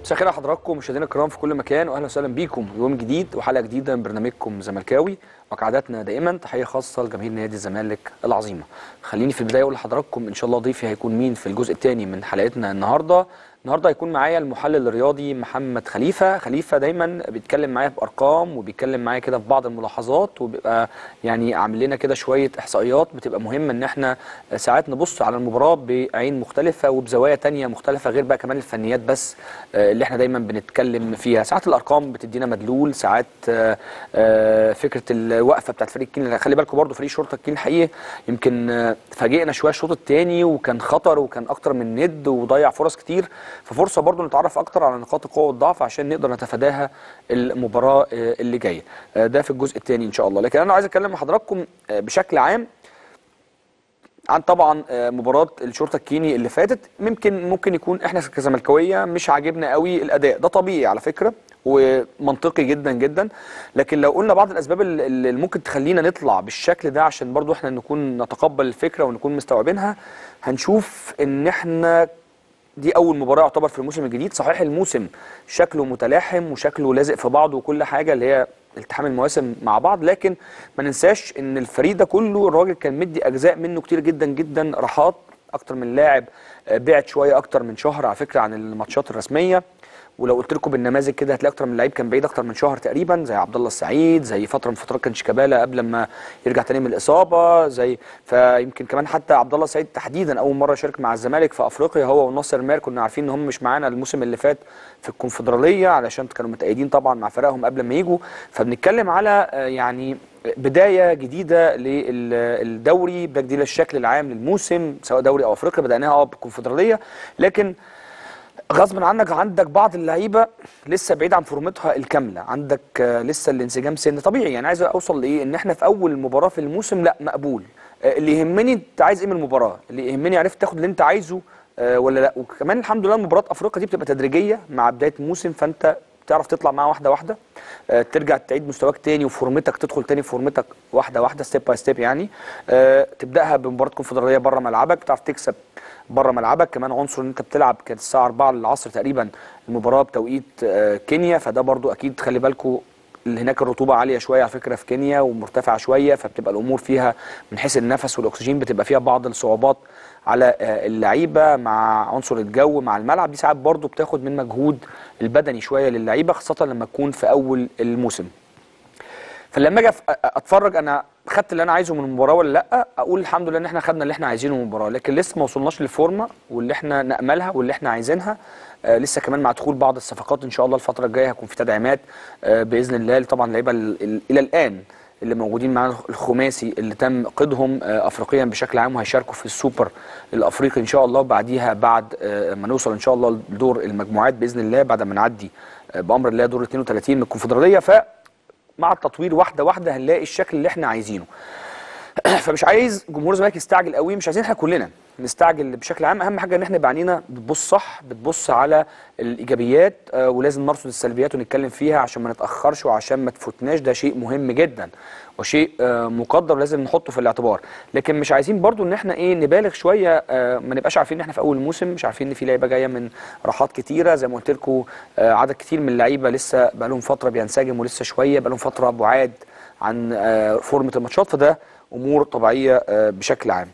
مساء الخير على حضراتكم مشاهدينا الكرام في كل مكان واهلا وسهلا بيكم يوم جديد وحلقه جديده من برنامجكم زملكاوي وكعاداتنا دائما تحيه خاصه لجماهير نادي الزمالك العظيمه. خليني في البدايه اقول لحضراتكم ان شاء الله ضيفي هيكون مين في الجزء الثاني من حلقتنا النهارده. النهارده هيكون معايا المحلل الرياضي محمد خليفه، خليفه دايما بيتكلم معايا بارقام وبيتكلم معايا كده في بعض الملاحظات وبيبقى يعني عامل لنا كده شويه احصائيات بتبقى مهمه ان احنا ساعات نبص على المباراه بعين مختلفه وبزوايا تانية مختلفه غير بقى كمان الفنيات بس اللي احنا دايما بنتكلم فيها، ساعات الارقام بتدينا مدلول، ساعات فكره الوقفه بتاعت فريق الكين خلي بالكم برضو فريق شرطه الكين الحقيقه يمكن فاجئنا شويه الشوط الثاني وكان خطر وكان اكتر من ند وضيع فرص كتير ففرصه برضو نتعرف اكتر على نقاط القوه والضعف عشان نقدر نتفاداها المباراه اللي جايه ده في الجزء الثاني ان شاء الله لكن انا عايز اتكلم مع حضراتكم بشكل عام عن طبعا مباراه الشرطه الكيني اللي فاتت ممكن ممكن يكون احنا كزملكاويه مش عاجبنا قوي الاداء ده طبيعي على فكره ومنطقي جدا جدا لكن لو قلنا بعض الاسباب اللي ممكن تخلينا نطلع بالشكل ده عشان برضو احنا نكون نتقبل الفكره ونكون مستوعبينها هنشوف ان احنا دي اول مباراه يعتبر في الموسم الجديد صحيح الموسم شكله متلاحم وشكله لازق في بعضه وكل حاجه اللي هي التحام المواسم مع بعض لكن ما ننساش ان الفريق ده كله الراجل كان مدي اجزاء منه كتير جدا جدا راحات اكتر من لاعب بعد شويه اكتر من شهر على فكره عن الماتشات الرسميه ولو قلت لكم بالنماذج كده هتلاقي اكتر من لعيب كان بعيد اكتر من شهر تقريبا زي عبد الله السعيد زي فتره من فترات كان شيكابالا قبل ما يرجع تاني من الاصابه زي فيمكن كمان حتى عبد الله السعيد تحديدا اول مره يشارك مع الزمالك في افريقيا هو وناصر ماهر كنا عارفين ان هم مش معانا الموسم اللي فات في الكونفدراليه علشان كانوا متأيدين طبعا مع فرقهم قبل ما يجوا فبنتكلم على يعني بدايه جديده للدوري بدايه جديده للشكل العام للموسم سواء دوري او افريقيا بدأناها اه بالكونفدراليه لكن غصبا عنك عندك بعض اللعيبه لسه بعيد عن فورمتها الكامله عندك لسه الانسجام سن طبيعي يعني عايز اوصل لايه ان احنا في اول مباراه في الموسم لا مقبول اللي يهمني انت عايز ايه من المباراه اللي يهمني عرفت تاخد اللي انت عايزه ولا لا وكمان الحمد لله مباراه افريقيا دي بتبقى تدريجيه مع بدايه الموسم فانت تعرف تطلع معاها واحده واحده أه ترجع تعيد مستواك تاني وفورمتك تدخل تاني في فورمتك واحده واحده ستيب باي ستيب يعني أه تبداها بمباراه كونفدراليه بره ملعبك بتعرف تكسب بره ملعبك كمان عنصر ان انت بتلعب كانت الساعه 4 العصر تقريبا المباراه بتوقيت أه كينيا فده برضو اكيد خلي بالكم هناك الرطوبه عاليه شويه على فكره في كينيا ومرتفعه شويه فبتبقى الامور فيها من حيث النفس والاكسجين بتبقى فيها بعض الصعوبات على اللعيبه مع عنصر الجو مع الملعب دي ساعات برضو بتاخد من مجهود البدني شويه للعيبه خاصه لما تكون في اول الموسم فلما اجي اتفرج انا خدت اللي انا عايزه من المباراه ولا لا اقول الحمد لله ان احنا خدنا اللي احنا عايزينه من المباراه لكن لسه ما وصلناش للفورمه واللي احنا ناملها واللي احنا عايزينها آه لسه كمان مع دخول بعض الصفقات ان شاء الله الفتره الجايه هيكون في تدعيمات آه باذن الله طبعا اللعيبه الى الان اللي موجودين معانا الخماسي اللي تم قيدهم افريقيا بشكل عام وهيشاركوا في السوبر الافريقي ان شاء الله وبعديها بعد ما نوصل ان شاء الله لدور المجموعات باذن الله بعد ما نعدي بامر الله دور 32 من الكونفدراليه فمع التطوير واحده واحده هنلاقي الشكل اللي احنا عايزينه فمش عايز جمهور الزمالك يستعجل قوي مش عايزين احنا كلنا نستعجل بشكل عام اهم حاجه ان احنا يبقى عينينا بتبص صح بتبص على الايجابيات آه ولازم نرصد السلبيات ونتكلم فيها عشان ما نتاخرش وعشان ما تفوتناش ده شيء مهم جدا وشيء آه مقدر لازم نحطه في الاعتبار لكن مش عايزين برضو ان احنا ايه نبالغ شويه آه ما نبقاش عارفين ان احنا في اول الموسم مش عارفين ان في لعيبه جايه من راحات كتيره زي ما قلت لكم عدد كتير من اللعيبه لسه بقى لهم فتره بينسجموا ولسه شويه بقى لهم فتره بعاد عن فورمه الماتشات فده امور طبيعيه بشكل عام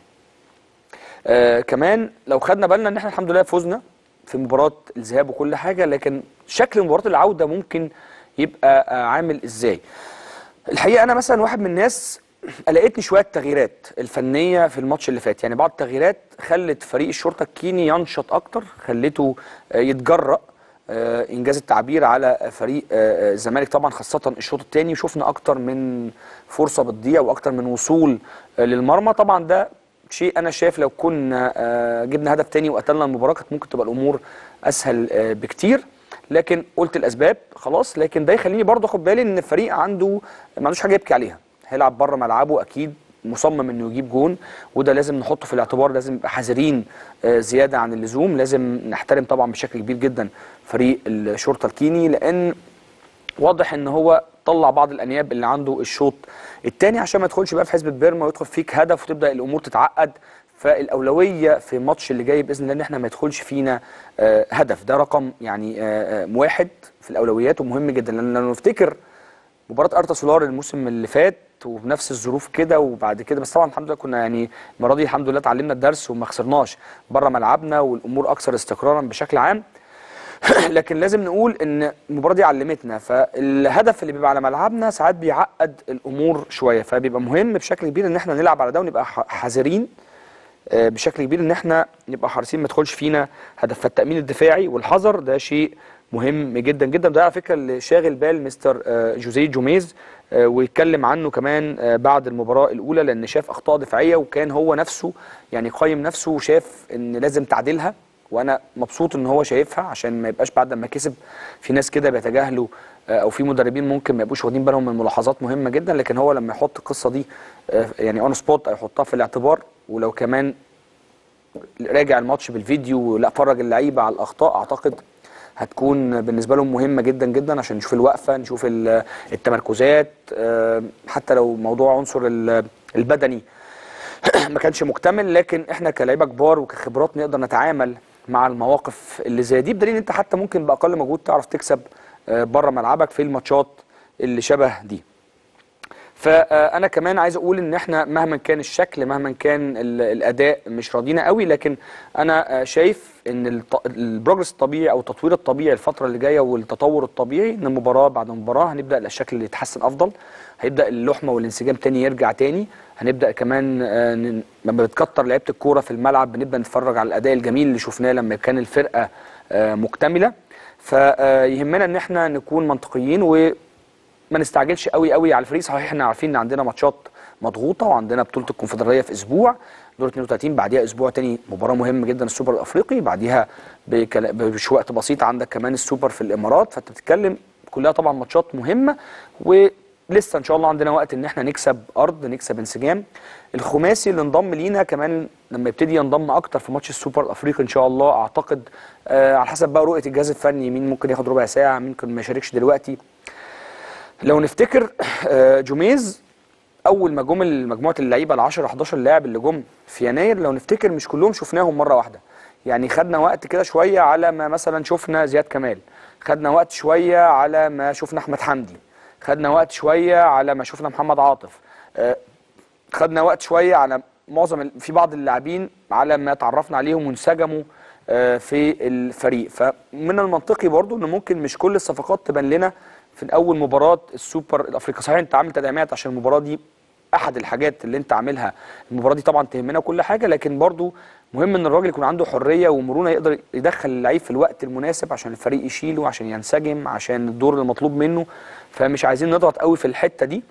آه كمان لو خدنا بالنا ان احنا الحمد لله فزنا في مباراه الذهاب وكل حاجه لكن شكل مباراه العوده ممكن يبقى آه عامل ازاي الحقيقه انا مثلا واحد من الناس قلقتني شويه التغييرات الفنيه في الماتش اللي فات يعني بعض التغييرات خلت فريق الشرطه الكيني ينشط اكتر خلته آه يتجرأ انجاز التعبير على فريق الزمالك طبعا خاصه الشوط الثاني وشفنا اكتر من فرصه بتضيع واكتر من وصول للمرمى طبعا ده شيء انا شايف لو كنا جبنا هدف تاني وقتلنا المباراه كانت ممكن تبقى الامور اسهل بكتير لكن قلت الاسباب خلاص لكن ده يخليني برضه اخد بالي ان الفريق عنده ما عندوش حاجه يبكي عليها هيلعب بره ملعبه اكيد مصمم انه يجيب جون وده لازم نحطه في الاعتبار لازم نبقى حذرين زياده عن اللزوم لازم نحترم طبعا بشكل كبير جدا فريق الشرطه الكيني لان واضح ان هو طلع بعض الانياب اللي عنده الشوط الثاني عشان ما يدخلش بقى في حزب بيرما ويدخل فيك هدف وتبدا الامور تتعقد فالاولويه في الماتش اللي جاي باذن الله ان احنا ما يدخلش فينا آه، هدف ده رقم يعني آه، آه، واحد في الاولويات ومهم جدا لان لو نفتكر مباراه ارتا سولار الموسم اللي فات وبنفس الظروف كده وبعد كده بس طبعا الحمد لله كنا يعني المره دي الحمد لله اتعلمنا الدرس وما خسرناش بره ملعبنا والامور اكثر استقرارا بشكل عام لكن لازم نقول ان المباراه دي علمتنا فالهدف اللي بيبقى على ملعبنا ساعات بيعقد الامور شويه فبيبقى مهم بشكل كبير ان احنا نلعب على ده ونبقى ح- حذرين آه، بشكل كبير ان احنا نبقى حريصين ما تدخلش فينا هدف فالتامين الدفاعي والحذر ده شيء مهم جدا جدا ده على فكره اللي شاغل بال مستر آه، جوزيه جوميز آه، ويتكلم عنه كمان آه، بعد المباراه الاولى لان شاف اخطاء دفاعيه وكان هو نفسه يعني قيم نفسه وشاف ان لازم تعديلها وانا مبسوط ان هو شايفها عشان ما يبقاش بعد ما كسب في ناس كده بيتجاهلوا آه، او في مدربين ممكن ما يبقوش واخدين بالهم من ملاحظات مهمه جدا لكن هو لما يحط القصه دي آه، يعني اون سبوت او يحطها في الاعتبار ولو كمان راجع الماتش بالفيديو لا فرج اللعيبه على الاخطاء اعتقد هتكون بالنسبه لهم مهمه جدا جدا عشان نشوف الوقفه نشوف ال- التمركزات آه، حتى لو موضوع عنصر ال- البدني ما كانش مكتمل لكن احنا كلاعيبه كبار وكخبرات نقدر نتعامل مع المواقف اللي زي دي بدليل ان انت حتى ممكن باقل مجهود تعرف تكسب بره ملعبك في الماتشات اللي شبه دي فانا كمان عايز اقول ان احنا مهما كان الشكل مهما كان ال- الاداء مش راضينا قوي لكن انا آه، شايف ان الط- البروجرس الطبيعي او التطوير الطبيعي الفتره اللي جايه والتطور الطبيعي ان مباراه بعد مباراه هنبدا الشكل اللي يتحسن افضل هيبدا اللحمه والانسجام تاني يرجع تاني هنبدا كمان آه، ن- لما بتكتر لعيبه الكوره في الملعب بنبدا نتفرج على الاداء الجميل اللي شفناه لما كان الفرقه آه، مكتمله فيهمنا ان احنا نكون منطقيين و ما نستعجلش قوي قوي على الفريق صحيح احنا عارفين ان عندنا ماتشات مضغوطه وعندنا بطوله الكونفدراليه في اسبوع دور 32 بعديها اسبوع تاني مباراه مهمه جدا السوبر الافريقي بعديها بكلا- بش وقت بسيط عندك كمان السوبر في الامارات فانت بتتكلم كلها طبعا ماتشات مهمه ولسه ان شاء الله عندنا وقت ان احنا نكسب ارض نكسب انسجام الخماسي اللي انضم لينا كمان لما يبتدي ينضم اكتر في ماتش السوبر الافريقي ان شاء الله اعتقد آه على حسب بقى رؤيه الجهاز الفني مين ممكن ياخد ربع ساعه مين ممكن ما يشاركش دلوقتي لو نفتكر آه، جوميز اول ما جم مجموعه اللعيبه ال 10 11 لاعب اللي جم في يناير لو نفتكر مش كلهم شفناهم مره واحده يعني خدنا وقت كده شويه على ما مثلا شفنا زياد كمال خدنا وقت شويه على ما شفنا احمد حمدي خدنا وقت شويه على ما شفنا محمد عاطف آه، خدنا وقت شويه على معظم ال- في بعض اللاعبين على ما تعرفنا عليهم وانسجموا آه، في الفريق فمن المنطقي برضو ان ممكن مش كل الصفقات تبان لنا في اول مباراه السوبر الافريقي صحيح انت عامل تدعيمات عشان المباراه دي احد الحاجات اللي انت عاملها المباراه دي طبعا تهمنا كل حاجه لكن برضو مهم ان الراجل يكون عنده حريه ومرونه يقدر يدخل اللعيب في الوقت المناسب عشان الفريق يشيله عشان ينسجم عشان الدور المطلوب منه فمش عايزين نضغط قوي في الحته دي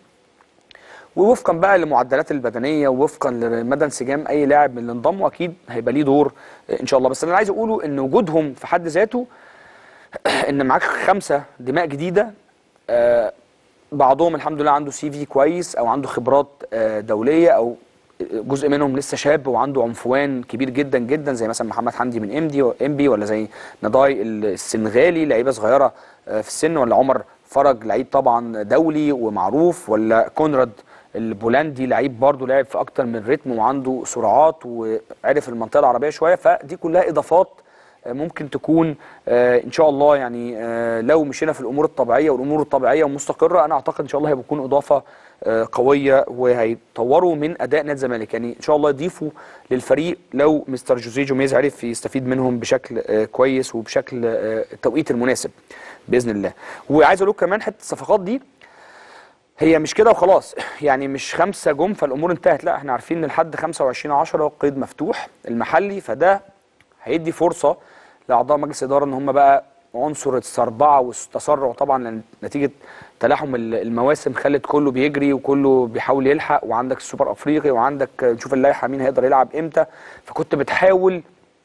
ووفقا بقى للمعدلات البدنيه ووفقا لمدى انسجام اي لاعب من اللي انضموا اكيد هيبقى ليه دور ان شاء الله بس اللي انا عايز اقوله ان وجودهم في حد ذاته ان معاك خمسه دماء جديده آه، بعضهم الحمد لله عنده سي في كويس او عنده خبرات آه، دوليه او جزء منهم لسه شاب وعنده عنفوان كبير جدا جدا زي مثلا محمد حمدي من امدي امبي ولا زي نضاي السنغالي لعيبه صغيره آه، في السن ولا عمر فرج لعيب طبعا دولي ومعروف ولا كونراد البولندي لعيب برضه لعب في اكتر من رتم وعنده سرعات وعرف المنطقه العربيه شويه فدي كلها اضافات آه، ممكن تكون آه، ان شاء الله يعني آه، لو مشينا في الامور الطبيعيه والامور الطبيعيه ومستقره انا اعتقد ان شاء الله هيكون اضافه آه، قويه وهيطوروا من اداء نادي الزمالك يعني ان شاء الله يضيفوا للفريق لو مستر جوزيه جوميز عرف يستفيد منهم بشكل آه، كويس وبشكل آه، التوقيت المناسب باذن الله وعايز اقول لكم كمان حته الصفقات دي هي مش كده وخلاص يعني مش خمسة جم فالامور انتهت لا احنا عارفين ان لحد 25 10 قيد مفتوح المحلي فده هيدي فرصه لاعضاء مجلس الاداره ان هم بقى عنصر السربعه والتسرع طبعا لان نتيجه تلاحم ال- المواسم خلت كله بيجري وكله بيحاول يلحق وعندك السوبر افريقي وعندك نشوف اللائحه مين هيقدر يلعب امتى فكنت بتحاول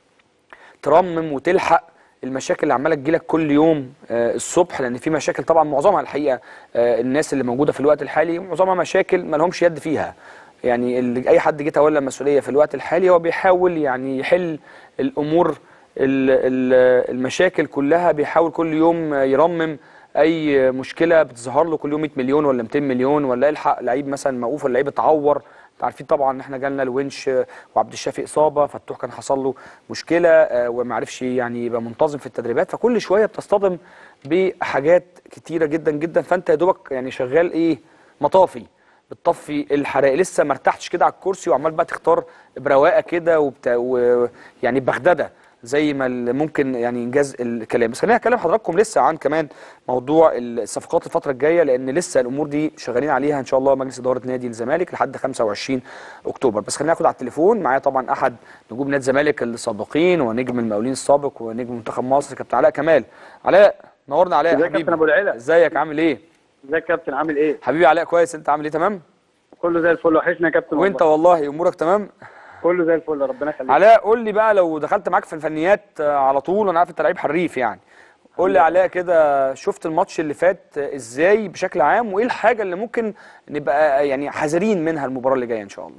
ترمم وتلحق المشاكل اللي عماله تجيلك كل يوم آه، الصبح لان في مشاكل طبعا معظمها الحقيقه آه، الناس اللي موجوده في الوقت الحالي معظمها مشاكل ما لهمش يد فيها يعني اللي اي حد جه تولى المسؤوليه في الوقت الحالي هو بيحاول يعني يحل الامور ال- ال- المشاكل كلها بيحاول كل يوم يرمم اي مشكله بتظهر له كل يوم 100 مليون ولا 200 مليون ولا يلحق لعيب مثلا موقوف ولا لعيب اتعور انتوا عارفين طبعا ان احنا جالنا الونش آه، وعبد الشافي اصابه فتوح كان حصل له مشكله آه، وما عرفش يعني يبقى منتظم في التدريبات فكل شويه بتصطدم بحاجات كتيره جدا جدا فانت يا دوبك يعني شغال ايه مطافي بتطفي الحرائق لسه ما ارتحتش كده على الكرسي وعمال بقى تختار برواقه كده وبتاع ويعني بغدده زي ما ال- ممكن يعني انجاز الكلام بس خلينا اكلم حضراتكم لسه عن كمان موضوع الصفقات الفتره الجايه لان لسه الامور دي شغالين عليها ان شاء الله مجلس اداره نادي الزمالك لحد 25 اكتوبر بس خلينا ناخد على التليفون معايا طبعا احد نجوم نادي الزمالك السابقين ونجم المقاولين السابق ونجم منتخب مصر كابتن علاء كمال علاء نورنا علاء ازيك يا كابتن ابو العلا ازيك عامل ايه ازيك يا كابتن عامل ايه حبيبي علاء كويس انت عامل ايه تمام كله زي الفل وحشنا يا كابتن وانت والله. والله امورك تمام كله زي الفل ربنا يخليك علاء قول لي بقى لو دخلت معاك في الفنيات آه، على طول انا عارف انت لعيب حريف يعني قول لي علاء كده شفت الماتش اللي فات آه، ازاي بشكل عام وايه الحاجه اللي ممكن نبقى آه، يعني حذرين منها المباراه اللي جايه ان شاء الله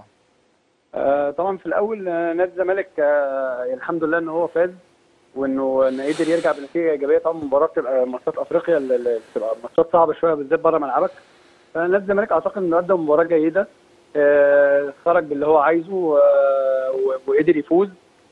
آه طبعا في الاول آه، نادي الزمالك آه الحمد لله ان هو فاز وانه انه قدر يرجع بنتيجه ايجابيه طبعا مباراه بتبقى ماتشات افريقيا اللي اللي بتبقى ماتشات صعبه شويه بالذات بره ملعبك فنادي الزمالك اعتقد انه قدم مباراه جيده آه خرج باللي هو عايزه آه و- وقدر يفوز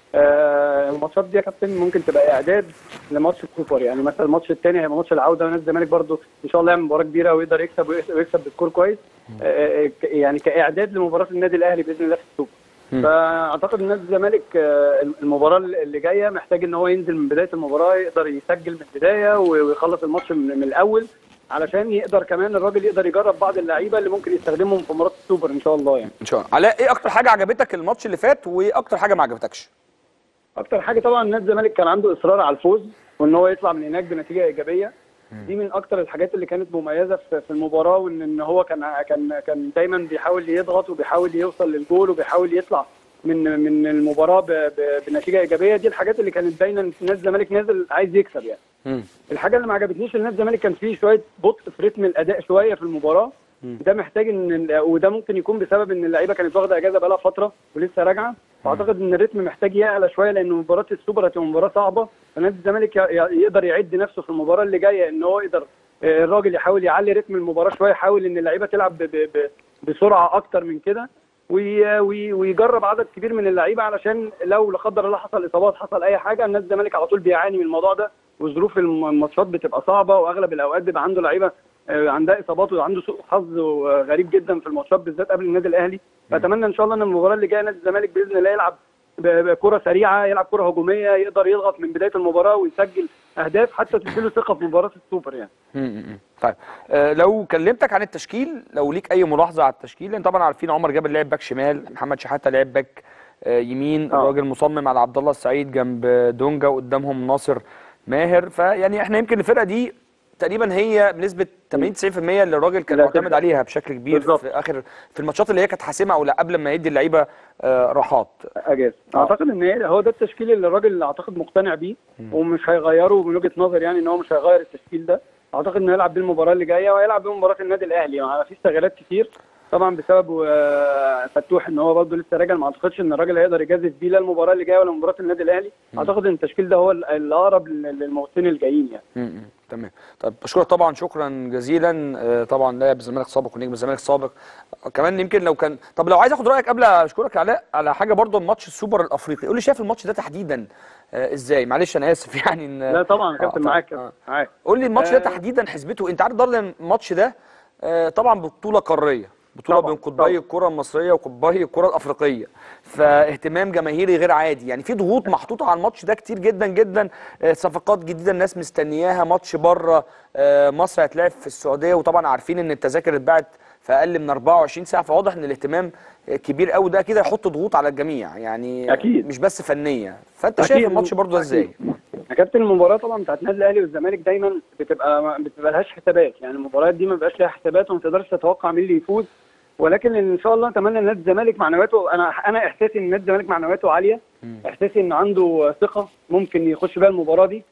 آه الماتشات دي يا كابتن ممكن تبقى اعداد لماتش السوبر يعني مثلا الماتش الثاني هيبقى ماتش العوده ونادي الزمالك برده ان شاء الله يعمل مباراه كبيره ويقدر يكسب ويكسب ويكسب بسكور كويس آه، ك- يعني كاعداد لمباراه النادي الاهلي باذن الله في السوبر مم. فاعتقد ان نادي الزمالك آه، المباراه اللي جايه محتاج ان هو ينزل من بدايه المباراه يقدر يسجل من البدايه ويخلص الماتش من, من الاول علشان يقدر كمان الراجل يقدر يجرب بعض اللعيبه اللي ممكن يستخدمهم في مباراه السوبر ان شاء الله يعني ان شاء الله علاء ايه اكتر حاجه عجبتك الماتش اللي فات وايه اكتر حاجه ما عجبتكش اكتر حاجه طبعا نادي الزمالك كان عنده اصرار على الفوز وان هو يطلع من هناك بنتيجه ايجابيه دي من اكتر الحاجات اللي كانت مميزه في في المباراه وان ان هو كان كان كان دايما بيحاول يضغط وبيحاول يوصل للجول وبيحاول يطلع من من المباراه ب- ب- بنتيجه ايجابيه دي الحاجات اللي كانت باينه ان نادي الزمالك نازل عايز يكسب يعني مم. الحاجه اللي ما عجبتنيش ان نادي الزمالك كان فيه شويه بطء في رتم الاداء شويه في المباراه ده محتاج ان وده ممكن يكون بسبب ان اللعيبه كانت واخده اجازه بقالها فتره ولسه راجعه فاعتقد ان الريتم محتاج يعلى شويه لان مباراه السوبر هتبقى مباراه صعبه فنادي الزمالك ي- ي- يقدر يعد نفسه في المباراه اللي جايه ان هو يقدر آه، الراجل يحاول يعلي رتم المباراه شويه يحاول ان اللعيبه تلعب ب- ب- ب- بسرعه اكتر من كده وي- وي- ويجرب عدد كبير من اللعيبه علشان لو لا قدر الله حصل اصابات حصل اي حاجه النادي الزمالك على طول بيعاني من الموضوع ده وظروف الم- الماتشات بتبقى صعبه واغلب الاوقات بيبقى عنده لعيبه آه، عندها اصابات وعنده سوء حظ آه، غريب جدا في الماتشات بالذات قبل النادي الاهلي فاتمنى ان شاء الله ان المباراه اللي جايه نادي الزمالك باذن الله يلعب ب- بكره سريعه يلعب كره هجوميه يقدر يضغط من بدايه المباراه ويسجل اهداف حتى تديله ثقه في مباراه السوبر يعني مم، مم. طيب آه لو كلمتك عن التشكيل لو ليك اي ملاحظه على التشكيل لان طبعا عارفين عمر جابر لعب باك شمال محمد شحاته لعب باك آه يمين آه. الراجل مصمم على عبد الله السعيد جنب دونجا وقدامهم ناصر ماهر فيعني احنا يمكن الفرقه دي تقريبا هي بنسبه 80 90% اللي الراجل كان لا، معتمد تبقى. عليها بشكل كبير بالظبط. في اخر في الماتشات اللي هي كانت حاسمه او لا قبل ما يدي اللعيبه آه راحات اجازه آه. اعتقد ان هي- هو ده التشكيل اللي الراجل اللي اعتقد مقتنع بيه ومش هيغيره من وجهه نظري يعني ان هو مش هيغير التشكيل ده اعتقد انه هيلعب بيه المباراه اللي جايه وهيلعب بيه مباراه النادي الاهلي يعني في استغلالات كتير طبعا بسبب آه، فتوح ان هو برضه لسه راجع ما اعتقدش ان الراجل هيقدر يجازف بيه لا المباراه اللي جايه ولا مباراه النادي الاهلي اعتقد ان التشكيل ده هو ال- الاقرب لل- للموسمين الجايين يعني امم تمام طب بشكرك طبعا شكرا جزيلا آه، طبعا لاعب الزمالك سابق ونجم الزمالك سابق آه، كمان يمكن لو كان طب لو عايز اخد رايك قبل اشكرك على على حاجه برضو الماتش السوبر الافريقي قول لي شايف الماتش ده تحديدا آه، ازاي معلش انا اسف يعني ان لا طبعا يا آه، كابتن طبعاً. معاك آه. معاك قول لي الماتش ده آه. تحديدا حسبته انت عارف برضه إن الماتش ده آه، طبعا بطوله قاريه بطوله طبعاً، بين قطبي طبعاً. الكره المصريه وقطبي الكره الافريقيه فاهتمام جماهيري غير عادي يعني في ضغوط محطوطه على الماتش ده كتير جدا جدا آه، صفقات جديده الناس مستنياها ماتش بره آه، مصر هتلعب في السعوديه وطبعا عارفين ان التذاكر اتباعت في اقل من 24 ساعه فواضح ان الاهتمام آه، كبير قوي ده كده يحط ضغوط على الجميع يعني أكيد. مش بس فنيه فانت أكيد. شايف الماتش برضه ده ازاي يا كابتن المباراه طبعا بتاعت النادي الاهلي والزمالك دايما بتبقى ما بتبقى لهاش حسابات يعني المباريات دي ما بيبقاش لها حسابات وما تقدرش تتوقع مين اللي يفوز ولكن ان شاء الله اتمنى ان نادي الزمالك معنوياته انا انا احساسي ان نادي الزمالك معنوياته عاليه احساسي انه عنده ثقه ممكن يخش بيها المباراه دي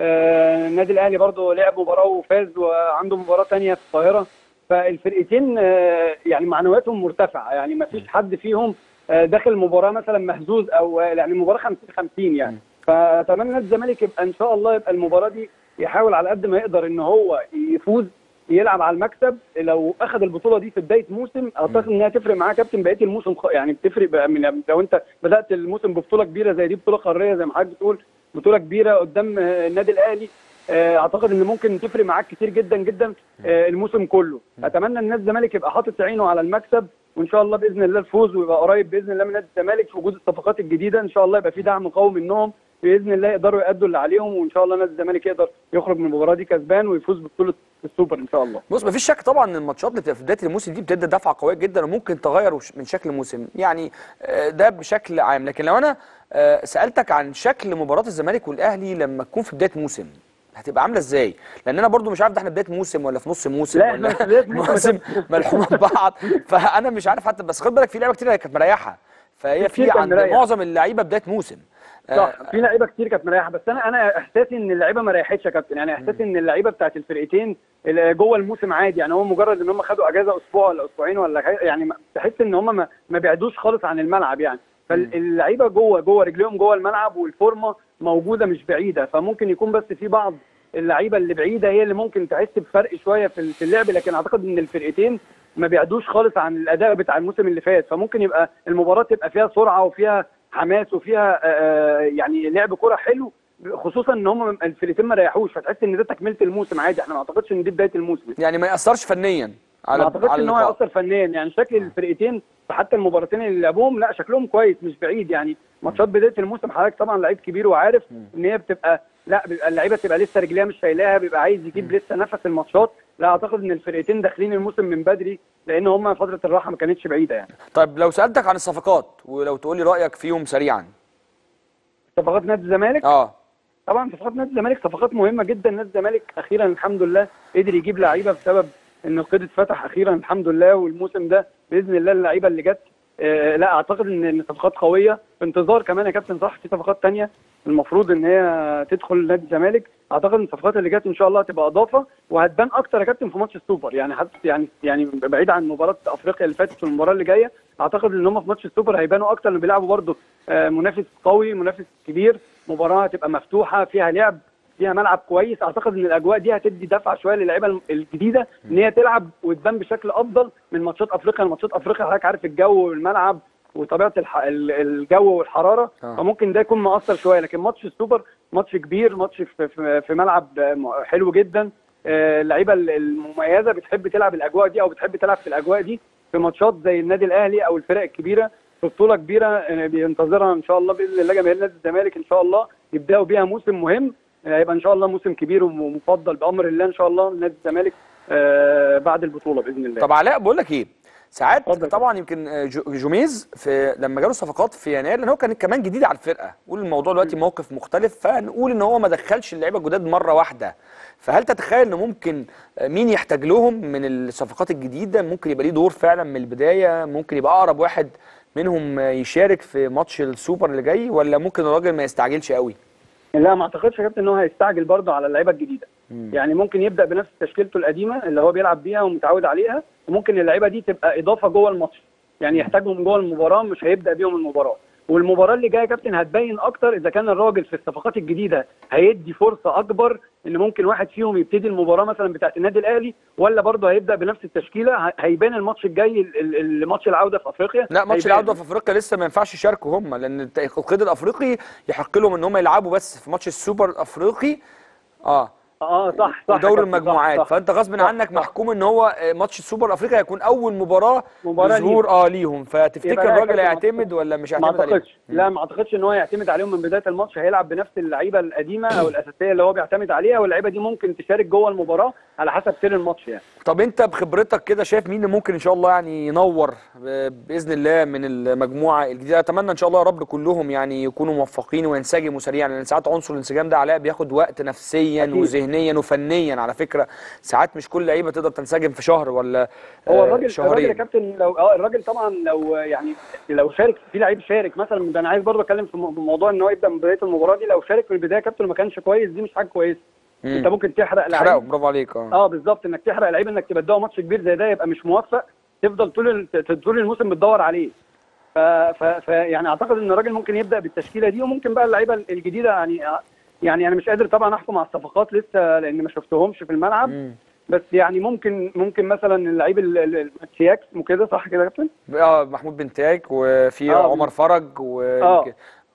آه، النادي الاهلي برضه لعب مباراه وفاز وعنده مباراه ثانيه في القاهره فالفرقتين آه، يعني معنوياتهم مرتفعه يعني ما فيش حد فيهم آه، داخل المباراه مثلا مهزوز او آه، يعني المباراه 50 50 يعني فاتمنى نادي الزمالك يبقى ان شاء الله يبقى المباراه دي يحاول على قد ما يقدر ان هو يفوز يلعب على المكسب لو اخذ البطوله دي في بدايه موسم اعتقد انها تفرق معاه كابتن بقيه الموسم خ... يعني بتفرق بقى من لو انت بدات الموسم ببطوله كبيره زي دي بطوله قاريه زي ما حضرتك بتقول بطوله كبيره قدام آه، النادي الاهلي آه، اعتقد ان ممكن تفرق معاك كتير جدا جدا آه، الموسم كله اتمنى ان نادي الزمالك يبقى حاطط عينه على المكسب وان شاء الله باذن الله الفوز ويبقى قريب باذن الله من نادي الزمالك في وجود الصفقات الجديده ان شاء الله يبقى في دعم قوي منهم باذن الله يقدروا يأدوا اللي عليهم وان شاء الله نادي الزمالك يقدر يخرج من المباراه دي كسبان ويفوز ببطوله السوبر ان شاء الله بص مفيش شك طبعا ان الماتشات اللي بتبقى في بدايه الموسم دي بتدي دفعه قويه جدا وممكن تغير وش- من شكل الموسم يعني آه، ده بشكل عام لكن لو انا آه، سالتك عن شكل مباراه الزمالك والاهلي لما تكون في بدايه موسم هتبقى عامله ازاي؟ لان انا برضو مش عارف ده احنا بدايه موسم ولا في نص موسم لا، ولا إحنا في بداية موسم. موسم ملحومه ببعض فانا مش عارف حتى بس خد بالك في لعيبه كتير كانت مريحه فهي كتير في كان عند مريح. معظم اللعيبه بدايه موسم آه، صح في لعيبه كتير كانت مريحه بس انا انا احساسي ان اللعيبه ما ريحتش يا كابتن يعني احساسي ان اللعيبه بتاعت الفرقتين اللي جوه الموسم عادي يعني هو مجرد ان هم خدوا اجازه اسبوع ولا اسبوعين ولا حاجة، يعني ما- تحس ان هم ما, ما بعدوش خالص عن الملعب يعني فاللعيبه جوه جوه رجليهم جوه الملعب والفورمه موجوده مش بعيده فممكن يكون بس في بعض اللعيبه اللي بعيده هي اللي ممكن تحس بفرق شويه في في اللعب لكن اعتقد ان الفرقتين ما بيعدوش خالص عن الاداء بتاع الموسم اللي فات فممكن يبقى المباراه تبقى فيها سرعه وفيها حماس وفيها آه، يعني لعب كوره حلو خصوصا ان هم الفرقتين ما ريحوش فتحس ان ده تكمله الموسم عادي احنا ما اعتقدش ان دي بدايه الموسم يعني ما ياثرش فنيا على ما اعتقدش على ان هو اللقاء. هيأثر فنيا يعني شكل الفرقتين حتى المباراتين اللي لعبوهم لا شكلهم كويس مش بعيد يعني ماتشات بدايه الموسم حضرتك طبعا لعيب كبير وعارف ان هي بتبقى لا بيبقى اللعيبه بتبقى لسه رجليها مش شايلاها بيبقى عايز يجيب لسه نفس الماتشات لا اعتقد ان الفرقتين داخلين الموسم من بدري لان هم فتره الراحه ما كانتش بعيده يعني طيب لو سالتك عن الصفقات ولو تقول لي رايك فيهم سريعا صفقات نادي الزمالك اه طبعا صفقات نادي الزمالك صفقات مهمه جدا نادي الزمالك اخيرا الحمد لله قدر يجيب لعيبه بسبب ان القيد اتفتح اخيرا الحمد لله والموسم ده باذن الله اللعيبه اللي جت آه لا اعتقد ان ان صفقات قويه في انتظار كمان يا كابتن صح في صفقات تانية المفروض ان هي تدخل نادي الزمالك اعتقد ان الصفقات اللي جت ان شاء الله هتبقى اضافه وهتبان اكتر يا كابتن في ماتش السوبر يعني حتى يعني يعني بعيد عن مباراه افريقيا اللي فاتت في المباراه اللي جايه اعتقد ان هم في ماتش السوبر هيبانوا اكتر لان بيلعبوا برضه آه منافس قوي منافس كبير مباراه هتبقى مفتوحه فيها لعب فيها ملعب كويس اعتقد ان الاجواء دي هتدي دفعه شويه للعيبه الجديده ان هي تلعب وتبان بشكل افضل من ماتشات افريقيا ماتشات افريقيا حضرتك عارف الجو والملعب وطبيعه الح... ال- الجو والحراره آه. فممكن ده يكون مؤثر شويه لكن ماتش السوبر ماتش كبير ماتش في, في, في ملعب آه، حلو جدا آه، اللعيبه المميزه بتحب تلعب الاجواء دي او بتحب تلعب في الاجواء دي في ماتشات زي النادي الاهلي او الفرق الكبيره في بطوله كبيره آه، بينتظرها ان شاء الله باذن الله جماهير نادي الزمالك ان شاء الله يبداوا بيها موسم مهم آه، هيبقى ان شاء الله موسم كبير ومفضل بامر الله ان شاء الله نادي الزمالك آه، بعد البطوله باذن الله طب علاء بقول لك ايه ساعات اتفضل. طبعا يمكن آه، جو- جوميز في لما جاله صفقات في يناير لان هو كان كمان جديد على الفرقه قول الموضوع دلوقتي موقف مختلف فنقول ان هو ما دخلش اللعيبه الجداد مره واحده فهل تتخيل ان ممكن آه، مين يحتاج لهم من الصفقات الجديده ممكن يبقى ليه دور فعلا من البدايه ممكن يبقى اقرب واحد منهم آه، يشارك في ماتش السوبر اللي جاي ولا ممكن الراجل ما يستعجلش قوي لا ما اعتقدش يا كابتن ان هو هيستعجل برضه على اللعيبه الجديده يعني ممكن يبدا بنفس تشكيلته القديمه اللي هو بيلعب بيها ومتعود عليها وممكن اللعيبه دي تبقى اضافه جوه الماتش يعني يحتاجهم جوه المباراه مش هيبدا بيهم المباراه والمباراه اللي جايه يا كابتن هتبين اكتر اذا كان الراجل في الصفقات الجديده هيدي فرصه اكبر ان ممكن واحد فيهم يبتدي المباراه مثلا بتاعت النادي الاهلي ولا برضه هيبدا بنفس التشكيله ه- هيبان الماتش الجاي ال- ال- الماتش العوده في افريقيا لا ماتش هيبان. العوده في افريقيا لسه ما ينفعش يشاركوا هم لان الت- القيد الافريقي يحق لهم ان هم يلعبوا بس في ماتش السوبر الافريقي اه اه صح صح يا ودور كابتن، صح، المجموعات صح. فانت غصب صح، عنك صح. محكوم ان هو آه، ماتش السوبر الافريقي هيكون اول مباراه مباراة ظهور ليهم. اه ليهم فتفتكر يبقى لا يا الراجل كابتن، هيعتمد ولا مش ما هيعتمد عليه؟ اعتقدش لا ما اعتقدش ان هو يعتمد عليهم من بدايه الماتش هيلعب بنفس اللعيبه القديمه او الاساسيه اللي هو بيعتمد عليها واللعيبه دي ممكن تشارك جوه المباراه على حسب سير الماتش يعني طب انت بخبرتك كده شايف مين اللي ممكن ان شاء الله يعني ينور ب- باذن الله من المجموعه الجديده اتمنى ان شاء الله يا رب كلهم يعني يكونوا موفقين وينسجموا سريعا لان ساعات عنصر الانسجام ده علاء بياخد وقت نفسيا أكيد. وذهنيا وفنيا على فكره ساعات مش كل لعيبه تقدر تنسجم في شهر ولا هو آه، الراجل الراجل يا شهرين كابتن لو اه الراجل طبعا لو يعني لو شارك في لعيب شارك مثلا ده انا عايز برضه اتكلم في مو- موضوع ان هو يبدا من بدايه المباراه دي لو شارك في البدايه يا كابتن ما كانش كويس دي مش حاجه كويسه مم. انت ممكن تحرق تحرقه لعيب برافو عليك اه اه بالظبط انك تحرق لعيب انك تبداه ماتش كبير زي ده يبقى مش موفق تفضل طول ال- طول الموسم بتدور عليه ف, ف, ف يعني اعتقد ان الراجل ممكن يبدا بالتشكيله دي وممكن بقى اللعيبه الجديده يعني يعني انا مش قادر طبعا احكم على الصفقات لسه لان ما شفتهمش في الملعب مم. بس يعني ممكن ممكن مثلا اللعيب ال- ال- ال- سياكس وكده صح كده يا كابتن؟ اه محمود بنتاج وفي آه. عمر فرج و... آه.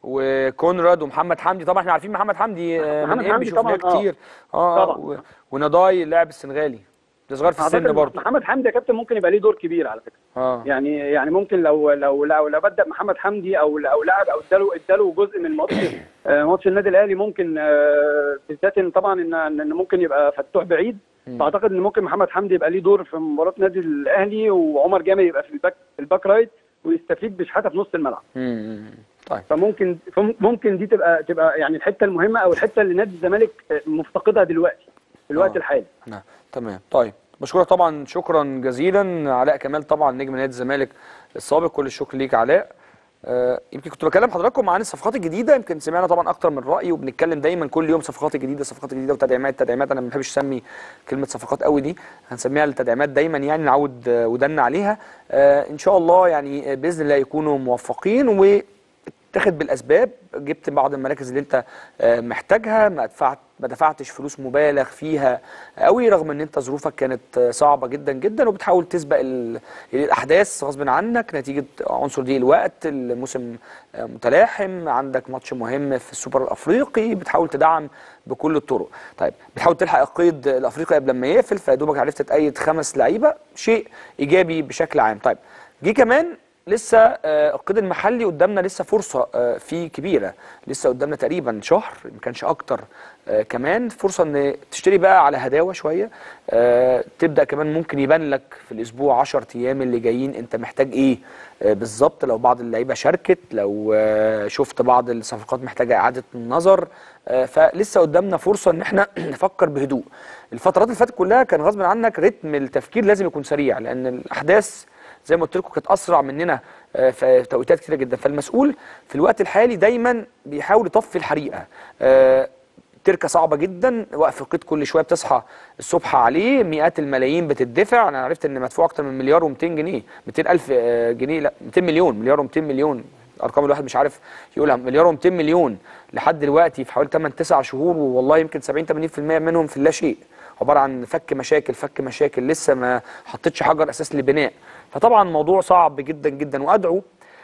وكونراد ومحمد حمدي طبعا احنا عارفين محمد حمدي آه، من محمد ام حمدي شفناه طبعاً، آه. كتير اه طبعاً. و... ونضاي اللاعب السنغالي ده صغير في السن أعتقد برضه محمد حمدي يا كابتن ممكن يبقى ليه دور كبير على فكره اه يعني يعني ممكن لو لو لو, لو بدا محمد حمدي او او لاعب او اداله اداله جزء من ماتش آه، ماتش النادي الاهلي ممكن آه، بالذات ان طبعا ان ان ممكن يبقى فتوح بعيد فاعتقد ان ممكن محمد حمدي يبقى ليه دور في مباراه النادي الاهلي وعمر جامل يبقى في الباك في الباك رايت ويستفيد بشحاته في نص الملعب مم. طيب فممكن ممكن دي تبقى تبقى يعني الحته المهمه او الحته اللي نادي الزمالك آه، مفتقدها دلوقتي في الوقت آه. الحالي نعم تمام طيب بشكرك طبعا شكرا جزيلا علاء كمال طبعا نجم نادي الزمالك السابق كل الشكر ليك علاء آه، يمكن كنت بكلم حضراتكم عن الصفقات الجديده يمكن سمعنا طبعا اكتر من راي وبنتكلم دايما كل يوم صفقات جديده صفقات جديده وتدعيمات تدعيمات انا ما بحبش اسمي كلمه صفقات قوي دي هنسميها التدعيمات دايما يعني نعود آه، ودنا عليها آه، ان شاء الله يعني آه، باذن الله يكونوا موفقين و تاخد بالاسباب جبت بعض المراكز اللي انت آه، محتاجها ما دفعت ما دفعتش فلوس مبالغ فيها قوي رغم ان انت ظروفك كانت آه، صعبه جدا جدا وبتحاول تسبق ال- الاحداث غصب عنك نتيجه عنصر ضيق الوقت الموسم آه، متلاحم عندك ماتش مهم في السوبر الافريقي بتحاول تدعم بكل الطرق طيب بتحاول تلحق القيد الافريقي قبل ما يقفل فيا دوبك عرفت تأيد خمس لعيبه شيء ايجابي بشكل عام طيب جه كمان لسه آه، القيد المحلي قدامنا لسه فرصه آه، فيه كبيره لسه قدامنا تقريبا شهر ما كانش اكتر آه، كمان فرصه ان تشتري بقى على هداوه شويه آه، تبدا كمان ممكن يبان لك في الاسبوع 10 ايام اللي جايين انت محتاج ايه آه، بالظبط لو بعض اللعيبه شاركت لو آه، شفت بعض الصفقات محتاجه اعاده النظر آه، فلسه قدامنا فرصه ان احنا نفكر بهدوء الفترات اللي فاتت كلها كان غصب عنك رتم التفكير لازم يكون سريع لان الاحداث زي ما قلت لكم كانت اسرع مننا آه، في توقيتات كتيره جدا فالمسؤول في الوقت الحالي دايما بيحاول يطفي الحريقه آه، تركه صعبه جدا وقف القيد كل شويه بتصحى الصبح عليه مئات الملايين بتدفع انا عرفت ان مدفوع اكتر من مليار و200 جنيه 200 الف آه، جنيه لا 200 مليون مليار و200 مليون ارقام الواحد مش عارف يقولها مليار و200 مليون لحد دلوقتي في حوالي 8 9 شهور والله يمكن 70 80% منهم في اللا شيء عباره عن فك مشاكل فك مشاكل لسه ما حطيتش حجر اساس لبناء فطبعا الموضوع صعب جدا جدا وادعو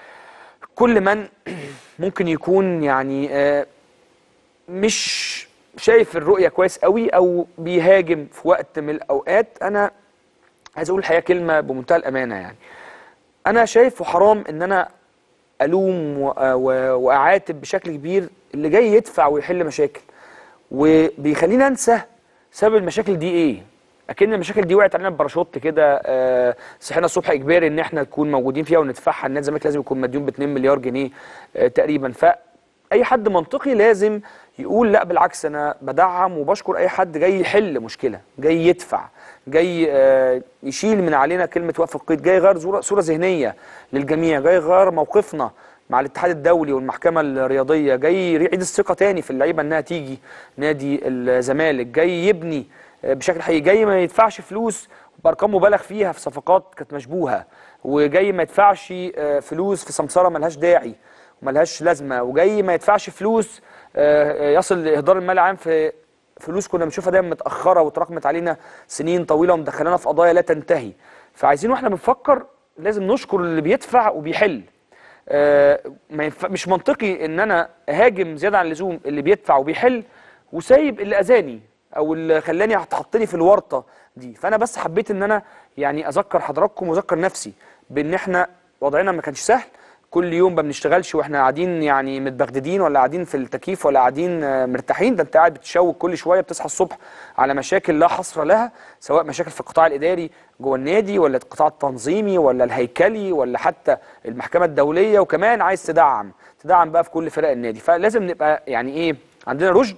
كل من ممكن يكون يعني آه، مش شايف الرؤيه كويس قوي او بيهاجم في وقت من الاوقات انا عايز اقول الحقيقه كلمه بمنتهى الامانه يعني انا شايف وحرام ان انا الوم و- و- واعاتب بشكل كبير اللي جاي يدفع ويحل مشاكل وبيخلينا انسى سبب المشاكل دي ايه اكن المشاكل دي وقعت علينا بباراشوت كده آه، صحينا الصبح اجباري ان احنا نكون موجودين فيها وندفعها النادي الزمالك لازم يكون مديون ب 2 مليار جنيه آه، تقريبا فاي حد منطقي لازم يقول لا بالعكس انا بدعم وبشكر اي حد جاي يحل مشكله جاي يدفع جاي آه، يشيل من علينا كلمه وقف القيد جاي يغير صوره صوره ذهنيه للجميع جاي يغير موقفنا مع الاتحاد الدولي والمحكمه الرياضيه جاي يعيد الثقه تاني في اللعيبه انها تيجي نادي الزمالك جاي يبني آه، بشكل حقيقي جاي ما يدفعش فلوس بارقام مبالغ فيها في صفقات كانت مشبوهه وجاي ما يدفعش آه، فلوس في سمسره ملهاش داعي وملهاش لازمه وجاي ما يدفعش فلوس آه، آه، يصل لاهدار المال العام في فلوس كنا بنشوفها دايما متاخره وتراكمت علينا سنين طويله ومدخلانا في قضايا لا تنتهي فعايزين واحنا بنفكر لازم نشكر اللي بيدفع وبيحل آه، ما ينفع مش منطقي ان انا اهاجم زياده عن اللزوم اللي بيدفع وبيحل وسايب اللي اذاني او اللي خلاني هتحطني في الورطه دي فانا بس حبيت ان انا يعني اذكر حضراتكم واذكر نفسي بان احنا وضعنا ما كانش سهل كل يوم ما بنشتغلش واحنا قاعدين يعني متبغددين ولا قاعدين في التكييف ولا قاعدين آه، مرتاحين ده انت قاعد بتشوك كل شويه بتصحى الصبح على مشاكل لا حصر لها سواء مشاكل في القطاع الاداري جوه النادي ولا القطاع التنظيمي ولا الهيكلي ولا حتى المحكمه الدوليه وكمان عايز تدعم تدعم بقى في كل فرق النادي فلازم نبقى يعني ايه عندنا رشد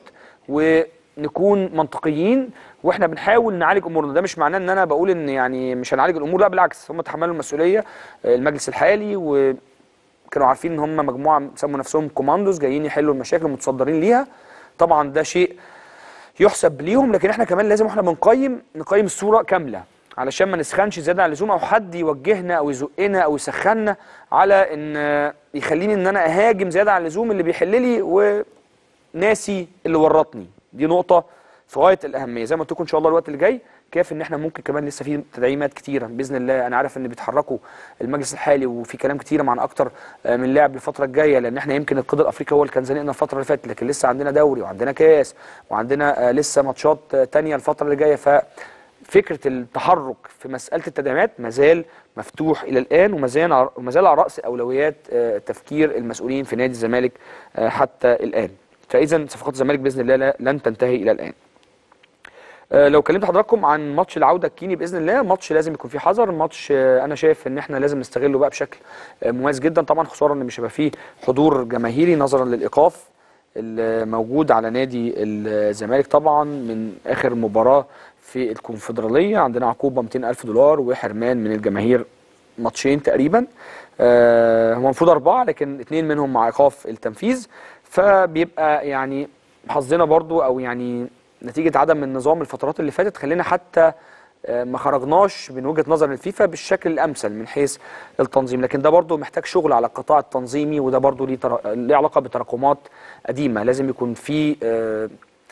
ونكون منطقيين واحنا بنحاول نعالج امورنا ده مش معناه ان انا بقول ان يعني مش هنعالج الامور لا بالعكس هم تحملوا المسؤوليه آه، المجلس الحالي و كانوا عارفين ان هم مجموعه سموا نفسهم كوماندوز جايين يحلوا المشاكل المتصدرين ليها طبعا ده شيء يحسب ليهم لكن احنا كمان لازم واحنا بنقيم نقيم الصوره كامله علشان ما نسخنش زياده عن اللزوم او حد يوجهنا او يزقنا او يسخنا على ان يخليني ان انا اهاجم زياده عن اللزوم اللي بيحل لي وناسي اللي ورطني دي نقطه في غايه الاهميه زي ما قلت لكم ان شاء الله الوقت اللي جاي كافي ان احنا ممكن كمان لسه في تدعيمات كتيره باذن الله انا عارف ان بيتحركوا المجلس الحالي وفي كلام كتيره معنا اكتر آه، من لاعب الفتره الجايه لان احنا يمكن القيد الافريقي هو اللي كان زنقنا الفتره اللي فاتت لكن لسه عندنا دوري وعندنا كاس وعندنا آه، لسه ماتشات آه، تانية الفتره اللي جايه ف فكره التحرك في مساله التدعيمات مازال مفتوح الى الان ومازال ومازال على راس اولويات آه، تفكير المسؤولين في نادي الزمالك آه، حتى الان فاذا صفقات الزمالك باذن الله لا- لن تنتهي الى الان آه، لو كلمت حضراتكم عن ماتش العوده الكيني باذن الله ماتش لازم يكون فيه حذر ماتش آه، انا شايف ان احنا لازم نستغله بقى بشكل آه، مميز جدا طبعا خساره ان مش هيبقى فيه حضور جماهيري نظرا للايقاف الموجود على نادي الزمالك طبعا من اخر مباراه في الكونفدراليه عندنا عقوبه 200 الف دولار وحرمان من الجماهير ماتشين تقريبا آه، هو المفروض اربعه لكن اثنين منهم مع ايقاف التنفيذ فبيبقى يعني حظنا برضو او يعني نتيجه عدم النظام الفترات اللي فاتت خلينا حتى آه، ما خرجناش من وجهه نظر الفيفا بالشكل الامثل من حيث التنظيم لكن ده برضو محتاج شغل على القطاع التنظيمي وده برضو ليه تر... ليه علاقه بتراكمات قديمه لازم يكون في آه،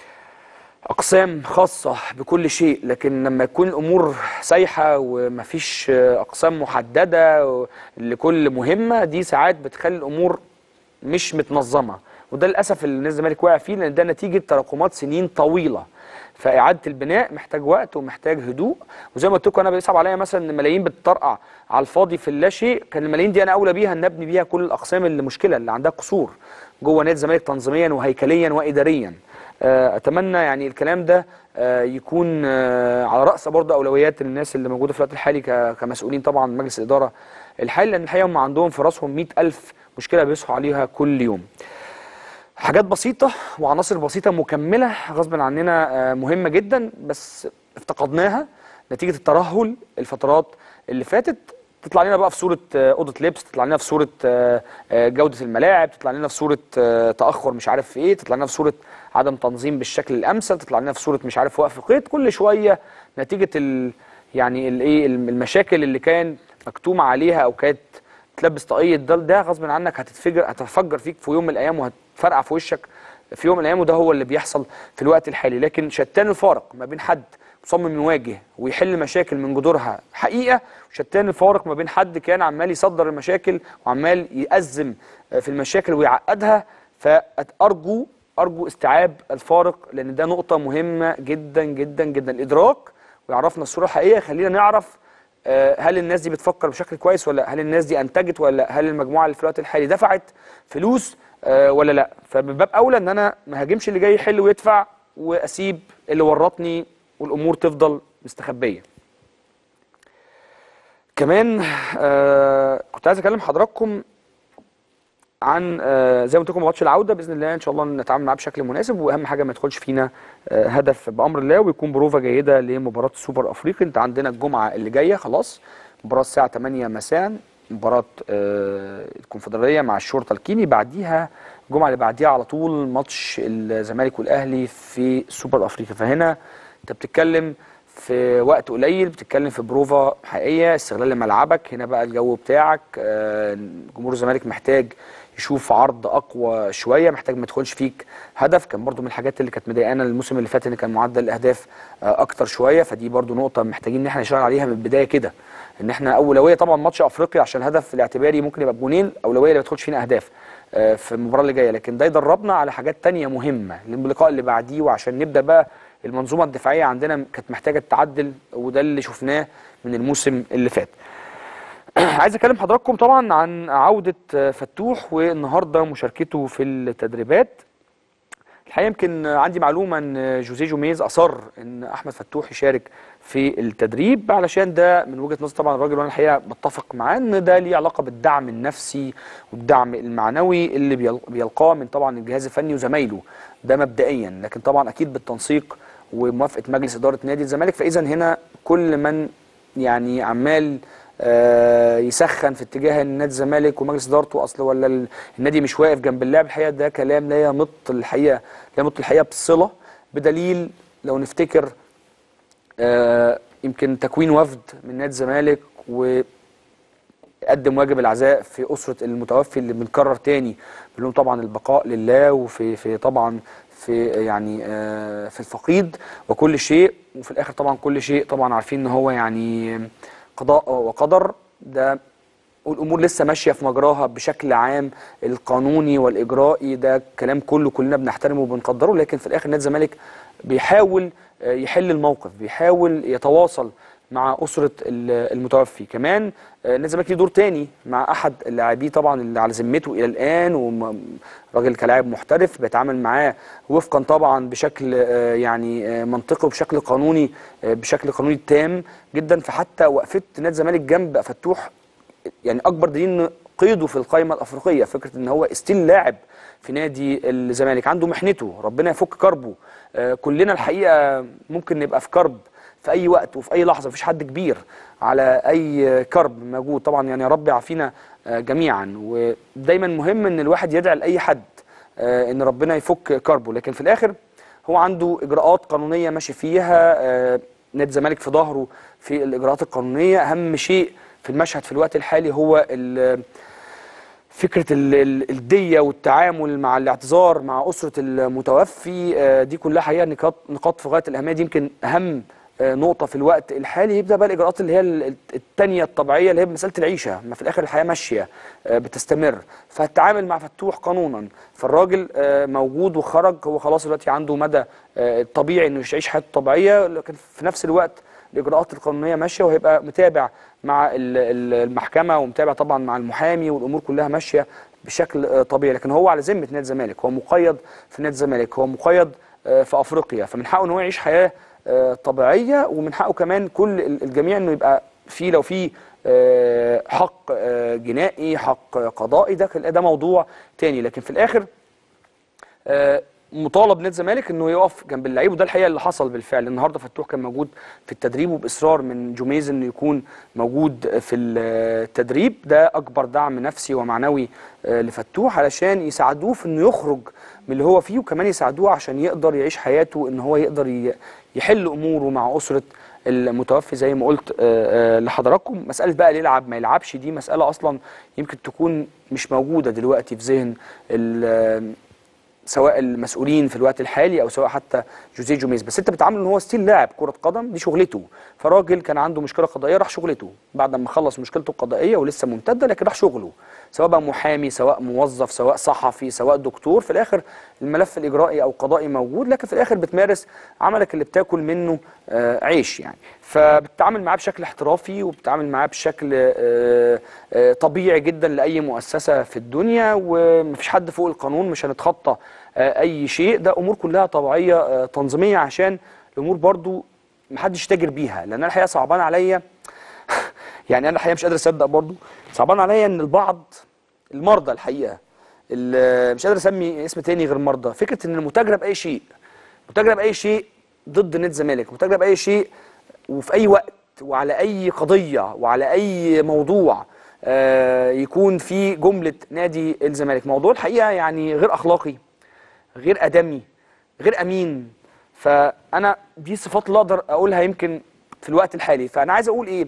اقسام خاصه بكل شيء لكن لما يكون الامور سايحه ومفيش آه، اقسام محدده لكل مهمه دي ساعات بتخلي الامور مش متنظمه وده للاسف اللي نادي الزمالك واقع فيه لان ده نتيجه تراكمات سنين طويله فاعاده البناء محتاج وقت ومحتاج هدوء وزي ما قلت لكم انا بيصعب عليا مثلا ان ملايين بتطرقع على الفاضي في اللا شيء كان الملايين دي انا اولى بيها ان نبني بيها كل الاقسام اللي مشكله اللي عندها قصور جوه نادي الزمالك تنظيميا وهيكليا واداريا آه، اتمنى يعني الكلام ده آه، يكون آه، على راس برضه اولويات الناس اللي موجوده في الوقت الحالي ك- كمسؤولين طبعا مجلس الاداره الحالي لان الحقيقه هم عندهم في راسهم 100000 مشكله بيصحوا عليها كل يوم حاجات بسيطة وعناصر بسيطة مكملة غصب عننا آه، مهمة جدا بس افتقدناها نتيجة الترهل الفترات اللي فاتت تطلع لنا بقى في صورة آه، أوضة لبس تطلع لنا في صورة آه، آه، جودة الملاعب تطلع لنا في صورة آه، تأخر مش عارف في إيه تطلع لنا في صورة عدم تنظيم بالشكل الأمثل تطلع لنا في صورة مش عارف وقف قيد كل شوية نتيجة ال يعني الايه المشاكل اللي كان مكتوم عليها او كانت تلبس طاقيه ده ده غصب عنك هتتفجر هتفجر فيك في يوم من الايام وهتفرقع في وشك في يوم من الايام وده هو اللي بيحصل في الوقت الحالي لكن شتان الفارق ما بين حد مصمم يواجه ويحل مشاكل من جذورها حقيقه وشتان الفارق ما بين حد كان عمال يصدر المشاكل وعمال يأزم في المشاكل ويعقدها فارجو ارجو استيعاب الفارق لان ده نقطه مهمه جدا جدا جدا الادراك ويعرفنا الصوره الحقيقيه خلينا نعرف آه، هل الناس دي بتفكر بشكل كويس ولا هل الناس دي انتجت ولا هل المجموعه اللي في الوقت الحالي دفعت فلوس آه، ولا لا فمن باب اولى ان انا ما هاجمش اللي جاي يحل ويدفع واسيب اللي ورطني والامور تفضل مستخبيه كمان آه كنت عايز اكلم حضراتكم عن آه زي ما قلت لكم ماتش العوده باذن الله ان شاء الله نتعامل معاه بشكل مناسب واهم حاجه ما يدخلش فينا آه هدف بامر الله ويكون بروفه جيده لمباراه السوبر الافريقي انت عندنا الجمعه اللي جايه خلاص مباراه الساعه 8 مساء مباراه آه الكونفدراليه مع الشرطه الكيني بعديها الجمعه اللي بعديها على طول ماتش الزمالك والاهلي في السوبر الافريقي فهنا انت بتتكلم في وقت قليل بتتكلم في بروفا حقيقيه استغلال لملعبك هنا بقى الجو بتاعك آه، جمهور الزمالك محتاج يشوف عرض اقوى شويه محتاج ما يدخلش فيك هدف كان برضو من الحاجات اللي كانت مضايقانا الموسم اللي فات ان كان معدل الاهداف آه، اكتر شويه فدي برضو نقطه محتاجين ان احنا نشتغل عليها من البدايه كده ان احنا اولويه طبعا ماتش افريقيا عشان الهدف الاعتباري ممكن يبقى بجونين اولويه اللي ما يدخلش فينا اهداف آه، في المباراه اللي جايه لكن ده يدربنا على حاجات تانية مهمه للقاء اللي بعديه وعشان نبدا بقى المنظومه الدفاعيه عندنا كانت محتاجه تتعدل وده اللي شفناه من الموسم اللي فات عايز اكلم حضراتكم طبعا عن عوده آه، فتوح والنهارده مشاركته في التدريبات الحقيقه يمكن عندي معلومه ان جوزيه جوميز اصر ان احمد فتوح يشارك في التدريب علشان ده من وجهه نظر طبعا الراجل وانا الحقيقه بتفق معاه ان ده ليه علاقه بالدعم النفسي والدعم المعنوي اللي بيل- بيلقاه من طبعا الجهاز الفني وزمايله ده مبدئيا لكن طبعا اكيد بالتنسيق وموافقه مجلس اداره نادي الزمالك فاذا هنا كل من يعني عمال آه، يسخن في اتجاه ان نادي الزمالك ومجلس ادارته اصل ولا ال- النادي مش واقف جنب اللاعب الحقيقه ده كلام لا يمط الحقيقه لا يمط الحقيقه بالصله بدليل لو نفتكر آه، يمكن تكوين وفد من نادي الزمالك وقدم واجب العزاء في اسره المتوفي اللي بنكرر تاني بنقول لهم طبعا البقاء لله وفي في طبعا في يعني آه، في الفقيد وكل شيء وفي الاخر طبعا كل شيء طبعا عارفين ان هو يعني قضاء وقدر ده والامور لسه ماشيه في مجراها بشكل عام القانوني والاجرائي ده كلام كله كلنا بنحترمه وبنقدره لكن في الاخر نادي الزمالك بيحاول آه، يحل الموقف بيحاول يتواصل مع اسره ال- المتوفي كمان آه، نادي الزمالك ليه دور تاني مع احد اللاعبين طبعا اللي على ذمته الى الان وراجل كلاعب محترف بيتعامل معاه وفقا طبعا بشكل آه، يعني آه، منطقي وبشكل قانوني آه، بشكل قانوني تام جدا فحتى وقفه نادي الزمالك جنب فتوح يعني اكبر دليل ان قيده في القائمه الافريقيه فكره ان هو استيل لاعب في نادي الزمالك عنده محنته ربنا يفك كربه آه، كلنا الحقيقه ممكن نبقى في كرب في اي وقت وفي اي لحظه مفيش حد كبير على اي كرب موجود طبعا يعني يا رب يعافينا آه، جميعا ودايما مهم ان الواحد يدعي لاي حد آه، ان ربنا يفك كربه لكن في الاخر هو عنده اجراءات قانونيه ماشي فيها آه، نادي الزمالك في ظهره في الاجراءات القانونيه اهم شيء في المشهد في الوقت الحالي هو ال- فكره ال- ال- الديه والتعامل مع الاعتذار مع اسره المتوفي آه، دي كلها حقيقه نقاط نقاط في غايه الاهميه دي يمكن اهم آه، نقطه في الوقت الحالي يبدا بقى الاجراءات اللي هي ال- التانيه الطبيعيه اللي هي مساله العيشه ما في الاخر الحياه ماشيه آه، بتستمر فهتتعامل مع فتوح قانونا فالراجل آه، موجود وخرج هو خلاص دلوقتي عنده مدى آه، طبيعي انه يعيش حياته طبيعيه لكن في نفس الوقت الاجراءات القانونيه ماشيه وهيبقى متابع مع ال- ال- المحكمه ومتابع طبعا مع المحامي والامور كلها ماشيه بشكل آه، طبيعي لكن هو على ذمه نادي الزمالك هو مقيد في نادي الزمالك هو مقيد آه، في افريقيا فمن حقه ان هو يعيش حياه آه، طبيعيه ومن حقه كمان كل ال- الجميع انه يبقى في لو في آه، حق آه، جنائي حق قضائي ده ده موضوع تاني لكن في الاخر آه، مطالب نادي الزمالك انه يقف جنب اللعيب وده الحقيقه اللي حصل بالفعل النهارده فتوح كان موجود في التدريب وباصرار من جوميز انه يكون موجود في التدريب ده اكبر دعم نفسي ومعنوي آه، لفتوح علشان يساعدوه في انه يخرج من اللي هو فيه وكمان يساعدوه عشان يقدر يعيش حياته ان هو يقدر ي- يحل اموره مع اسره المتوفي زي ما قلت آه، آه، لحضراتكم مساله بقى اللي يلعب ما يلعبش دي مساله اصلا يمكن تكون مش موجوده دلوقتي في ذهن ال- سواء المسؤولين في الوقت الحالي او سواء حتى جوزيه جوميز بس انت بتعامل ان هو ستيل لاعب كره قدم دي شغلته فراجل كان عنده مشكله قضائيه راح شغلته بعد ما خلص مشكلته القضائيه ولسه ممتده لكن راح شغله سواء بقى محامي سواء موظف سواء صحفي سواء دكتور في الاخر الملف الاجرائي او القضائي موجود لكن في الاخر بتمارس عملك اللي بتاكل منه آه، عيش يعني فبتتعامل معاه بشكل احترافي وبتتعامل معاه بشكل آه، آه، طبيعي جدا لاي مؤسسه في الدنيا ومفيش حد فوق القانون مش هنتخطى آه، اي شيء ده امور كلها طبيعيه آه، تنظيميه عشان الامور برضو محدش يتاجر بيها لان انا الحقيقه صعبان عليا يعني انا الحقيقه مش قادر اصدق برضو صعبان عليا ان البعض المرضى الحقيقه ال- مش قادر اسمي اسم تاني غير مرضى فكره ان المتاجره باي شيء متاجره باي شيء ضد نادي الزمالك متاجره باي شيء وفي اي وقت وعلى اي قضيه وعلى اي موضوع آه، يكون في جمله نادي الزمالك موضوع الحقيقه يعني غير اخلاقي غير ادمي غير امين فانا دي صفات اللي اقدر اقولها يمكن في الوقت الحالي فانا عايز اقول ايه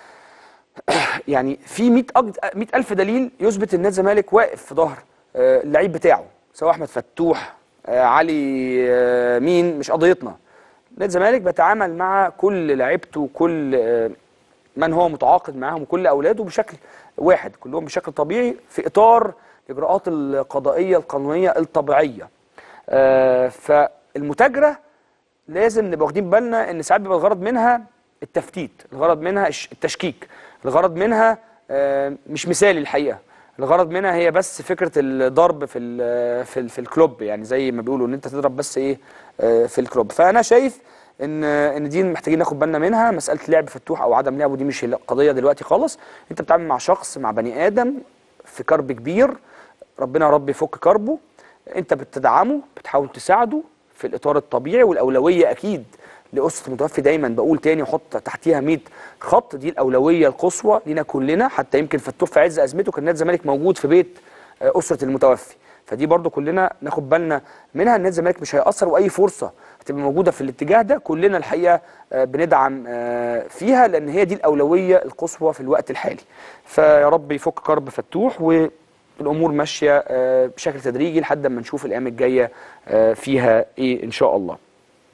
يعني في 100 أجد... 100 ألف دليل يثبت ان نادي الزمالك واقف في ظهر آه، اللعيب بتاعه سواء احمد فتوح آه، علي آه، مين مش قضيتنا نادي الزمالك بيتعامل مع كل لعيبته وكل آه، من هو متعاقد معاهم وكل اولاده بشكل واحد كلهم بشكل طبيعي في اطار الاجراءات القضائيه القانونيه الطبيعيه آه، فالمتاجره لازم نبقى واخدين بالنا ان ساعات بيبقى الغرض منها التفتيت الغرض منها الش- التشكيك الغرض منها آه، مش مثالي الحقيقه الغرض منها هي بس فكره الضرب في ال في ال في الكلوب يعني زي ما بيقولوا ان انت تضرب بس ايه آه، في الكلوب فانا شايف ان ان دي محتاجين ناخد بالنا منها مساله لعب فتوح او عدم لعبه دي مش القضيه دلوقتي خالص انت بتتعامل مع شخص مع بني ادم في كرب كبير ربنا يا رب يفك كربه انت بتدعمه بتحاول تساعده في الاطار الطبيعي والاولويه اكيد لاسره المتوفي دايما بقول تاني وحط تحتيها 100 خط دي الاولويه القصوى لينا كلنا حتى يمكن فتوح في عز ازمته كان نادي الزمالك موجود في بيت آه، اسره المتوفي فدي برضو كلنا ناخد بالنا منها ان نادي الزمالك مش هيأثر واي فرصه هتبقى موجوده في الاتجاه ده كلنا الحقيقه آه، بندعم آه، فيها لان هي دي الاولويه القصوى في الوقت الحالي فيا رب يفك كرب فتوح و الامور ماشيه آه، بشكل تدريجي لحد ما نشوف الايام الجايه آه، فيها ايه ان شاء الله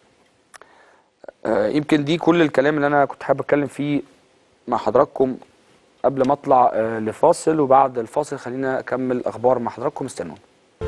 آه، يمكن دي كل الكلام اللي انا كنت حابب اتكلم فيه مع حضراتكم قبل ما اطلع آه، لفاصل وبعد الفاصل خلينا اكمل اخبار مع حضراتكم استنونا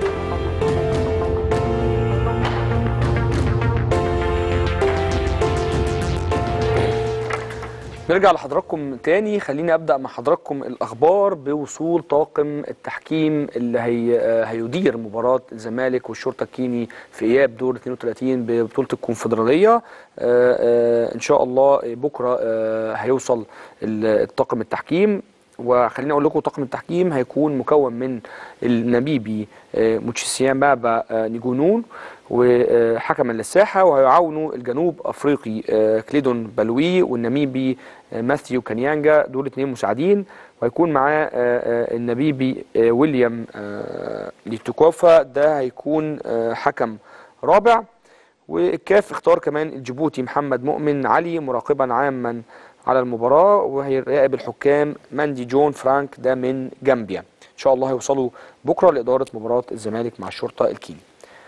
نرجع لحضراتكم تاني خليني ابدا مع حضراتكم الاخبار بوصول طاقم التحكيم اللي هي آه، هيدير مباراه الزمالك والشرطه الكيني في اياب دور 32 ببطوله الكونفدراليه آه، آه، ان شاء الله بكره آه، هيوصل ال- الطاقم التحكيم وخليني اقول لكم طاقم التحكيم هيكون مكون من النميبي آه، موتشيسيان بابا آه، نيجونون وحكما للساحه وهيعاونوا الجنوب افريقي آه، كليدون بلوي والنميبي آه، ماثيو كانيانجا دول اثنين مساعدين وهيكون معاه آه، آه، النميبي آه، ويليام آه، ليتوكوفا ده هيكون آه، حكم رابع والكاف اختار كمان الجيبوتي محمد مؤمن علي مراقبا عاما على المباراة وهيراقب الحكام ماندي جون فرانك ده من جامبيا ان شاء الله هيوصلوا بكرة لإدارة مباراة الزمالك مع الشرطة الكيني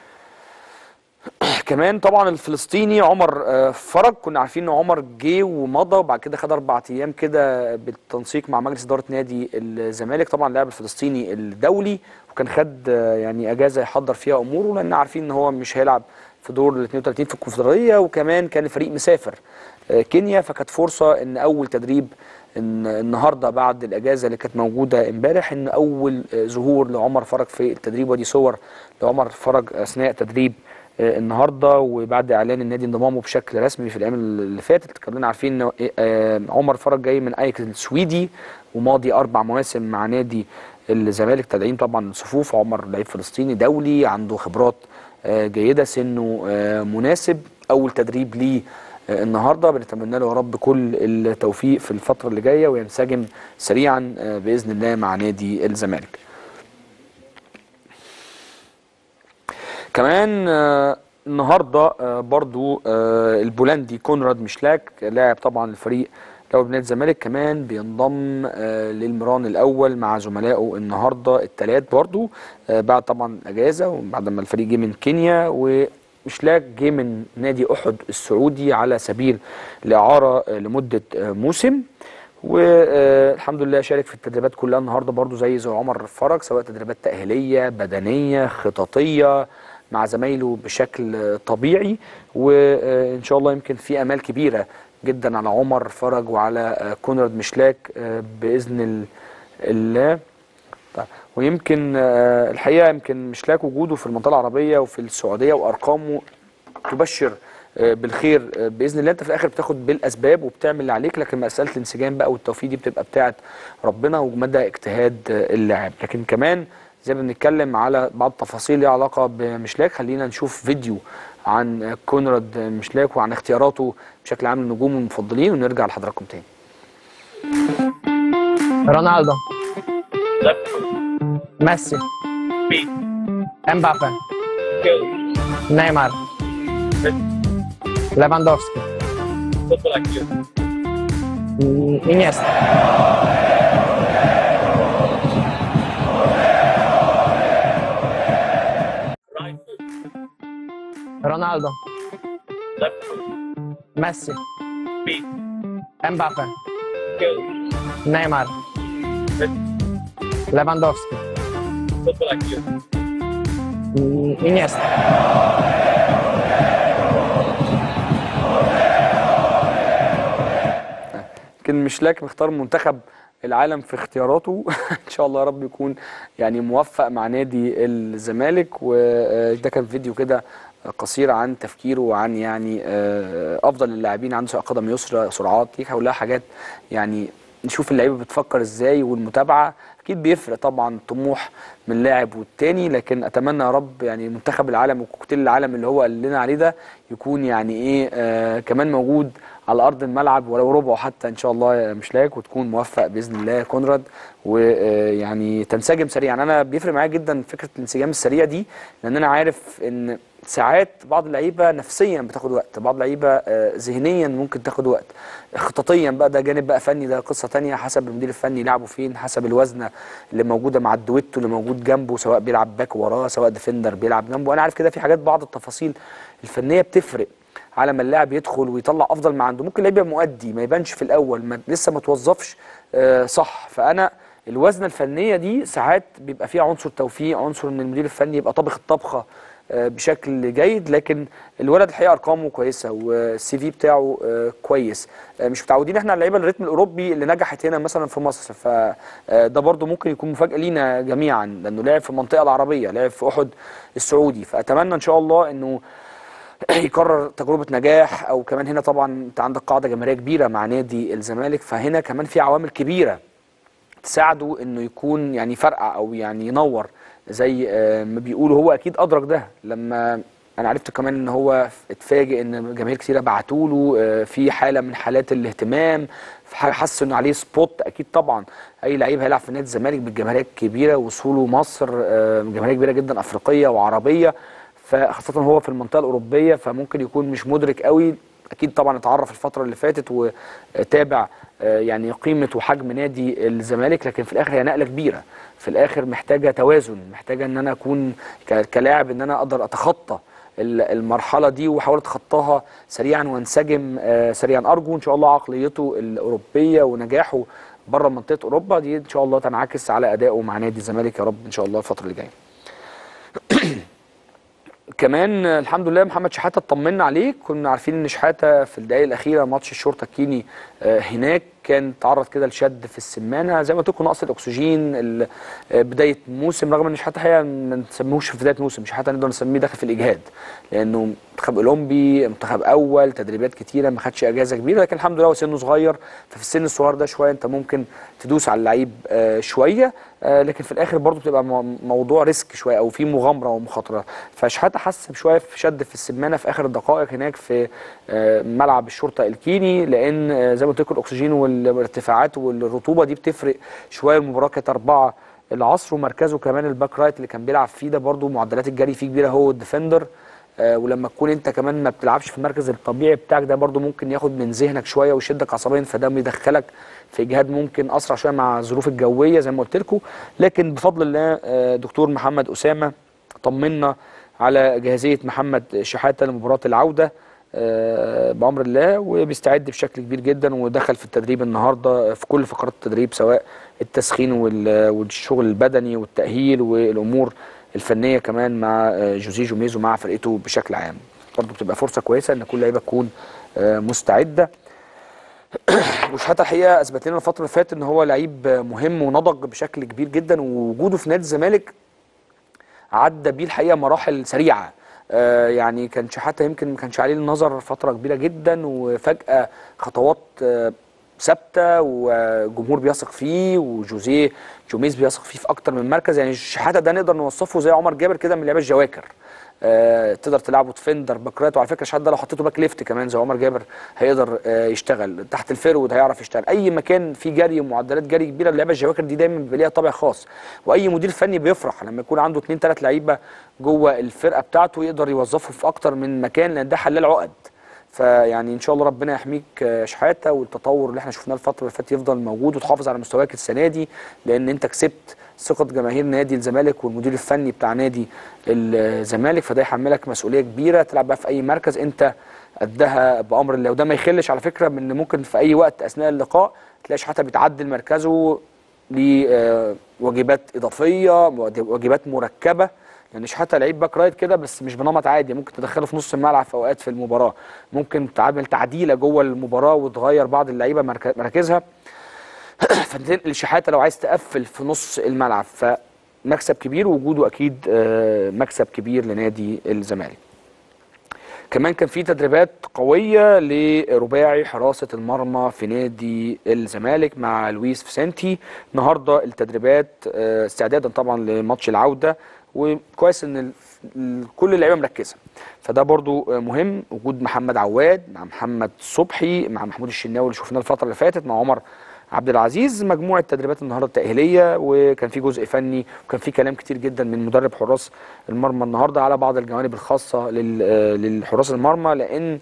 كمان طبعا الفلسطيني عمر آه، فرج كنا عارفين ان عمر جه ومضى وبعد كده خد اربع ايام كده بالتنسيق مع مجلس اداره نادي الزمالك طبعا اللاعب الفلسطيني الدولي وكان خد آه، يعني اجازه يحضر فيها اموره لان عارفين ان هو مش هيلعب في دور ال 32 في الكونفدراليه وكمان كان الفريق مسافر آه، كينيا فكانت فرصه ان اول تدريب إن النهارده بعد الاجازه اللي كانت موجوده امبارح ان اول آه، ظهور لعمر فرج في التدريب ودي صور لعمر فرج اثناء تدريب آه، النهارده وبعد اعلان النادي انضمامه بشكل رسمي في الايام اللي فاتت كلنا عارفين ان آه، عمر فرج جاي من اياكس السويدي وماضي اربع مواسم مع نادي الزمالك تدعيم طبعا صفوف عمر لعيب فلسطيني دولي عنده خبرات آه، جيده سنه آه، مناسب اول تدريب ليه آه، النهارده بنتمنى له يا رب كل التوفيق في الفتره اللي جايه وينسجم سريعا آه، باذن الله مع نادي الزمالك كمان آه، النهارده آه، برضو آه، البولندي كونراد مشلاك لاعب طبعا الفريق لو نادي الزمالك كمان بينضم آه، للمران الاول مع زملائه النهارده الثلاث برضو آه، بعد طبعا اجازه وبعد ما الفريق جه من كينيا ومشلاك جه من نادي احد السعودي على سبيل الاعاره آه، لمده آه، موسم والحمد لله شارك في التدريبات كلها النهارده برضو زي زي عمر فرج سواء تدريبات تأهيلية بدنية خططية مع زمايله بشكل آه، طبيعي وإن شاء الله يمكن في آمال كبيرة جدا على عمر فرج وعلى آه، كونراد مشلاك آه، بإذن ال- الله طيب ويمكن آه، الحقيقة يمكن مشلاك وجوده في المنطقة العربية وفي السعودية وأرقامه تبشر آه، بالخير آه، باذن الله انت في الاخر بتاخد بالاسباب وبتعمل اللي عليك لكن مساله الانسجام بقى والتوفيق دي بتبقى بتاعه ربنا ومدى اجتهاد آه، اللاعب لكن كمان زي ما بنتكلم على بعض التفاصيل ليها علاقه بمشلاك خلينا نشوف فيديو عن آه، كونراد مشلاك وعن اختياراته بشكل عام للنجوم المفضلين ونرجع لحضراتكم تاني رونالدو Left ميسي B. امبابي Skills. نيمار ليفاندوفسكي Football IQ. انيستا Right foot. رونالدو Left foot. ميسي B. امبابي Skills. نيمار ليفاندوفسكي Football IQ. انيستا يمكن مشلاك مختار منتخب العالم في اختياراته ان شاء الله يا رب يكون يعني موفق مع نادي الزمالك وده كان فيديو كده قصير عن تفكيره وعن يعني آه، افضل اللاعبين عنده سواء قدم يسرى سرعات دي كلها حاجات يعني نشوف اللعيبه بتفكر ازاي والمتابعه اكيد بيفرق طبعا طموح من لاعب والتاني لكن اتمنى يا رب يعني منتخب العالم وكوكتيل العالم اللي هو قال لنا عليه ده يكون يعني ايه آه كمان موجود على ارض الملعب ولو ربعه حتى ان شاء الله يا مشلاك وتكون موفق باذن الله يا كونراد ويعني تنسجم سريعا انا بيفرق معايا جدا فكره الانسجام السريع دي لان انا عارف ان ساعات بعض اللعيبه نفسيا بتاخد وقت بعض اللعيبه آه، ذهنيا ممكن تاخد وقت خططيا بقى ده جانب بقى فني ده قصه تانية حسب المدير الفني لعبه فين حسب الوزنه اللي موجوده مع الدويتو اللي موجود جنبه سواء بيلعب باك وراه سواء ديفندر بيلعب جنبه انا عارف كده في حاجات بعض التفاصيل الفنيه بتفرق على ما اللاعب يدخل ويطلع افضل ما عنده ممكن لعيب يبقى مؤدي ما يبانش في الاول ما لسه ما توظفش آه، صح فانا الوزنه الفنيه دي ساعات بيبقى فيها عنصر توفيق عنصر ان المدير الفني يبقى طابخ الطبخه آه، بشكل جيد لكن الولد الحقيقه ارقامه كويسه والسي في بتاعه آه، كويس آه، مش متعودين احنا على اللعيبه الريتم الاوروبي اللي نجحت هنا مثلا في مصر فده برضو ممكن يكون مفاجاه لينا جميعا لانه لعب في المنطقه العربيه لعب في احد السعودي فاتمنى ان شاء الله انه يكرر تجربه نجاح او كمان هنا طبعا انت عندك قاعده جماهيريه كبيره مع نادي الزمالك فهنا كمان في عوامل كبيره تساعده انه يكون يعني فرقع او يعني ينور زي آه، ما بيقولوا هو اكيد ادرك ده لما انا عرفت كمان ان هو اتفاجئ ان جماهير كتيره بعتوا له آه، في حاله من حالات الاهتمام في حاجة حس انه عليه سبوت اكيد طبعا اي لعيب هيلعب في نادي الزمالك بالجماهيريه الكبيره وصوله مصر آه، جماهيريه كبيره جدا افريقيه وعربيه فخاصه هو في المنطقه الاوروبيه فممكن يكون مش مدرك قوي اكيد طبعا اتعرف الفتره اللي فاتت وتابع آه، يعني قيمه وحجم نادي الزمالك لكن في الاخر هي نقله كبيره في الاخر محتاجه توازن محتاجه ان انا اكون ك- كلاعب ان انا اقدر اتخطى ال- المرحله دي واحاول اتخطاها سريعا وانسجم آه، سريعا ارجو ان شاء الله عقليته الاوروبيه ونجاحه بره منطقه اوروبا دي ان شاء الله تنعكس على ادائه مع نادي الزمالك يا رب ان شاء الله الفتره اللي جايه كمان آه، الحمد لله محمد شحاته اطمنا عليه كنا عارفين ان شحاته في الدقائق الاخيره ماتش الشرطه الكيني آه، هناك كان تعرض كده لشد في السمانه زي ما قلت لكم نقص الاكسجين ال- آه، بدايه موسم رغم ان شحاته الحقيقه ما نسميهوش في بدايه موسم شحاته نقدر نسميه داخل في الاجهاد لانه منتخب اولمبي منتخب اول تدريبات كتيره ما خدش اجازه كبيره لكن الحمد لله هو سنه صغير ففي السن الصغير ده شويه انت ممكن تدوس على اللعيب آه، شويه آه، لكن في الاخر برضه بتبقى مو- موضوع ريسك شويه او في مغامره ومخاطره فشحاته حس بشويه في شد في السمانه في اخر الدقائق هناك في آه، ملعب الشرطه الكيني لان آه، زي ما قلت لكم الاكسجين والارتفاعات والرطوبه دي بتفرق شويه المباراه كانت اربعه العصر ومركزه كمان الباك رايت اللي كان بيلعب فيه ده برضه معدلات الجري فيه كبيره هو الديفندر آه، ولما تكون انت كمان ما بتلعبش في المركز الطبيعي بتاعك ده برضو ممكن ياخد من ذهنك شويه ويشدك عصبيا فده بيدخلك في اجهاد ممكن اسرع شويه مع الظروف الجويه زي ما قلت لكم لكن بفضل الله آه، دكتور محمد اسامه طمنا على جاهزيه محمد شحاته لمباراه العوده آه، بامر الله وبيستعد بشكل كبير جدا ودخل في التدريب النهارده في كل فقرات التدريب سواء التسخين وال- والشغل البدني والتاهيل والامور الفنيه كمان مع آه، جوزيه جوميز ومع فرقته بشكل عام برضه بتبقى فرصه كويسه ان كل لعيبه تكون آه، مستعده وشحاته الحقيقه اثبت لنا الفتره اللي فاتت ان هو لعيب مهم ونضج بشكل كبير جدا ووجوده في نادي الزمالك عدى بيه الحقيقه مراحل سريعه آه يعني كان شحاته يمكن ما كانش عليه النظر فتره كبيره جدا وفجاه خطوات آه ثابته وجمهور بيثق فيه وجوزيه جوميز بيثق فيه في اكتر من مركز يعني شحاته ده نقدر نوصفه زي عمر جابر كده من لعيبه الجواكر آه تقدر تلعبه ديفندر باك رايت وعلى فكره شحاته ده لو حطيته باك ليفت كمان زي عمر جابر هيقدر آه يشتغل تحت الفيرود هيعرف يشتغل اي مكان فيه جري ومعدلات جري كبيره اللعيبه الجواكر دي دايما بيبقى ليها طابع خاص واي مدير فني بيفرح لما يكون عنده اثنين ثلاث لعيبه جوه الفرقه بتاعته يقدر يوظفه في اكتر من مكان لان ده حلال عقد فيعني ان شاء الله ربنا يحميك آه، شحاته والتطور اللي احنا شفناه الفتره اللي فاتت يفضل موجود وتحافظ على مستواك السنه دي لان انت كسبت ثقه جماهير نادي الزمالك والمدير الفني بتاع نادي الزمالك فده يحملك مسؤوليه كبيره تلعب بقى في اي مركز انت قدها بامر الله وده ما يخلش على فكره من ان ممكن في اي وقت اثناء اللقاء تلاقي شحاته بيتعدل مركزه لواجبات اضافيه واجبات مركبه يعني شحاته لعيب باك رايت كده بس مش بنمط عادي ممكن تدخله في نص الملعب في اوقات في المباراه ممكن تعمل تعديله جوه المباراه وتغير بعض اللعيبه مرك- مراكزها فتنقل شحاته لو عايز تقفل في نص الملعب فمكسب كبير ووجوده اكيد آه، مكسب كبير لنادي الزمالك كمان كان في تدريبات قوية لرباعي حراسة المرمى في نادي الزمالك مع لويس فيسنتي النهاردة التدريبات آه، استعدادا طبعا لماتش العودة وكويس ان ال- ال- كل اللعيبة مركزة فده برضو آه، مهم وجود محمد عواد مع محمد صبحي مع محمود الشناوي اللي شفناه الفترة اللي فاتت مع عمر عبد العزيز مجموعه تدريبات النهارده التاهيليه وكان في جزء فني وكان في كلام كتير جدا من مدرب حراس المرمى النهارده على بعض الجوانب الخاصه لل- آه، للحراس المرمى لان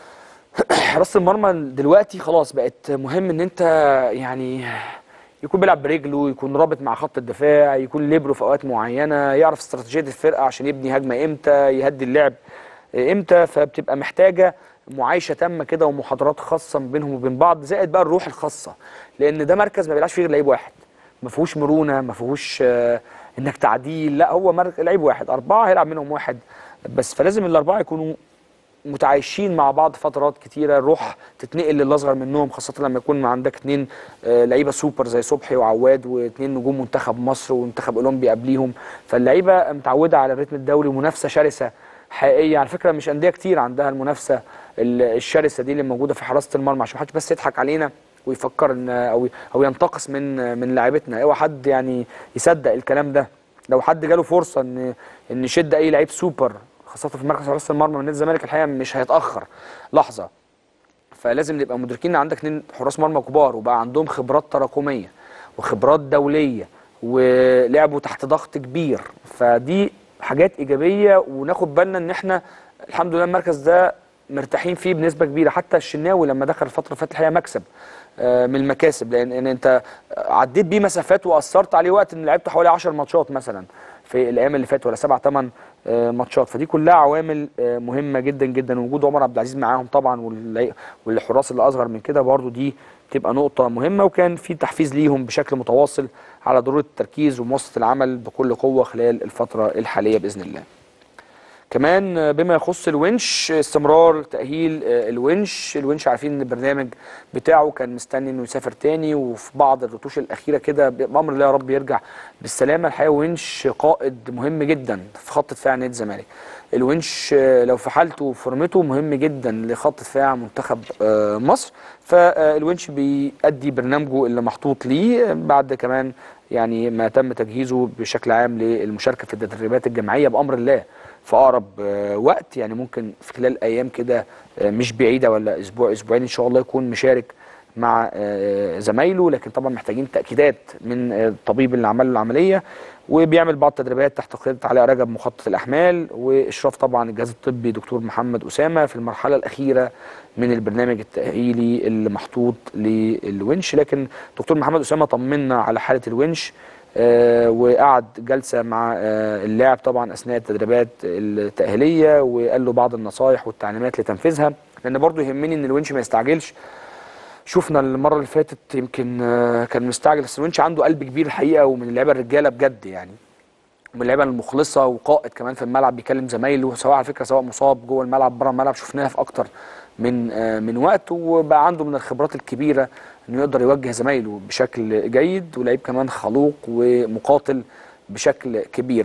حراسه المرمى دلوقتي خلاص بقت مهم ان انت يعني يكون بيلعب برجله يكون رابط مع خط الدفاع يكون ليبرو في اوقات معينه يعرف استراتيجيه الفرقه عشان يبني هجمه امتى يهدي اللعب امتى فبتبقى محتاجه معايشه تامه كده ومحاضرات خاصه ما بينهم وبين بعض زائد بقى الروح الخاصه لان ده مركز ما بيلعبش فيه غير لعيب واحد ما فيهوش مرونه ما فيهوش آه، انك تعديل لا هو مركز لعيب واحد اربعه هيلعب منهم واحد بس فلازم الاربعه يكونوا متعايشين مع بعض فترات كتيره الروح تتنقل للاصغر منهم خاصه لما يكون عندك اتنين آه، لعيبه سوبر زي صبحي وعواد واتنين نجوم منتخب مصر ومنتخب اولمبي قبليهم فاللعيبه متعوده على الريتم الدولي ومنافسه شرسه حقيقيه على فكره مش انديه كتير عندها المنافسه ال- الشرسه دي اللي موجوده في حراسه المرمى عشان محدش بس يضحك علينا ويفكر ان او او ينتقص من من لاعيبتنا اوعى حد يعني يصدق الكلام ده لو حد جاله فرصه ان ان يشد اي لعيب سوبر خاصه في مركز حراسه المرمى من نادي الزمالك الحقيقه مش هيتاخر لحظه فلازم نبقى مدركين ان عندك اتنين حراس مرمى كبار وبقى عندهم خبرات تراكميه وخبرات دوليه ولعبوا تحت ضغط كبير فدي حاجات ايجابيه وناخد بالنا ان احنا الحمد لله المركز ده مرتاحين فيه بنسبه كبيره حتى الشناوي لما دخل الفتره اللي فاتت الحقيقه مكسب آه، من المكاسب لان ان انت عديت بيه مسافات واثرت عليه وقت ان لعبت حوالي 10 ماتشات مثلا في الايام اللي فاتت ولا سبع ثمان ماتشات فدي كلها عوامل آه، مهمه جدا جدا وجود عمر عبد العزيز معاهم طبعا واللي- والحراس اللي اصغر من كده برضو دي تبقى نقطه مهمه وكان في تحفيز ليهم بشكل متواصل على ضروره التركيز ومواصله العمل بكل قوه خلال الفتره الحاليه باذن الله كمان آه، بما يخص الونش استمرار تأهيل آه، الونش الونش عارفين ان البرنامج بتاعه كان مستني انه يسافر تاني وفي بعض الرتوش الأخيرة كده بأمر الله يا رب يرجع بالسلامة الحقيقة ونش قائد مهم جدا في خط دفاع نادي الزمالك الونش آه، لو في حالته وفورمته مهم جدا لخط دفاع منتخب آه، مصر فالونش بيأدي برنامجه اللي محطوط ليه بعد كمان يعني ما تم تجهيزه بشكل عام للمشاركة في التدريبات الجماعية بأمر الله في اقرب آه، وقت يعني ممكن في خلال ايام كده آه، مش بعيده ولا اسبوع اسبوعين ان شاء الله يكون مشارك مع آه، زمايله لكن طبعا محتاجين تاكيدات من آه، الطبيب اللي عمل له العمليه وبيعمل بعض التدريبات تحت قياده علاء رجب مخطط الاحمال واشراف طبعا الجهاز الطبي دكتور محمد اسامه في المرحله الاخيره من البرنامج التاهيلي اللي محطوط للونش لكن دكتور محمد اسامه طمنا على حاله الونش آه، وقعد جلسه مع آه، اللاعب طبعا اثناء التدريبات التاهيليه وقال له بعض النصائح والتعليمات لتنفيذها لان برضو يهمني ان الونش ما يستعجلش شفنا المره اللي فاتت يمكن آه، كان مستعجل بس الونش عنده قلب كبير الحقيقه ومن اللعيبه الرجاله بجد يعني ومن اللعيبه المخلصه وقائد كمان في الملعب بيكلم زمايله سواء على فكره سواء مصاب جوه الملعب بره الملعب شفناها في اكتر من آه، من وقت وبقى عنده من الخبرات الكبيره انه يقدر يوجه زمايله بشكل جيد ولعيب كمان خلوق ومقاتل بشكل كبير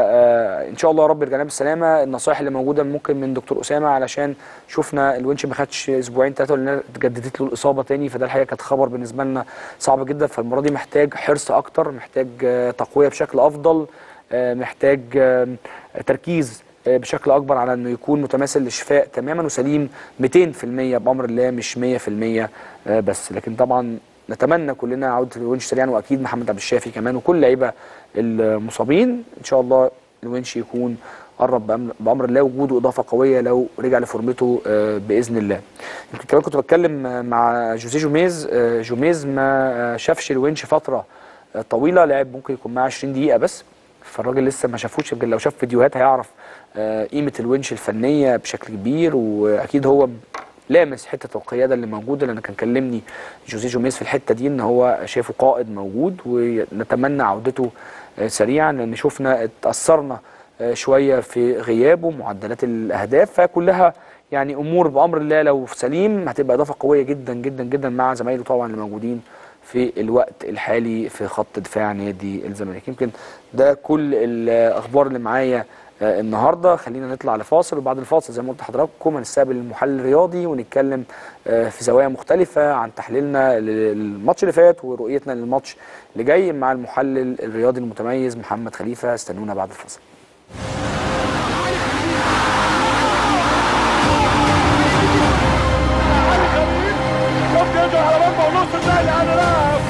فان شاء الله يا رب يرجع لنا بالسلامه النصائح اللي موجوده ممكن من دكتور اسامه علشان شفنا الونش ما خدش اسبوعين ثلاثه لان اتجددت له الاصابه تاني فده الحقيقه كانت خبر بالنسبه لنا صعب جدا فالمره دي محتاج حرص اكتر محتاج آه، تقويه بشكل افضل آه، محتاج آه، تركيز آه، بشكل اكبر على انه يكون متماثل للشفاء تماما وسليم 200% بامر الله مش 100% آه، بس لكن طبعا نتمنى كلنا عوده الونش سريعا واكيد محمد عبد الشافي كمان وكل لعيبه المصابين ان شاء الله الونش يكون قرب بأمر- بامر الله وجوده اضافه قويه لو رجع لفورمته آه، باذن الله يمكن كمان كنت بتكلم آه، مع جوزيه جوميز آه، جوميز ما آه، شافش الونش فتره آه، طويله لعب ممكن يكون معاه 20 دقيقه بس فالراجل لسه ما شافوش يمكن لو شاف فيديوهات هيعرف آه، قيمه الونش الفنيه بشكل كبير واكيد هو لامس حته القياده اللي موجوده لان كان كلمني جوزيه جوميز في الحته دي ان هو شايفه قائد موجود ونتمنى عودته آه، سريعا لان شفنا اتاثرنا آه، شويه في غيابه معدلات الاهداف فكلها يعني امور بامر الله لو في سليم هتبقى اضافه قويه جدا جدا جدا مع زمايله طبعا اللي موجودين في الوقت الحالي في خط دفاع نادي الزمالك يمكن ده كل الاخبار اللي معايا آه، النهارده خلينا نطلع لفاصل وبعد الفاصل زي ما قلت لحضراتكم هنستقبل المحلل الرياضي ونتكلم آه، في زوايا مختلفه عن تحليلنا للماتش اللي فات ورؤيتنا للماتش اللي جاي مع المحلل الرياضي المتميز محمد خليفه استنونا بعد الفاصل شوف يرجع على مرمى ونص الثاني على لاعب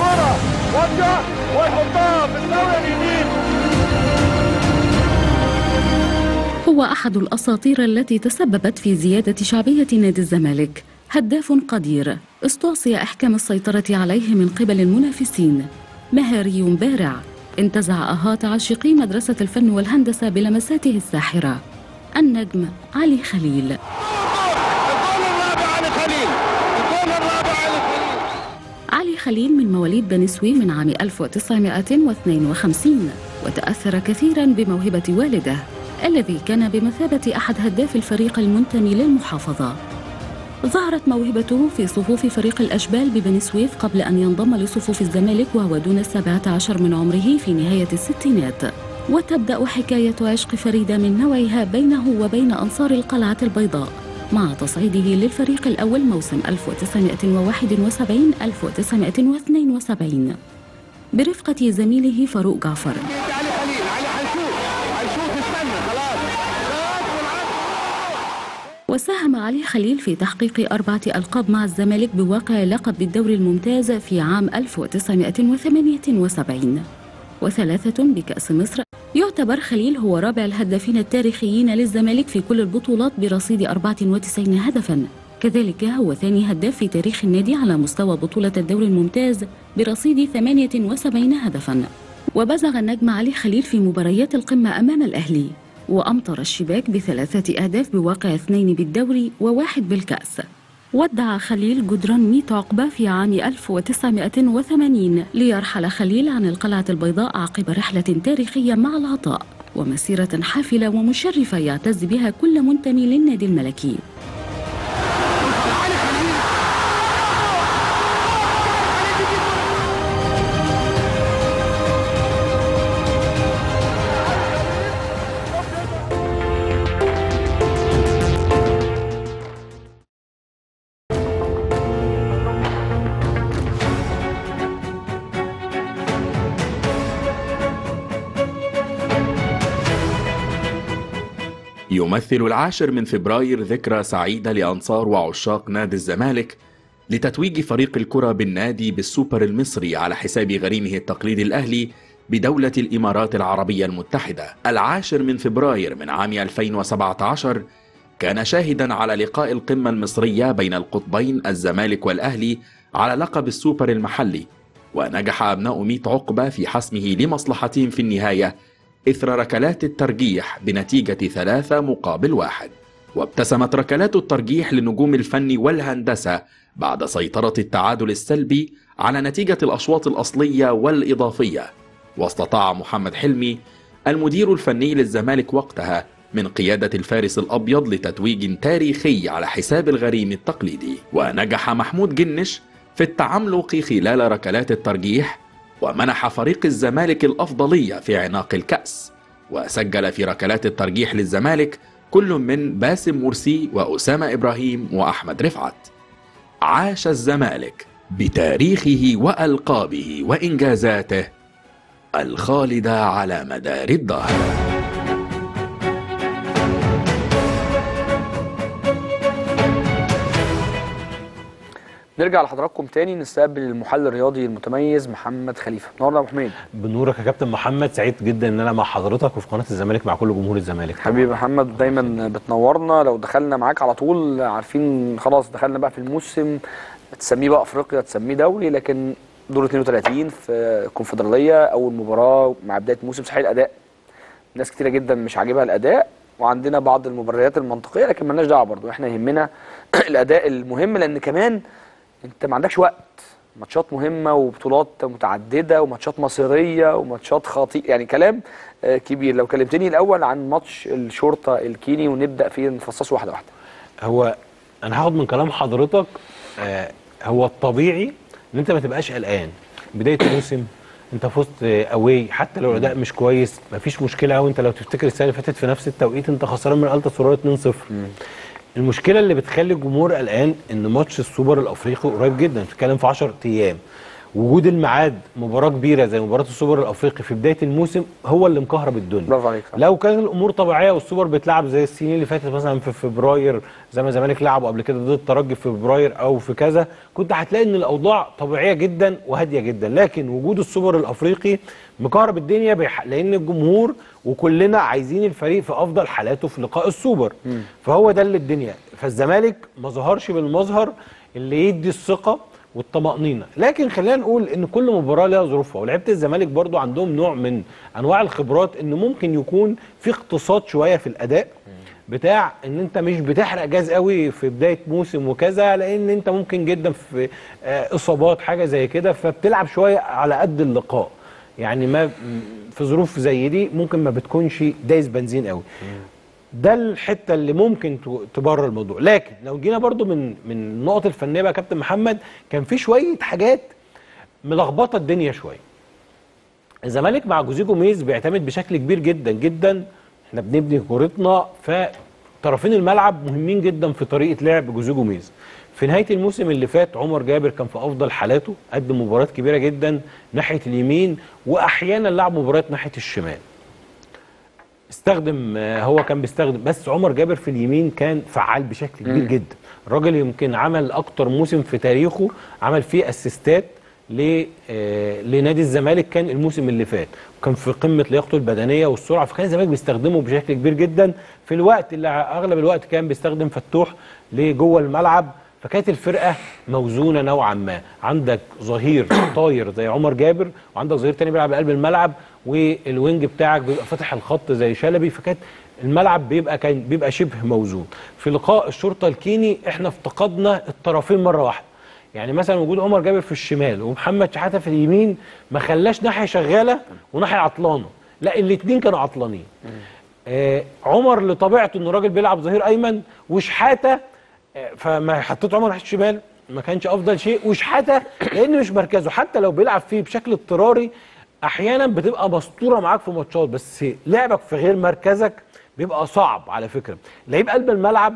هو أحد الأساطير التي تسببت في زيادة شعبية نادي الزمالك هداف قدير استعصي إحكام السيطرة عليه من قبل المنافسين مهاري بارع انتزع أهات عاشقي مدرسة الفن والهندسة بلمساته الساحرة النجم علي خليل علي خليل من مواليد بني سويف من عام 1952 وتأثر كثيرا بموهبة والده الذي كان بمثابة أحد هداف الفريق المنتمي للمحافظة ظهرت موهبته في صفوف فريق الأشبال ببني سويف قبل أن ينضم لصفوف الزمالك وهو دون السابعة عشر من عمره في نهاية الستينات وتبدأ حكاية عشق فريدة من نوعها بينه وبين أنصار القلعة البيضاء مع تصعيده للفريق الأول موسم 1971-1972 برفقة زميله فاروق جعفر وساهم علي خليل في تحقيق أربعة ألقاب مع الزمالك بواقع لقب بالدوري الممتاز في عام 1978 وثلاثة بكأس مصر يعتبر خليل هو رابع الهدافين التاريخيين للزمالك في كل البطولات برصيد 94 هدفا كذلك هو ثاني هداف في تاريخ النادي على مستوى بطولة الدوري الممتاز برصيد 78 هدفا وبزغ النجم علي خليل في مباريات القمة أمام الأهلي وأمطر الشباك بثلاثة أهداف بواقع اثنين بالدوري وواحد بالكأس ودع خليل جدران ميت عقبة في عام 1980 ليرحل خليل عن القلعة البيضاء عقب رحلة تاريخية مع العطاء ومسيرة حافلة ومشرفة يعتز بها كل منتمي للنادي الملكي يمثل العاشر من فبراير ذكرى سعيدة لأنصار وعشاق نادي الزمالك لتتويج فريق الكرة بالنادي بالسوبر المصري على حساب غريمه التقليدي الأهلي بدولة الإمارات العربية المتحدة العاشر من فبراير من عام 2017 كان شاهدا على لقاء القمة المصرية بين القطبين الزمالك والأهلي على لقب السوبر المحلي ونجح أبناء ميت عقبة في حسمه لمصلحتهم في النهاية إثر ركلات الترجيح بنتيجة ثلاثة مقابل واحد وابتسمت ركلات الترجيح لنجوم الفن والهندسة بعد سيطرة التعادل السلبي على نتيجة الأشواط الأصلية والإضافية واستطاع محمد حلمي المدير الفني للزمالك وقتها من قيادة الفارس الأبيض لتتويج تاريخي على حساب الغريم التقليدي ونجح محمود جنش في التعملق خلال ركلات الترجيح ومنح فريق الزمالك الأفضلية في عناق الكأس وسجل في ركلات الترجيح للزمالك كل من باسم مرسي وأسامة إبراهيم وأحمد رفعت عاش الزمالك بتاريخه وألقابه وإنجازاته الخالدة على مدار الدهر نرجع لحضراتكم تاني نستقبل المحلل الرياضي المتميز محمد خليفه نورنا يا ابو حميد بنورك يا كابتن محمد سعيد جدا ان انا مع حضرتك وفي قناه الزمالك مع كل جمهور الزمالك حبيبي محمد دايما بتنورنا لو دخلنا معاك على طول عارفين خلاص دخلنا بقى في الموسم تسميه بقى افريقيا تسميه دوري لكن دور 32 في الكونفدراليه اول مباراه مع بدايه الموسم صحيح الاداء ناس كتيره جدا مش عاجبها الاداء وعندنا بعض المبررات المنطقيه لكن مالناش دعوه برضه احنا يهمنا الاداء المهم لان كمان انت ما عندكش وقت ماتشات مهمه وبطولات متعدده وماتشات مصيريه وماتشات خطيئه يعني كلام آه، كبير لو كلمتني الاول عن ماتش الشرطه الكيني ونبدا فيه نفصصه واحده واحده هو انا هاخد من كلام حضرتك آه هو الطبيعي ان انت ما تبقاش قلقان بدايه الموسم انت فزت اوي حتى لو الاداء مش كويس مفيش مشكله قوي انت لو تفتكر السنه اللي فاتت في نفس التوقيت انت خسران من التا سورار 2-0 المشكله اللي بتخلي الجمهور قلقان ان ماتش السوبر الافريقي قريب جدا بتتكلم في 10 ايام وجود الميعاد مباراه كبيره زي مباراه السوبر الافريقي في بدايه الموسم هو اللي مكهرب الدنيا برافو عليك لو كان الامور طبيعيه والسوبر بيتلعب زي السنين اللي فاتت مثلا في فبراير زي ما الزمالك لعبوا قبل كده ضد الترجي في فبراير او في كذا كنت هتلاقي ان الاوضاع طبيعيه جدا وهاديه جدا لكن وجود السوبر الافريقي مكهرب الدنيا بيح... لان الجمهور وكلنا عايزين الفريق في افضل حالاته في لقاء السوبر فهو ده اللي الدنيا فالزمالك ما ظهرش بالمظهر اللي يدي الثقه والطمأنينة لكن خلينا نقول ان كل مباراة لها ظروفها ولعيبة الزمالك برضو عندهم نوع من انواع الخبرات ان ممكن يكون في اقتصاد شوية في الاداء بتاع ان انت مش بتحرق جاز قوي في بداية موسم وكذا لان انت ممكن جدا في آه، اصابات حاجة زي كده فبتلعب شوية على قد اللقاء يعني ما في ظروف زي دي ممكن ما بتكونش دايس بنزين قوي ده الحته اللي ممكن ت- تبرر الموضوع لكن لو جينا برضو من من النقط الفنيه بقى يا كابتن محمد كان في شويه حاجات ملخبطه الدنيا شويه الزمالك مع جوزيه جوميز بيعتمد بشكل كبير جدا جدا احنا بنبني كورتنا فطرفين الملعب مهمين جدا في طريقه لعب جوزيه جوميز في نهايه الموسم اللي فات عمر جابر كان في افضل حالاته قدم مباريات كبيره جدا ناحيه اليمين واحيانا لعب مباريات ناحيه الشمال استخدم آه، هو كان بيستخدم بس عمر جابر في اليمين كان فعال بشكل كبير جدا الراجل يمكن عمل اكتر موسم في تاريخه عمل فيه اسيستات ل آه، لنادي الزمالك كان الموسم اللي فات وكان في قمه لياقته البدنيه والسرعه فكان الزمالك بيستخدمه بشكل كبير جدا في الوقت اللي اغلب الوقت كان بيستخدم فتوح لجوه الملعب فكانت الفرقه موزونه نوعا ما عندك ظهير طاير زي عمر جابر وعندك ظهير تاني بيلعب قلب الملعب والوينج بتاعك بيبقى فاتح الخط زي شلبي فكانت الملعب بيبقى كان بيبقى شبه موزون في لقاء الشرطه الكيني احنا افتقدنا الطرفين مره واحده يعني مثلا وجود عمر جابر في الشمال ومحمد شحاته في اليمين ما خلاش ناحيه شغاله وناحيه عطلانه لا الاثنين كانوا عطلانين آه عمر لطبيعته انه راجل بيلعب ظهير ايمن وشحاته آه، فما حطيت عمر ناحيه الشمال ما كانش افضل شيء وشحاته لان مش مركزه حتى لو بيلعب فيه بشكل اضطراري احيانا بتبقى مسطوره معاك في ماتشات بس لعبك في غير مركزك بيبقى صعب على فكره لعيب قلب الملعب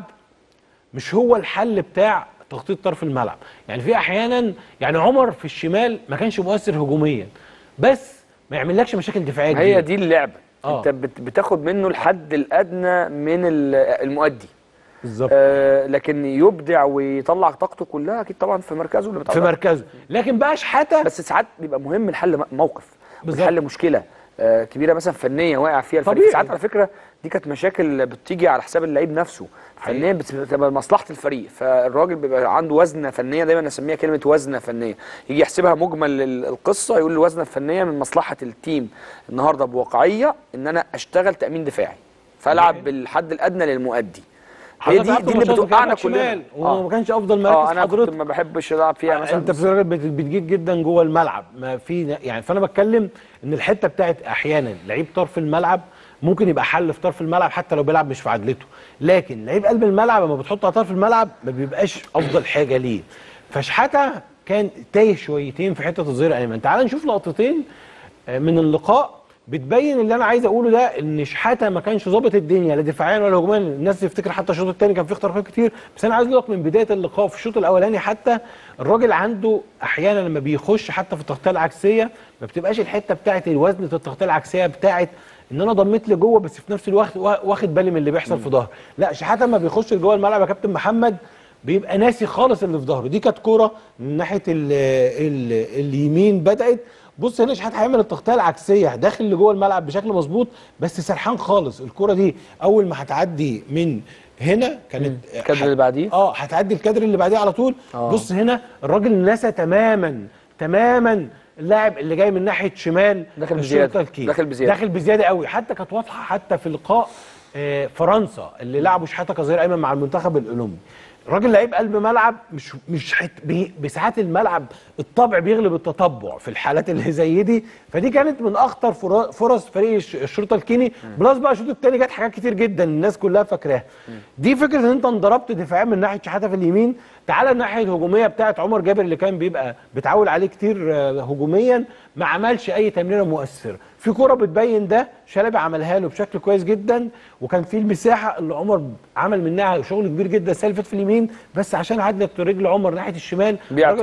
مش هو الحل بتاع تخطيط طرف الملعب يعني في احيانا يعني عمر في الشمال ما كانش مؤثر هجوميا بس ما يعملكش مشاكل دفاعيه هي كبيرة. دي اللعبه آه. انت بت- بتاخد منه الحد الادنى من ال- المؤدي بالظبط آه لكن يبدع ويطلع طاقته كلها اكيد طبعا في مركزه اللي في متعود مركزه لكن بقى شحاته بس ساعات بيبقى مهم الحل م- موقف بالظبط. والحل مشكله آه كبيره مثلا فنيه واقع فيها الفريق طبيعي. ساعات على فكره دي كانت مشاكل بتيجي على حساب اللعيب نفسه فنيا بت- بتبقى مصلحه الفريق فالراجل بيبقى عنده وزنه فنيه دايما اسميها كلمه وزنه فنيه يجي يحسبها مجمل ال- القصه يقول الوزنه الفنيه من مصلحه التيم النهارده بواقعيه ان انا اشتغل تامين دفاعي فالعب بالحد الادنى للمؤدي هي حضرتك دي لعبت دي اللي ماتشات بتوقعنا وكان كلنا شمال وما كانش افضل مراكز اه انا حضرتك كنت ما بحبش العب فيها مثلا انت في راجل بت- بتجيد جدا جوه الملعب ما في يعني فانا بتكلم ان الحته بتاعت احيانا لعيب طرف الملعب ممكن يبقى حل في طرف الملعب حتى لو بيلعب مش في عدلته لكن لعيب قلب الملعب لما بتحطه على طرف الملعب ما بيبقاش افضل حاجه ليه فشحاته كان تايه شويتين في حته الظهير الايمن تعال نشوف لقطتين آه، من اللقاء بتبين اللي انا عايز اقوله ده ان شحاته ما كانش ظابط الدنيا لا دفاعيا ولا هجوميا الناس تفتكر حتى الشوط الثاني كان فيه اختراقات كتير بس انا عايز اقول لك من بدايه اللقاء في الشوط الاولاني حتى الراجل عنده احيانا لما بيخش حتى في التغطيه العكسيه ما بتبقاش الحته بتاعت الوزن التغطيه العكسيه بتاعت ان انا ضميت لجوه بس في نفس الوقت وا- واخد بالي من اللي بيحصل في ظهري لا شحاته لما بيخش لجوه الملعب يا كابتن محمد بيبقى ناسي خالص اللي في ظهره دي كانت كوره من ناحيه ال ال اليمين بدات بص هنا شحات هيعمل التغطيه العكسيه داخل لجوه الملعب بشكل مظبوط بس سرحان خالص الكوره دي اول ما هتعدي من هنا كانت الكادر اللي بعديه؟ اه هتعدي الكادر اللي بعديه على طول آه. بص هنا الراجل نسى تماما تماما اللاعب اللي جاي من ناحيه شمال داخل الشرطة بزيادة. الكيل. داخل بزيادة. داخل بزياده قوي حتى كانت واضحه حتى في لقاء آه، فرنسا اللي لعبوا شحاته كظهير ايمن مع المنتخب الاولمبي الراجل لعيب قلب ملعب مش مش حت بي- بساعات الملعب الطبع بيغلب التطبع في الحالات اللي زي دي فدي كانت من اخطر فرا- فرص فريق الش- الشرطه الكيني بلس بقى الشوط الثاني جت حاجات كتير جدا الناس كلها فاكراها دي فكره ان انت انضربت دفاعيا من ناحيه شحاته في اليمين تعالى الناحيه الهجوميه بتاعت عمر جابر اللي كان بيبقى بتعول عليه كتير آه، هجوميا ما عملش اي تمريره مؤثره في كره بتبين ده شلبي عملها له بشكل كويس جدا وكان في المساحه اللي عمر عمل منها شغل كبير جدا السنه اللي فاتت في اليمين بس عشان عدلت رجل عمر ناحيه الشمال بيعطل. الراجل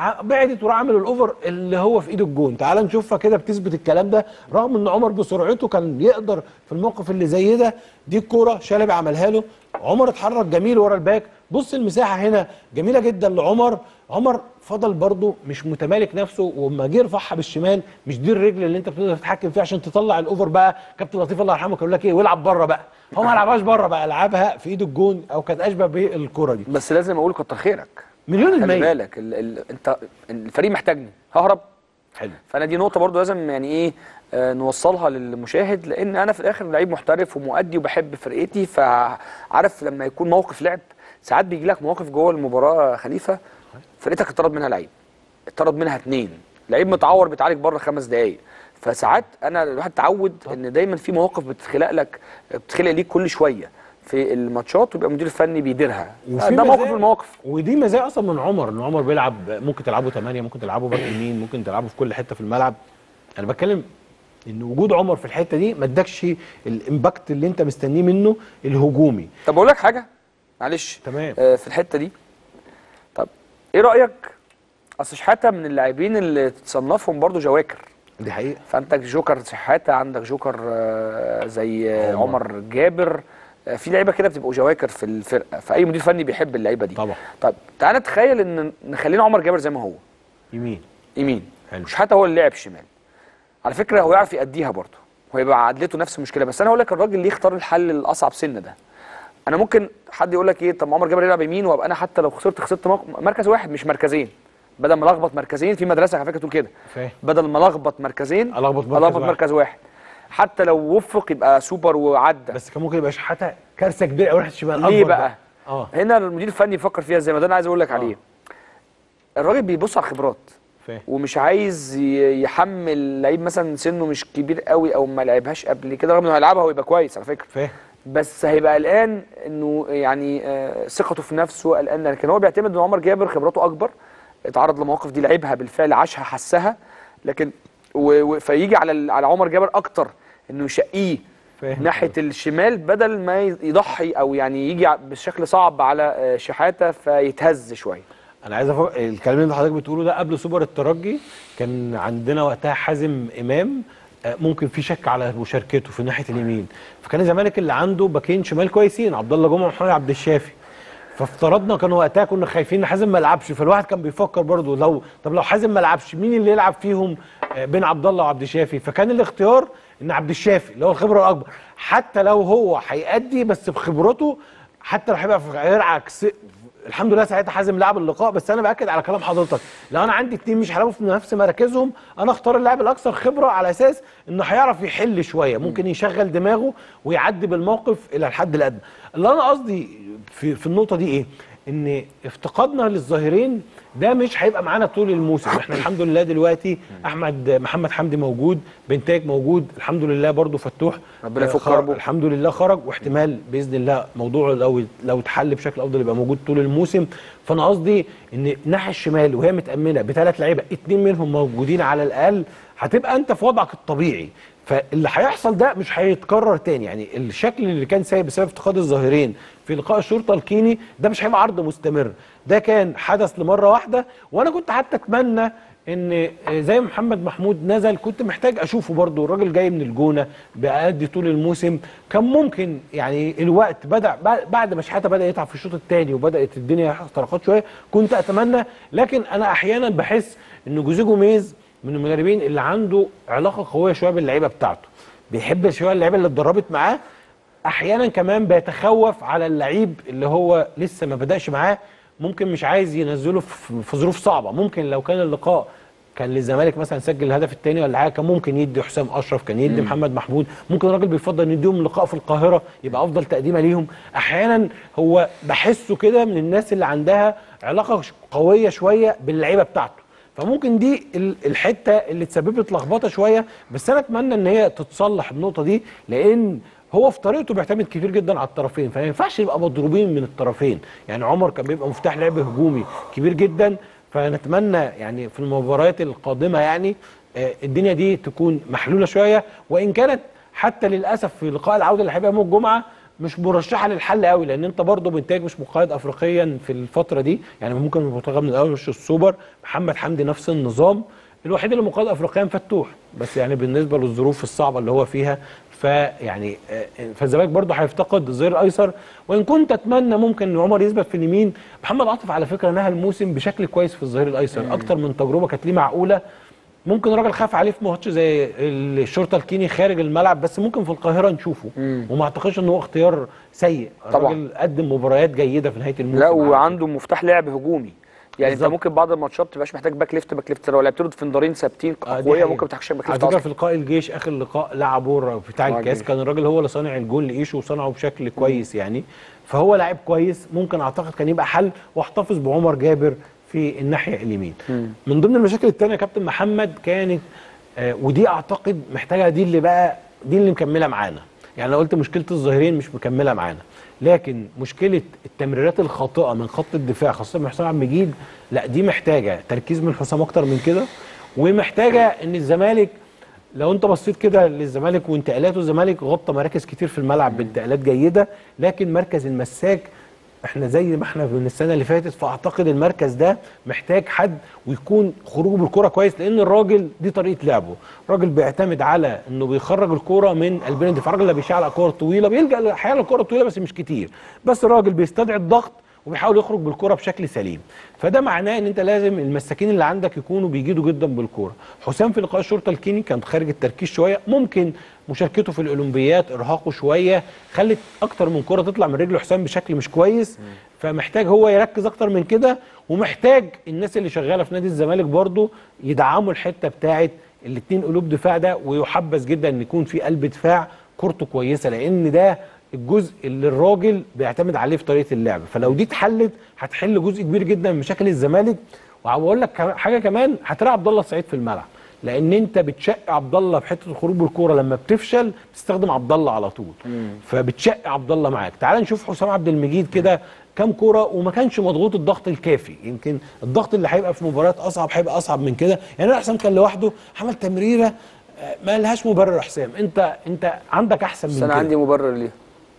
ع- بعدت وراح عامل الاوفر اللي هو في ايد الجون تعال نشوفها كده بتثبت الكلام ده رغم ان عمر بسرعته كان يقدر في الموقف اللي زي ده دي الكوره شلبي عملها له عمر اتحرك جميل ورا الباك بص المساحه هنا جميله جدا لعمر عمر فضل برضه مش متمالك نفسه وما جه يرفعها بالشمال مش دي الرجل اللي انت بتقدر تتحكم فيها عشان تطلع الاوفر بقى كابتن لطيف الله يرحمه كان يقول لك ايه والعب بره بقى هو ما لعبهاش بره بقى لعبها في ايد الجون او كانت اشبه بالكره دي بس لازم اقول كتر خيرك مليون خلي المية بالك ال... ال... انت الفريق محتاجني ههرب حلو فانا دي نقطه برضو لازم يعني ايه آه، نوصلها للمشاهد لان انا في الاخر لعيب محترف ومؤدي وبحب فرقتي فعارف لما يكون موقف لعب ساعات بيجي لك مواقف جوه المباراه خليفه فرقتك اتطرد منها لعيب اتطرد منها اتنين لعيب متعور بيتعالج بره خمس دقائق فساعات انا الواحد تعود ان دايما في مواقف بتخلق لك بتخلق ليك كل شويه في الماتشات ويبقى المدير الفني بيديرها وفي ده موقف مزايا- من المواقف ودي مزايا اصلا من عمر ان عمر بيلعب ممكن تلعبه 8 ممكن تلعبه باك يمين ممكن تلعبه في كل حته في الملعب انا بتكلم ان وجود عمر في الحته دي ما ادكش الامباكت اللي انت مستنيه منه الهجومي طب اقول لك حاجه معلش تمام. آه في الحته دي طب ايه رايك اصل شحاته من اللاعبين اللي تصنفهم برضو جواكر دي حقيقه فانت جوكر شحاته عندك جوكر آه زي آه، عمر. عمر جابر آه في لعيبه كده بتبقوا جواكر في الفرقه فاي مدير فني بيحب اللعيبه دي طبعا. طب تعالى نتخيل ان نخلينا عمر جابر زي ما هو يمين يمين حلو. شحاته هو اللي لعب شمال على فكره هو يعرف يأديها برضه وهيبقى عدلته نفس المشكله بس انا هقول لك الراجل ليه اختار الحل الاصعب سنه ده انا ممكن حد يقول لك ايه طب ما عمر جابر يلعب يمين وابقى انا حتى لو خسرت خسرت مق- مركز واحد مش مركزين بدل ما الخبط مركزين في مدرسه على فكره تقول كده فاهم بدل ما الخبط مركزين ألخبط مركز الخبط واحد. مركز واحد حتى لو وفق يبقى سوبر وعدى بس كان ممكن يبقى شحاته كارثه كبيره قوي ناحيه الشمال ليه أكبر بقى؟ اه هنا المدير الفني يفكر فيها زي ما ده انا عايز اقول لك عليه الراجل بيبص على الخبرات فاهم ومش عايز ي- يحمل لعيب مثلا سنه مش كبير قوي او ما لعبهاش قبل كده رغم انه هيلعبها ويبقى كويس على فكره فاهم بس هيبقى قلقان انه يعني آه، ثقته في نفسه قلقان لكن هو بيعتمد ان عمر جابر خبراته اكبر اتعرض لمواقف دي لعبها بالفعل عاشها حسها لكن و... و... فيجي على ال- على عمر جابر اكتر انه يشقيه فاهم ناحيه الشمال بدل ما يضحي او يعني يجي ع- بشكل صعب على آه، شحاته فيتهز شويه انا عايز افق الكلام اللي حضرتك بتقوله ده قبل سوبر الترجي كان عندنا وقتها حازم امام آه، ممكن في شك على مشاركته في ناحيه اليمين فكان الزمالك اللي عنده باكين شمال كويسين عبد الله جمعه ومحمد عبد الشافي فافترضنا كانوا وقتها كنا خايفين ان حازم ما يلعبش فالواحد كان بيفكر برضه لو طب لو حازم ما لعبش مين اللي يلعب فيهم آه، بين عبد الله وعبد الشافي فكان الاختيار ان عبد الشافي اللي هو الخبره الاكبر حتى لو هو هيأدي بس بخبرته حتى لو هيبقى في غير عكس الحمد لله ساعتها حازم لعب اللقاء بس انا باكد على كلام حضرتك لو انا عندي اتنين مش هيلعبوا في نفس مراكزهم انا اختار اللاعب الاكثر خبره على اساس انه هيعرف يحل شويه ممكن يشغل دماغه ويعدي بالموقف الى الحد الادنى اللي انا قصدي في في النقطه دي ايه ان افتقادنا للظاهرين ده مش هيبقى معانا طول الموسم احنا الحمد لله دلوقتي احمد محمد حمدي موجود بنتاج موجود الحمد لله برضو فتوح ربنا يفك آه، خرج- كربه. الحمد لله خرج واحتمال باذن الله موضوعه لو لو اتحل بشكل افضل يبقى موجود طول الموسم فانا قصدي ان الناحيه الشمال وهي متامنه بثلاث لعيبه اتنين منهم موجودين على الاقل هتبقى انت في وضعك الطبيعي فاللي هيحصل ده مش هيتكرر تاني يعني الشكل اللي كان سايب بسبب افتقاد الظاهرين في لقاء الشرطه الكيني ده مش هيبقى عرض مستمر ده كان حدث لمره واحده وانا كنت حتى اتمنى ان زي محمد محمود نزل كنت محتاج اشوفه برضو الراجل جاي من الجونه بيأدي طول الموسم كان ممكن يعني الوقت بدا بعد ما شحاته بدا يتعب في الشوط الثاني وبدات الدنيا اختراقات شويه كنت اتمنى لكن انا احيانا بحس ان جوزيه جوميز من المدربين اللي عنده علاقه قويه شويه باللعيبه بتاعته بيحب شويه اللعيبه اللي اتدربت معاه احيانا كمان بيتخوف على اللعيب اللي هو لسه ما بداش معاه ممكن مش عايز ينزله في في ظروف صعبه ممكن لو كان اللقاء كان للزمالك مثلا سجل الهدف الثاني ولا حاجه كان ممكن يدي حسام اشرف كان يدي محمد محمود ممكن الراجل بيفضل ان يديهم لقاء في القاهره يبقى افضل تقديمه ليهم احيانا هو بحسه كده من الناس اللي عندها علاقه ش- قويه شويه باللعيبه بتاعته فممكن دي ال- الحته اللي تسببت لخبطه شويه بس انا اتمنى ان هي تتصلح النقطه دي لان هو في طريقته بيعتمد كتير جدا على الطرفين فما ينفعش يبقى مضروبين من الطرفين يعني عمر كان بيبقى مفتاح لعب هجومي كبير جدا فنتمنى يعني في المباريات القادمه يعني آه، الدنيا دي تكون محلوله شويه وان كانت حتى للاسف في لقاء العوده اللي هيبقى يوم الجمعه مش مرشحه للحل قوي لان انت برضه بنتاج مش مقيد افريقيا في الفتره دي يعني ممكن البرتغال من الاول مش السوبر محمد حمدي نفس النظام الوحيد اللي مقيد افريقيا فتوح بس يعني بالنسبه للظروف الصعبه اللي هو فيها فيعني آه، فالزمالك برضه هيفتقد الظهير الايسر وان كنت اتمنى ممكن ان عمر يثبت في اليمين محمد عاطف على فكره نهى الموسم بشكل كويس في الظهير الايسر اكتر من تجربه كانت ليه معقوله ممكن الراجل خاف عليه في ماتش زي الشرطه الكيني خارج الملعب بس ممكن في القاهره نشوفه وما اعتقدش ان هو اختيار سيء طبعا. الراجل قدم مباريات جيده في نهايه الموسم لا على وعنده مفتاح لعب هجومي يعني انت بالظبط. ممكن بعض الماتشات ما تبقاش محتاج باك ليفت باك ليفت لو لعبت له ديفندرين ثابتين آه، دي اقوياء حقيقة. ممكن ما تحتاجش باك على ليفت فكره اصلا في لقاء الجيش اخر لقاء لعبه بتاع آه، الكاس الجيش. كان الراجل هو اللي صانع الجول لايشو وصنعه بشكل كويس يعني فهو لاعب كويس ممكن اعتقد كان يبقى حل واحتفظ بعمر جابر في الناحيه اليمين من ضمن المشاكل الثانيه يا كابتن محمد كانت آه ودي اعتقد محتاجه دي اللي بقى دي اللي مكمله معانا يعني انا قلت مشكله الظاهرين مش مكمله معانا لكن مشكله التمريرات الخاطئه من خط الدفاع خاصه من حسام عبد المجيد لا دي محتاجه تركيز من حسام اكتر من كده ومحتاجه ان الزمالك لو انت بصيت كده للزمالك وانتقالاته الزمالك غطى مراكز كتير في الملعب بانتقالات جيده لكن مركز المساك احنا زي ما احنا من السنه اللي فاتت فاعتقد المركز ده محتاج حد ويكون خروجه بالكره كويس لان الراجل دي طريقه لعبه الراجل بيعتمد على انه بيخرج الكره من قلبين الدفاع الراجل اللي بيشعل كور طويله بيلجا احيانا الكره الطويله بس مش كتير بس الراجل بيستدعي الضغط وبيحاول يخرج بالكره بشكل سليم فده معناه ان انت لازم المساكين اللي عندك يكونوا بيجيدوا جدا بالكوره حسام في لقاء الشرطه الكيني كان خارج التركيز شويه ممكن مشاركته في الاولمبيات ارهاقه شويه خلت اكتر من كره تطلع من رجل حسام بشكل مش كويس فمحتاج هو يركز اكتر من كده ومحتاج الناس اللي شغاله في نادي الزمالك برضو يدعموا الحته بتاعه الاثنين قلوب دفاع ده ويحبذ جدا ان يكون في قلب دفاع كورته كويسه لان ده الجزء اللي الراجل بيعتمد عليه في طريقه اللعب فلو دي اتحلت هتحل جزء كبير جدا من مشاكل الزمالك وهقول لك كمان- حاجه كمان هتلاقي عبد الله السعيد في الملعب لان انت بتشق عبد الله في حته الخروج بالكوره لما بتفشل بتستخدم عبد الله على طول فبتشق عبد الله معاك تعال نشوف حسام عبد المجيد كده كام كوره وما كانش مضغوط الضغط الكافي يمكن الضغط اللي هيبقى في مباريات اصعب هيبقى اصعب من كده يعني حسام كان لوحده عمل تمريره آه، ما لهاش مبرر يا حسام انت انت عندك احسن من بس كده انا عندي مبرر ليه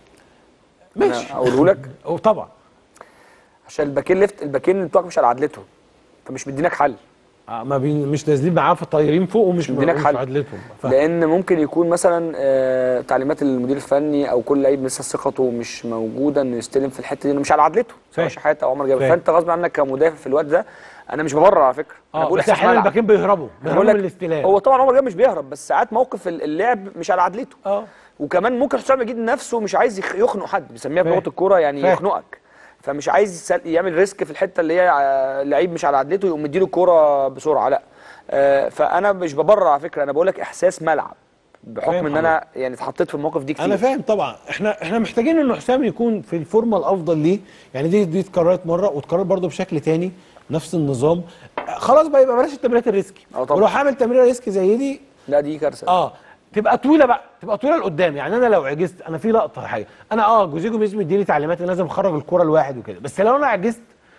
ماشي انا اقوله لك أو طبعا عشان الباكين ليفت الباكين بتوعك مش على عدلتهم فمش مدينك حل آه، ما بي مش نازلين معاه في الطايرين فوق ومش مدينك مش حل. عدلتهم ف... لان ممكن يكون مثلا آه، تعليمات المدير الفني او كل لعيب لسه ثقته مش موجوده انه يستلم في الحته دي انه مش على عدلته سواء فاهم. شحات او عمر جابر فاهم. فانت غصب عنك كمدافع في الوقت ده انا مش ببرر على فكره انا اه بقول بس احساس احيانا ملعب الباكين بيهربوا أنا بيهربوا بقول من لك الاستلام هو طبعا عمر جابر مش بيهرب بس ساعات موقف اللعب مش على عدلته اه وكمان ممكن حسام يجيد نفسه مش عايز يخ- يخنق حد بيسميها فاهم. بلغه الكوره يعني فاهم. يخنقك فمش عايز يسل- يعمل ريسك في الحته اللي هي آه، لعيب مش على عدلته يقوم مديله الكوره بسرعه لا آه، فانا مش ببرر على فكره انا بقول لك احساس ملعب بحكم فاهم ان انا يعني اتحطيت في المواقف دي كتير انا فاهم طبعا احنا احنا محتاجين ان حسام يكون في الفورمه الافضل ليه يعني دي دي اتكررت مره واتكررت برضه بشكل تاني نفس النظام آه، خلاص بقى يبقى بلاش التمريرات الريسكي اه طبعا. ولو هعمل تمريره ريسكي زي دي لا دي كارثه اه تبقى طويله بقى تبقى طويله لقدام يعني انا لو عجزت انا في لقطه حاجه انا اه جوزيجو بيزم مديني تعليمات ان لازم اخرج الكره لواحد وكده بس لو انا عجزت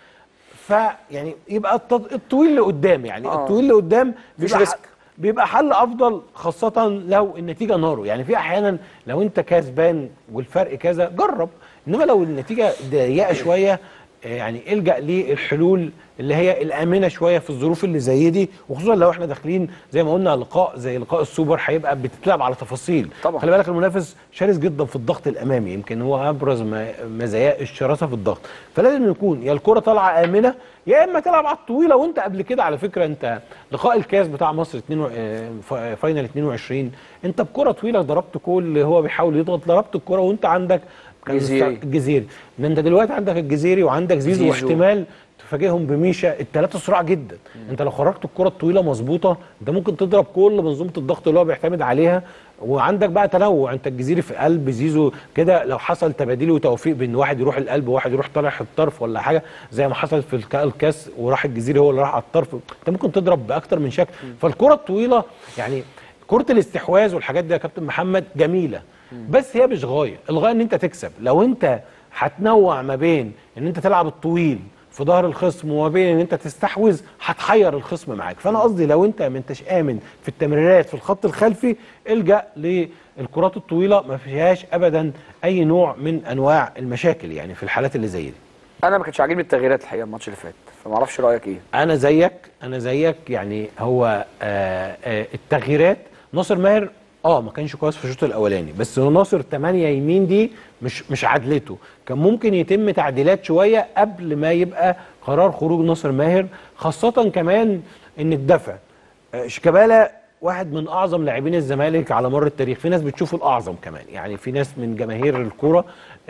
فيعني يبقى التط- الطويل لقدام يعني آه. الطويل لقدام مفيش بيبقى ريسك. بيبقى حل افضل خاصه لو النتيجه نارو يعني في احيانا لو انت كسبان والفرق كذا جرب انما لو النتيجه ضيقه شويه آه، يعني الجا للحلول اللي هي الامنه شويه في الظروف اللي زي دي وخصوصا لو احنا داخلين زي ما قلنا لقاء زي لقاء السوبر هيبقى بتتلعب على تفاصيل طبعا. خلي بالك المنافس شرس جدا في الضغط الامامي يمكن هو ابرز ما- مزاياه الشراسه في الضغط فلازم يكون يا الكره طالعه امنه يا اما تلعب على الطويله وانت قبل كده على فكره انت لقاء الكاس بتاع مصر 2 و- آه، ف- فاينل 22 انت بكره طويله ضربت كل اللي هو بيحاول يضغط ضربت الكره وانت عندك كان جزيري. مست- الجزيري ان انت دلوقتي عندك الجزيري وعندك زيزو, زيزو. واحتمال تفاجئهم بميشا الثلاثه سرعه جدا انت لو خرجت الكره الطويله مظبوطه انت ممكن تضرب كل منظومه الضغط اللي هو بيعتمد عليها وعندك بقى تنوع انت الجزيري في قلب زيزو كده لو حصل تباديل وتوفيق بين واحد يروح القلب وواحد يروح طالع الطرف ولا حاجه زي ما حصل في الك- الكاس وراح الجزيري هو اللي راح على الطرف انت ممكن تضرب باكتر من شكل فالكره الطويله يعني كره الاستحواذ والحاجات دي يا كابتن محمد جميله بس هي مش غايه الغايه ان انت تكسب لو انت هتنوع ما بين ان انت تلعب الطويل في ظهر الخصم وما بين ان انت تستحوذ هتحير الخصم معاك فانا قصدي لو انت ما انتش امن في التمريرات في الخط الخلفي الجا للكرات الطويله ما فيهاش ابدا اي نوع من انواع المشاكل يعني في الحالات اللي زي دي انا ما كانش عاجبني التغييرات الحقيقه الماتش اللي فات فما اعرفش رايك ايه انا زيك انا زيك يعني هو آه آه التغييرات ناصر ماهر اه ما كانش كويس في الشوط الاولاني بس هو ناصر 8 يمين دي مش مش عدلته كان ممكن يتم تعديلات شويه قبل ما يبقى قرار خروج ناصر ماهر خاصه كمان ان الدفع آه، شيكابالا واحد من اعظم لاعبين الزمالك على مر التاريخ في ناس بتشوفه الاعظم كمان يعني في ناس من جماهير الكوره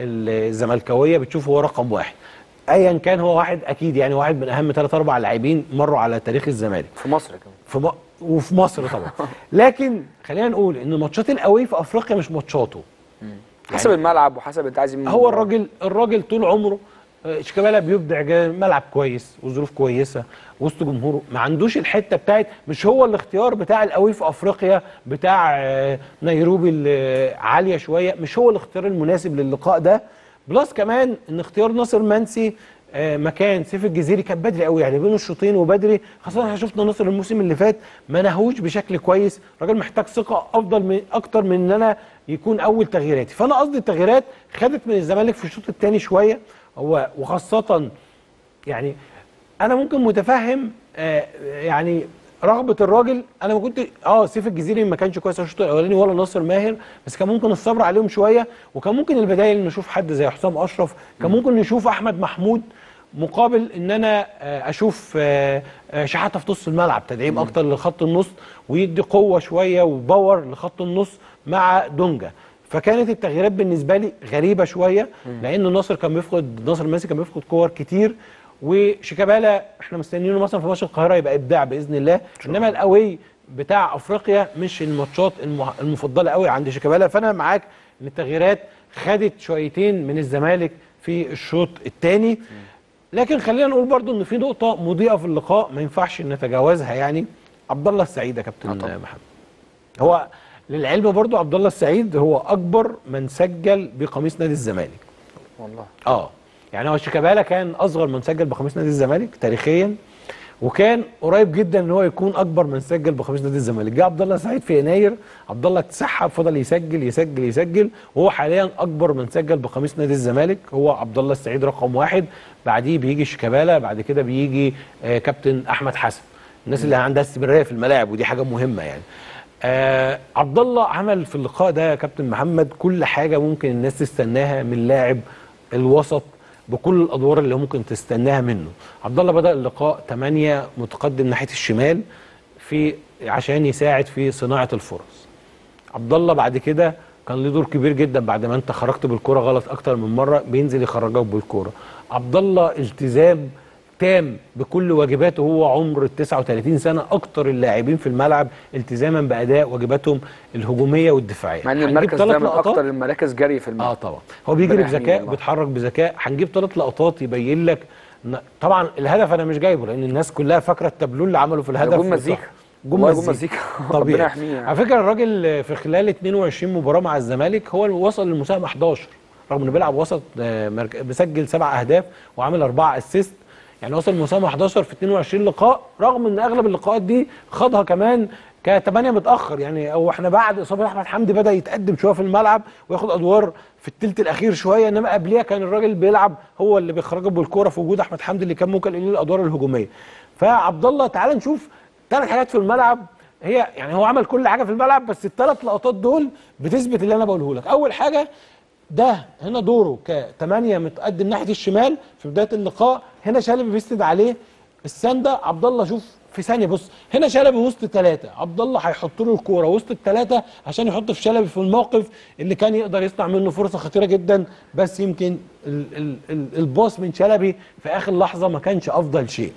الزملكاويه بتشوفه هو رقم واحد ايا كان هو واحد اكيد يعني واحد من اهم ثلاث اربع لاعبين مروا على تاريخ الزمالك في مصر كمان في م... وفي مصر طبعا لكن خلينا نقول ان ماتشات القوي في افريقيا مش ماتشاته حسب الملعب وحسب انت عايز إيه من هو المباراة. الراجل الراجل طول عمره آه، شيكابالا بيبدع جا- ملعب كويس وظروف كويسه وسط جمهوره ما عندوش الحته بتاعت مش هو الاختيار بتاع القوي في افريقيا بتاع آه، نيروبي اللي عاليه شويه مش هو الاختيار المناسب للقاء ده بلس كمان ان اختيار ناصر منسي آه، مكان سيف الجزيري كان بدري قوي يعني بين الشوطين وبدري خاصه احنا شفنا ناصر الموسم اللي فات ما نهوش بشكل كويس راجل محتاج ثقه افضل من اكتر من ان انا يكون اول تغييراتي فانا قصدي التغييرات خدت من الزمالك في الشوط الثاني شويه هو وخاصه يعني انا ممكن متفهم آه، يعني رغبه الراجل انا ما كنت اه سيف الجزيري ما كانش كويس في الشوط الاولاني ولا ناصر ماهر بس كان ممكن الصبر عليهم شويه وكان ممكن البدايل نشوف حد زي حسام اشرف كان ممكن نشوف احمد محمود مقابل ان انا آه، اشوف آه، آه، شحاته في نص الملعب تدعيم اكتر لخط النص ويدي قوه شويه وباور لخط النص مع دونجا فكانت التغييرات بالنسبه لي غريبه شويه لان ناصر كان بيفقد ناصر ماسي كان بيفقد كور كتير وشيكابالا احنا مستنيينه مثلا في ماتش القاهره يبقى ابداع باذن الله انما القوي بتاع افريقيا مش الماتشات المه- المفضله قوي عند شيكابالا فانا معاك ان التغييرات خدت شويتين من الزمالك في الشوط الثاني لكن خلينا نقول برضو ان في نقطه مضيئه في اللقاء ما ينفعش نتجاوزها يعني عبد الله السعيد يا كابتن محمد هو للعلم برضو عبد الله السعيد هو اكبر من سجل بقميص نادي الزمالك والله اه يعني هو شيكابالا كان اصغر من سجل بقميص نادي الزمالك تاريخيا وكان قريب جدا ان هو يكون اكبر من سجل بقميص نادي الزمالك جه عبد الله سعيد في يناير عبد الله اتسحب فضل يسجل يسجل يسجل وهو حاليا اكبر من سجل بقميص نادي الزمالك هو عبد الله السعيد رقم واحد بعديه بيجي شيكابالا بعد كده بيجي آه كابتن احمد حسن الناس اللي عندها استمراريه في الملاعب ودي حاجه مهمه يعني آه عبد الله عمل في اللقاء ده يا كابتن محمد كل حاجه ممكن الناس تستناها من لاعب الوسط بكل الادوار اللي ممكن تستناها منه عبد الله بدا اللقاء 8 متقدم ناحيه الشمال في عشان يساعد في صناعه الفرص عبد الله بعد كده كان له دور كبير جدا بعد ما انت خرجت بالكره غلط اكتر من مره بينزل يخرجك بالكره عبد الله التزام تام بكل واجباته هو عمر ال 39 سنه اكتر اللاعبين في الملعب التزاما باداء واجباتهم الهجوميه والدفاعيه مع ان هنجيب المركز ثلاث ده من لقطات. اكتر المراكز جري في اه الملعب طبعا هو بيجري ربنا يحميه بذكاء والله. بيتحرك بذكاء هنجيب ثلاث لقطات يبين لك إن- طبعا الهدف انا مش جايبه لان الناس كلها فاكره التابلو اللي عمله في الهدف جون مزيكا. جون والله جون مزيكا مزيكا. طبيعي ربنا يحميه يعني. على فكره الراجل في خلال 22 مباراه مع الزمالك هو اللي وصل للمساهمه 11 رغم انه بيلعب وسط آه، مرك- بيسجل سبع اهداف وعامل اربعه اسيست يعني وصل المساهمه 11 في 22 لقاء رغم ان اغلب اللقاءات دي خاضها كمان كثمانية متاخر يعني او احنا بعد اصابه احمد حمدي بدا يتقدم شويه في الملعب وياخد ادوار في الثلث الاخير شويه انما قبليها كان الراجل بيلعب هو اللي بيخرجه بالكوره في وجود احمد حمدي اللي كان ممكن يقلل الادوار الهجوميه فعبد الله تعال نشوف ثلاث حاجات في الملعب هي يعني هو عمل كل حاجه في الملعب بس الثلاث لقطات دول بتثبت اللي انا بقوله لك اول حاجه ده هنا دوره كثمانية متقدم ناحيه الشمال في بدايه اللقاء هنا شلبي بيسند عليه السنده عبد الله شوف في ثانيه بص هنا شلبي وسط ثلاثه عبد الله هيحط له الكوره وسط الثلاثه عشان يحط في شلبي في الموقف اللي كان يقدر يصنع منه فرصه خطيره جدا بس يمكن ال- ال- ال- الباص من شلبي في اخر لحظه ما كانش افضل شيء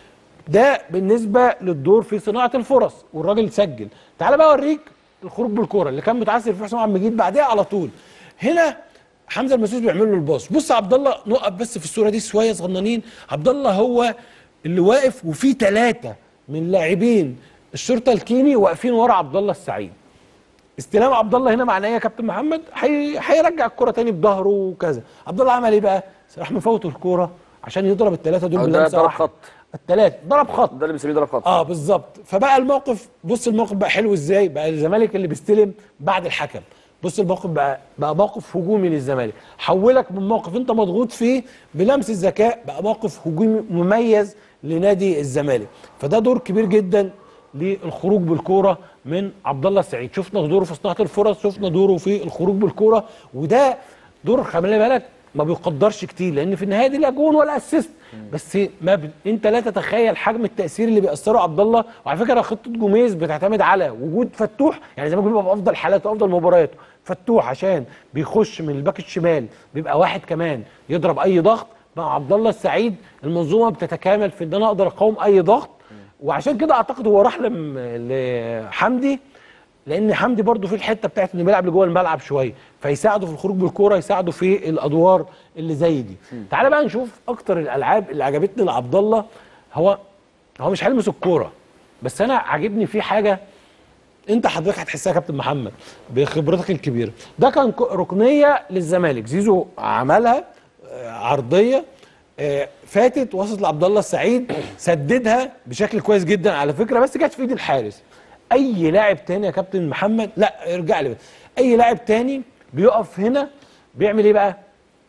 ده بالنسبه للدور في صناعه الفرص والراجل سجل تعال بقى اوريك الخروج بالكوره اللي كان متعثر فيه حسام عبد المجيد بعدها على طول هنا حمزه المسوس بيعمل له الباص بص عبد الله نقف بس في الصوره دي شويه صغننين عبد الله هو اللي واقف وفي ثلاثه من لاعبين الشرطه الكيني واقفين ورا عبد الله السعيد استلام عبد الله هنا معناه ايه يا كابتن محمد هي- هيرجع الكره تاني بظهره وكذا عبد الله عمل ايه بقى راح مفوت الكوره عشان يضرب الثلاثه دول أو ده بلمسه ضرب واحده خط. الثلاثه ضرب خط ده اللي بنسميه ضرب خط اه بالظبط فبقى الموقف بص الموقف بقى حلو ازاي بقى الزمالك اللي بيستلم بعد الحكم بص الموقف بقى بقى موقف هجومي للزمالك حولك من موقف انت مضغوط فيه بلمس الذكاء بقى موقف هجومي مميز لنادي الزمالك فده دور كبير جدا للخروج بالكوره من عبد الله السعيد شفنا دوره في صناعه الفرص شفنا دوره في الخروج بالكوره وده دور خلي بالك ما بيقدرش كتير لان في النهايه دي لا جون ولا اسيست بس ما ب... انت لا تتخيل حجم التاثير اللي بيأثره عبد الله وعلى فكره خطه جوميز بتعتمد على وجود فتوح يعني زي ما بيبقى في افضل حالاته وافضل مبارياته فتوح عشان بيخش من الباك الشمال بيبقى واحد كمان يضرب اي ضغط مع عبد الله السعيد المنظومه بتتكامل في ان انا اقدر اقاوم اي ضغط وعشان كده اعتقد هو راح لم... لحمدي لان حمدي برضو في الحته بتاعت انه بيلعب لجوه الملعب شويه فيساعده في الخروج بالكوره يساعده في الادوار اللي زي دي تعالى بقى نشوف اكتر الالعاب اللي عجبتني لعبد الله هو هو مش هيلمس الكوره بس انا عاجبني فيه حاجه انت حضرتك هتحسها يا كابتن محمد بخبرتك الكبيره ده كان ك- ركنيه للزمالك زيزو عملها آه، عرضيه آه، فاتت وصلت لعبد الله السعيد سددها بشكل كويس جدا على فكره بس جت في ايد الحارس اي لاعب تاني يا كابتن محمد لا ارجع لي بس. اي لاعب تاني بيقف هنا بيعمل ايه بقى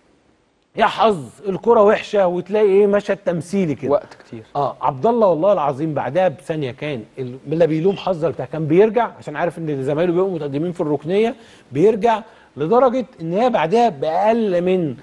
يا حظ الكره وحشه وتلاقي ايه مشهد تمثيلي كده وقت كتير اه عبد الله والله العظيم بعدها بثانيه كان ال- لا بيلوم حظه بتاع كان بيرجع عشان عارف ان زمايله بيبقوا متقدمين في الركنيه بيرجع لدرجه ان هي بعدها باقل من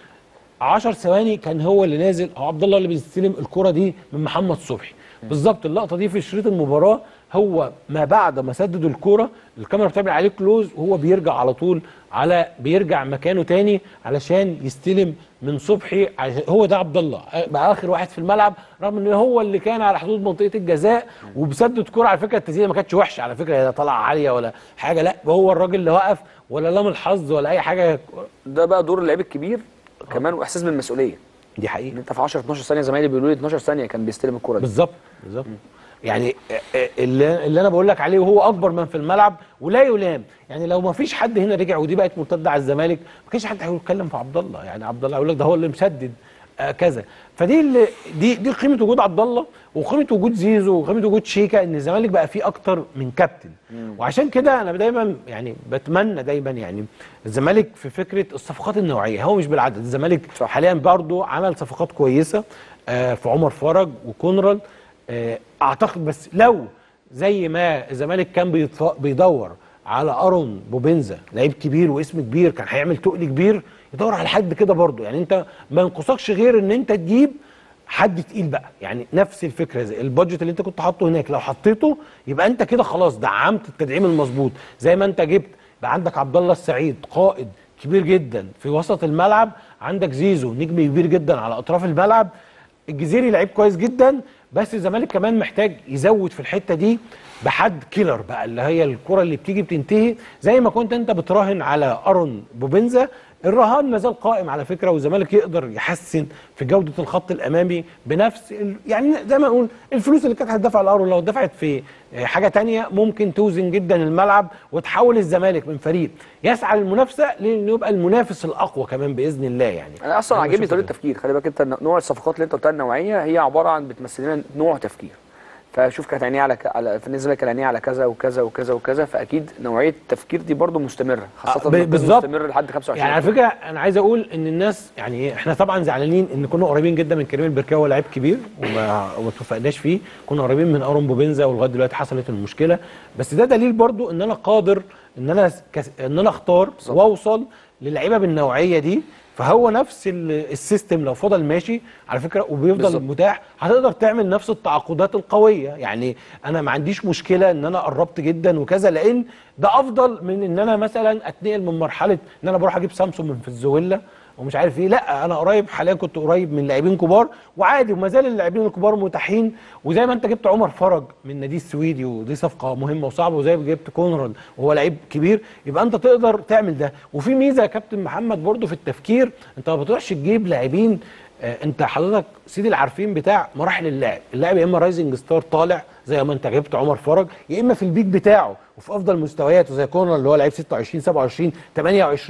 10 ثواني كان هو اللي نازل او عبد الله اللي بيستلم الكره دي من محمد صبحي بالظبط اللقطه دي في شريط المباراه هو ما بعد ما سدد الكوره الكاميرا بتعمل عليه كلوز وهو بيرجع على طول على بيرجع مكانه تاني علشان يستلم من صبحي عشان هو ده عبد الله بقى اخر واحد في الملعب رغم ان هو اللي كان على حدود منطقه الجزاء وبسدد كوره على فكره التسديده ما كانتش وحشه على فكره هي طالعه عاليه ولا حاجه لا هو الراجل اللي وقف ولا لام الحظ ولا اي حاجه ده بقى دور اللعيب الكبير كمان واحساس بالمسؤوليه دي ان حقيقه انت في 10 12 ثانيه زمايلي بيقولوا لي 12 ثانيه كان بيستلم الكوره دي بالظبط بالظبط يعني اللي, اللي انا بقول لك عليه وهو اكبر من في الملعب ولا يلام يعني لو ما فيش حد هنا رجع ودي بقت مرتده على الزمالك ما كانش حد هيتكلم في عبد الله يعني عبد الله هيقول لك ده هو اللي مسدد آه كذا فدي اللي دي دي قيمه وجود عبد الله وقيمه وجود زيزو وقيمه وجود شيكا ان الزمالك بقى فيه اكتر من كابتن وعشان كده انا دايما يعني بتمنى دايما يعني الزمالك في فكره الصفقات النوعيه هو مش بالعدد الزمالك صح. حاليا برضه عمل صفقات كويسه آه في عمر فرج وكونراد آه، اعتقد بس لو زي ما الزمالك كان بيط- بيدور على ارون بوبنزا لعيب كبير واسم كبير كان هيعمل تقل كبير يدور على حد كده برضه يعني انت ما ينقصكش غير ان انت تجيب حد تقيل بقى يعني نفس الفكره زي البادجت اللي انت كنت حاطه هناك لو حطيته يبقى انت كده خلاص دعمت التدعيم المظبوط زي ما انت جبت بقى عندك عبد الله السعيد قائد كبير جدا في وسط الملعب عندك زيزو نجم كبير جدا على اطراف الملعب الجزيري لعيب كويس جدا بس الزمالك كمان محتاج يزود في الحته دي بحد كيلر بقى اللي هي الكره اللي بتيجي بتنتهي زي ما كنت انت بتراهن على ارون بوبنزا الرهان ما زال قائم على فكره والزمالك يقدر يحسن في جوده الخط الامامي بنفس ال... يعني زي ما نقول الفلوس اللي كانت هتدفع لارون لو دفعت في حاجه تانية ممكن توزن جدا الملعب وتحول الزمالك من فريق يسعى للمنافسه لانه يبقى المنافس الاقوى كمان باذن الله يعني انا اصلا أنا عاجبني بشوف طريقه كده. التفكير خلي بالك انت نوع الصفقات اللي انت قلتها النوعيه هي عباره عن بتمثل لنا نوع تفكير فشوف كانت عينيه على ك... على في نزل كان عينيه على كذا وكذا وكذا وكذا فاكيد نوعيه التفكير دي برضو مستمره خاصه ب- لما تكون بالظبط. مستمره لحد 25 يعني على فكره انا عايز اقول ان الناس يعني إيه، احنا طبعا زعلانين ان كنا قريبين جدا من كريم البركاوي هو لعيب كبير وما وما توفقناش فيه كنا قريبين من ارون بوبنزا ولغايه دلوقتي حصلت المشكله بس ده دليل برضو ان انا قادر ان انا كس... ان انا اختار واوصل للعيبه بالنوعيه دي فهو نفس ال- السيستم لو فضل ماشي على فكره وبيفضل بالظبط. متاح هتقدر تعمل نفس التعاقدات القويه يعني انا ما عنديش مشكله ان انا قربت جدا وكذا لان ده افضل من ان انا مثلا اتنقل من مرحله ان انا بروح اجيب سامسونج من فنزويلا ومش عارف ايه لا انا قريب حاليا كنت قريب من لاعبين كبار وعادي وما زال اللاعبين الكبار متاحين وزي ما انت جبت عمر فرج من النادي السويدي ودي صفقه مهمه وصعبه وزي ما جبت كونراد وهو لعيب كبير يبقى انت تقدر تعمل ده وفي ميزه يا كابتن محمد برضو في التفكير انت ما بتروحش تجيب لاعبين آه، انت حضرتك سيدي العارفين بتاع مراحل اللاعب اللاعب يا اما رايزنج ستار طالع زي ما انت جبت عمر فرج يا اما في البيك بتاعه وفي افضل مستوياته زي كونر اللي هو لعيب 26 27 28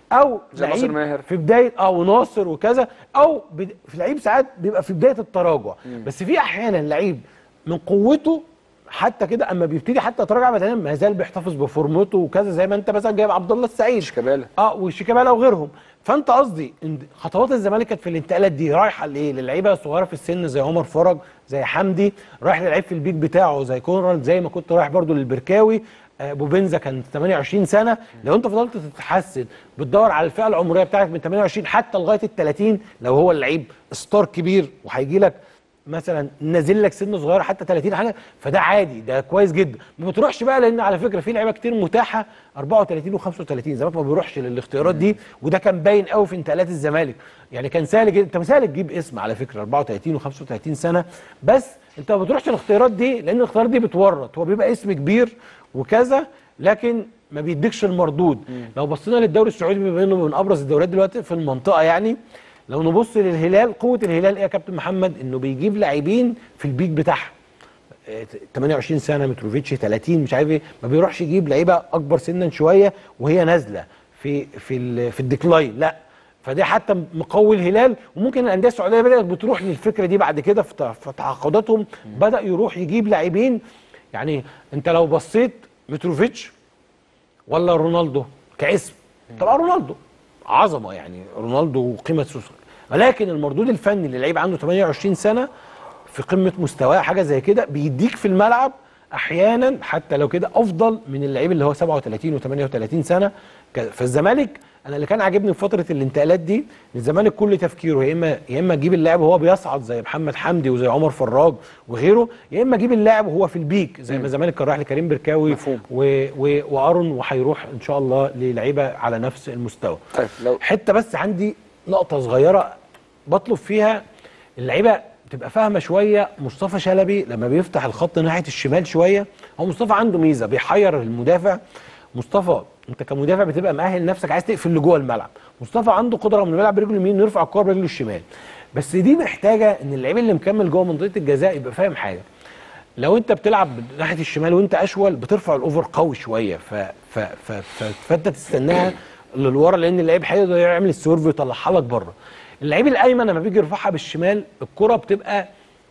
او زي ناصر لعيب ماهر. في بدايه اه وناصر وكذا او بد... في لعيب ساعات بيبقى في بدايه التراجع بس في احيانا لعيب من قوته حتى كده اما بيبتدي حتى يتراجع بدنيا ما زال بيحتفظ بفورمته وكذا زي ما انت مثلا جايب عبد الله السعيد شيكابالا. اه وشيكابالا وغيرهم فانت قصدي ان خطوات الزمالك كانت في الانتقالات دي رايحه لايه؟ للعيبه صغيره في السن زي عمر فرج زي حمدي رايح للعيب في البيك بتاعه زي كونراد زي ما كنت رايح برضو للبركاوي آه، بوبنزا كان 28 سنه لو انت فضلت تتحسن بتدور على الفئه العمريه بتاعتك من 28 حتى لغايه ال 30 لو هو اللعيب ستار كبير وهيجي لك مثلا نازل لك سن صغير حتى 30 حاجه فده عادي ده كويس جدا ما بتروحش بقى لان على فكره في لعيبه كتير متاحه 34 و35 الزمالك ما بيروحش للاختيارات دي وده كان باين قوي في انتقالات الزمالك يعني كان سهل جدا انت سهل تجيب اسم على فكره 34 و35 سنه بس انت ما بتروحش الاختيارات دي لان الاختيارات دي بتورط هو بيبقى اسم كبير وكذا لكن ما بيديكش المردود لو بصينا للدوري السعودي بما انه من ابرز الدوريات دلوقتي في المنطقه يعني لو نبص للهلال قوه الهلال ايه يا كابتن محمد انه بيجيب لاعبين في البيك بتاعهم آه، 28 سنه متروفيتش 30 مش عارف ايه ما بيروحش يجيب لعيبه اكبر سنا شويه وهي نازله في في ال- في الديكلاين لا فده حتى مقوي الهلال وممكن الانديه السعوديه بدات بتروح للفكره دي بعد كده في تع- في تعاقداتهم بدا يروح يجيب لاعبين يعني انت لو بصيت متروفيتش ولا رونالدو كاسم طبعا رونالدو عظمه يعني رونالدو قيمه سوسة ولكن المردود الفني للعيب عنده 28 سنه في قمه مستواه حاجه زي كده بيديك في الملعب احيانا حتى لو كده افضل من اللعيب اللي هو 37 و38 سنه ك- فالزمالك انا اللي كان عاجبني في فتره الانتقالات دي إن الزمالك كل تفكيره يا اما يا اما تجيب اللاعب وهو بيصعد زي محمد حمدي وزي عمر فراج وغيره يا اما تجيب اللاعب وهو في البيك زي ما الزمالك كان رايح لكريم بركاوي مفهوم. و... و... وارون وهيروح ان شاء الله للعيبه على نفس المستوى طيب لو حته بس عندي نقطه صغيره بطلب فيها اللعيبه تبقى فاهمه شويه مصطفى شلبي لما بيفتح الخط ناحيه الشمال شويه هو مصطفى عنده ميزه بيحير المدافع مصطفى انت كمدافع بتبقى مأهل نفسك عايز تقفل اللي جوه الملعب مصطفى عنده قدره من بيلعب برجله اليمين يرفع الكوره برجله الشمال بس دي محتاجه ان اللعيب اللي مكمل جوه منطقه الجزاء يبقى فاهم حاجه لو انت بتلعب ناحيه الشمال وانت اشول بترفع الاوفر قوي شويه ف... ف... ف... ف... فانت تستناها للورا لان اللعيب هيقدر يعمل السيرف ويطلعها لك بره اللعيب الايمن لما بيجي يرفعها بالشمال الكره بتبقى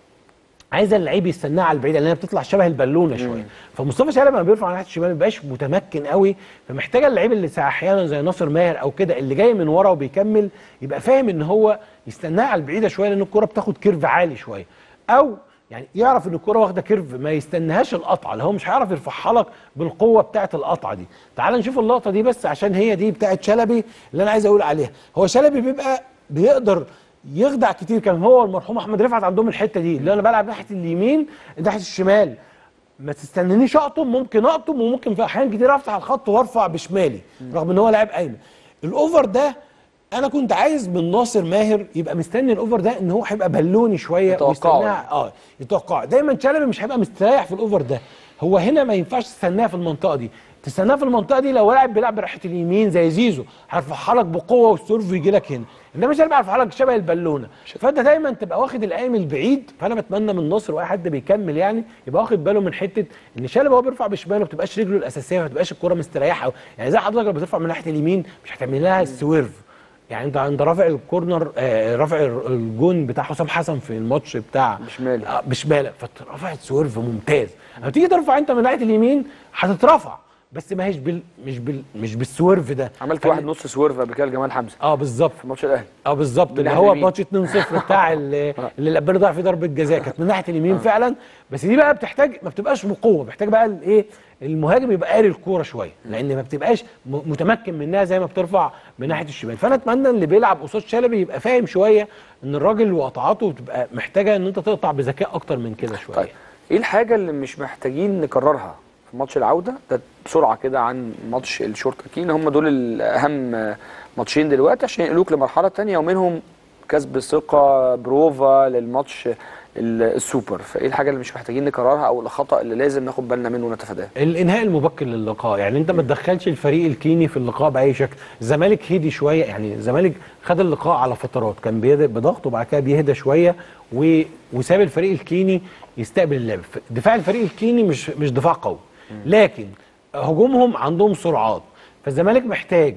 عايزه اللعيب يستناها على البعيده لانها بتطلع شبه البالونه شويه فمصطفى شلبي لما بيرفع ناحيه الشمال ما بيبقاش متمكن قوي فمحتاجه اللعيب اللي ساعة احيانا زي ناصر ماهر او كده اللي جاي من ورا وبيكمل يبقى فاهم ان هو يستناها على البعيده شويه لان الكره بتاخد كيرف عالي شويه او يعني يعرف ان الكره واخده كيرف ما يستناهاش القطعه اللي هو مش هيعرف يرفعها لك بالقوه بتاعه القطعه دي تعال نشوف اللقطه دي بس عشان هي دي بتاعه شلبي اللي انا عايز اقول عليها هو شلبي بيبقى بيقدر يخدع كتير كان هو المرحوم احمد رفعت عندهم الحته دي اللي انا بلعب ناحيه اليمين ناحيه الشمال ما تستنانيش اقطم ممكن اقطم وممكن في احيان كتير افتح الخط وارفع بشمالي رغم ان هو لاعب ايمن الاوفر ده انا كنت عايز من ناصر ماهر يبقى مستني الاوفر ده ان هو هيبقى بالوني شويه يتوقعه. ويستناها اه يتوقع دايما شلبي مش هيبقى مستريح في الاوفر ده هو هنا ما ينفعش تستناها في المنطقه دي تستناها في المنطقه دي لو لاعب بيلعب بريحه اليمين زي زيزو هيرفعها لك بقوه والسيرف يجي لك هنا انما شلبي هيرفعها لك شبه البالونه فانت دايما تبقى واخد القايم البعيد فانا بتمنى من ناصر واي حد بيكمل يعني يبقى واخد باله من حته ان شلبي وهو بيرفع بشماله ما بتبقاش رجله الاساسيه ما بتبقاش الكوره مستريحه أوي. يعني زي حضرتك لما بترفع من ناحيه اليمين مش هتعمل لها السويرف يعني انت عند رافع الكورنر آه رافع الجون بتاع حسام حسن في الماتش بتاع بشمالي. آه بشمالك فرفعت سويرف ممتاز لما تيجي ترفع انت من ناحيه اليمين هتترفع بس ما هيش بال مش بال مش بالسويرف ده عملت فال- واحد نص سويرف قبل كده لجمال حمزه اه بالظبط في ماتش الاهلي اه بالظبط اللي ناحية هو اليمين. ماتش 2-0 بتاع اللي اللي الاباني ضيع فيه ضربه جزاء كانت من ناحيه اليمين فعلا بس دي بقى بتحتاج ما بتبقاش بقوه محتاج بقى الايه المهاجم يبقى قاري الكوره شويه لان ما بتبقاش م- متمكن منها زي ما بترفع من ناحيه الشمال فانا اتمنى اللي بيلعب قصاد شلبي يبقى فاهم شويه ان الراجل وقطعاته بتبقى محتاجه ان انت تقطع بذكاء اكتر من كده شويه طيب ايه الحاجه اللي مش محتاجين نكررها في ماتش العوده ده بسرعه كده عن ماتش الشوركاكين هم دول الاهم ماتشين دلوقتي عشان ينقلوك لمرحله تانية ومنهم كسب ثقه بروفا للماتش ال- السوبر فايه الحاجه اللي مش محتاجين نكررها او الخطا اللي لازم ناخد بالنا منه ونتفاداه الانهاء المبكر للقاء يعني انت ما تدخلش الفريق الكيني في اللقاء باي شكل الزمالك هدي شويه يعني الزمالك خد اللقاء على فترات كان بيهدى بضغط وبعد كده بيهدى شويه و... وساب الفريق الكيني يستقبل اللعب دفاع الفريق الكيني مش مش دفاع قوي لكن هجومهم عندهم سرعات فالزمالك محتاج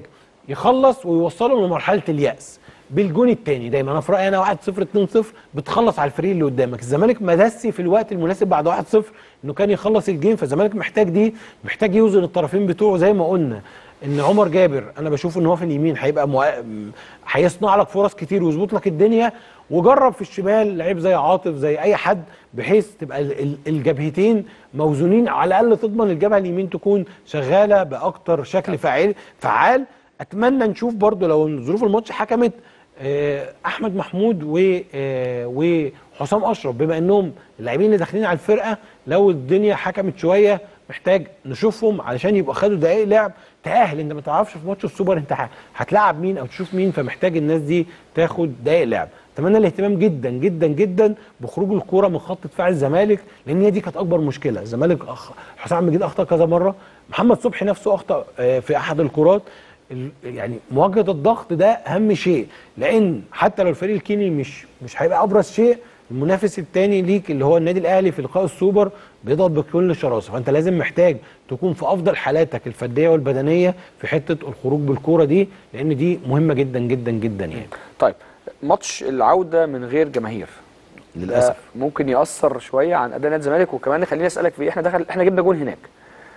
يخلص ويوصلهم لمرحله الياس بالجون الثاني دايما انا في رايي انا 1 0 2 0 بتخلص على الفريق اللي قدامك الزمالك مدسي في الوقت المناسب بعد 1 0 انه كان يخلص الجيم فالزمالك محتاج دي محتاج يوزن الطرفين بتوعه زي ما قلنا ان عمر جابر انا بشوف ان هو في اليمين هيبقى موا... م- هيصنع لك فرص كتير ويظبط لك الدنيا وجرب في الشمال لعيب زي عاطف زي اي حد بحيث تبقى ال- ال- الجبهتين موزونين على الاقل تضمن الجبهه اليمين تكون شغاله باكتر شكل فعال فعال اتمنى نشوف برضو لو ظروف الماتش حكمت آه، احمد محمود و آه، وحسام اشرف بما انهم اللاعبين اللي داخلين على الفرقه لو الدنيا حكمت شويه محتاج نشوفهم علشان يبقى خدوا دقائق لعب تاهل انت ما تعرفش في ماتش السوبر انت ه- هتلاعب مين او تشوف مين فمحتاج الناس دي تاخد دقائق لعب اتمنى الاهتمام جدا جدا جدا بخروج الكوره من خط دفاع الزمالك لان هي دي كانت اكبر مشكله الزمالك أخ... حسام عبد المجيد اخطا كذا مره محمد صبحي نفسه اخطا آه، في احد الكرات ال- يعني مواجهه الضغط ده اهم شيء لان حتى لو الفريق الكيني مش مش هيبقى ابرز شيء المنافس الثاني ليك اللي هو النادي الاهلي في لقاء السوبر بيضغط بكل شراسه فانت لازم محتاج تكون في افضل حالاتك الفرديه والبدنيه في حته الخروج بالكوره دي لان دي مهمه جدا جدا جدا يعني طيب ماتش العوده من غير جماهير للاسف ده ممكن ياثر شويه عن اداء نادي الزمالك وكمان خليني اسالك في إيه؟ احنا دخل احنا جبنا جون هناك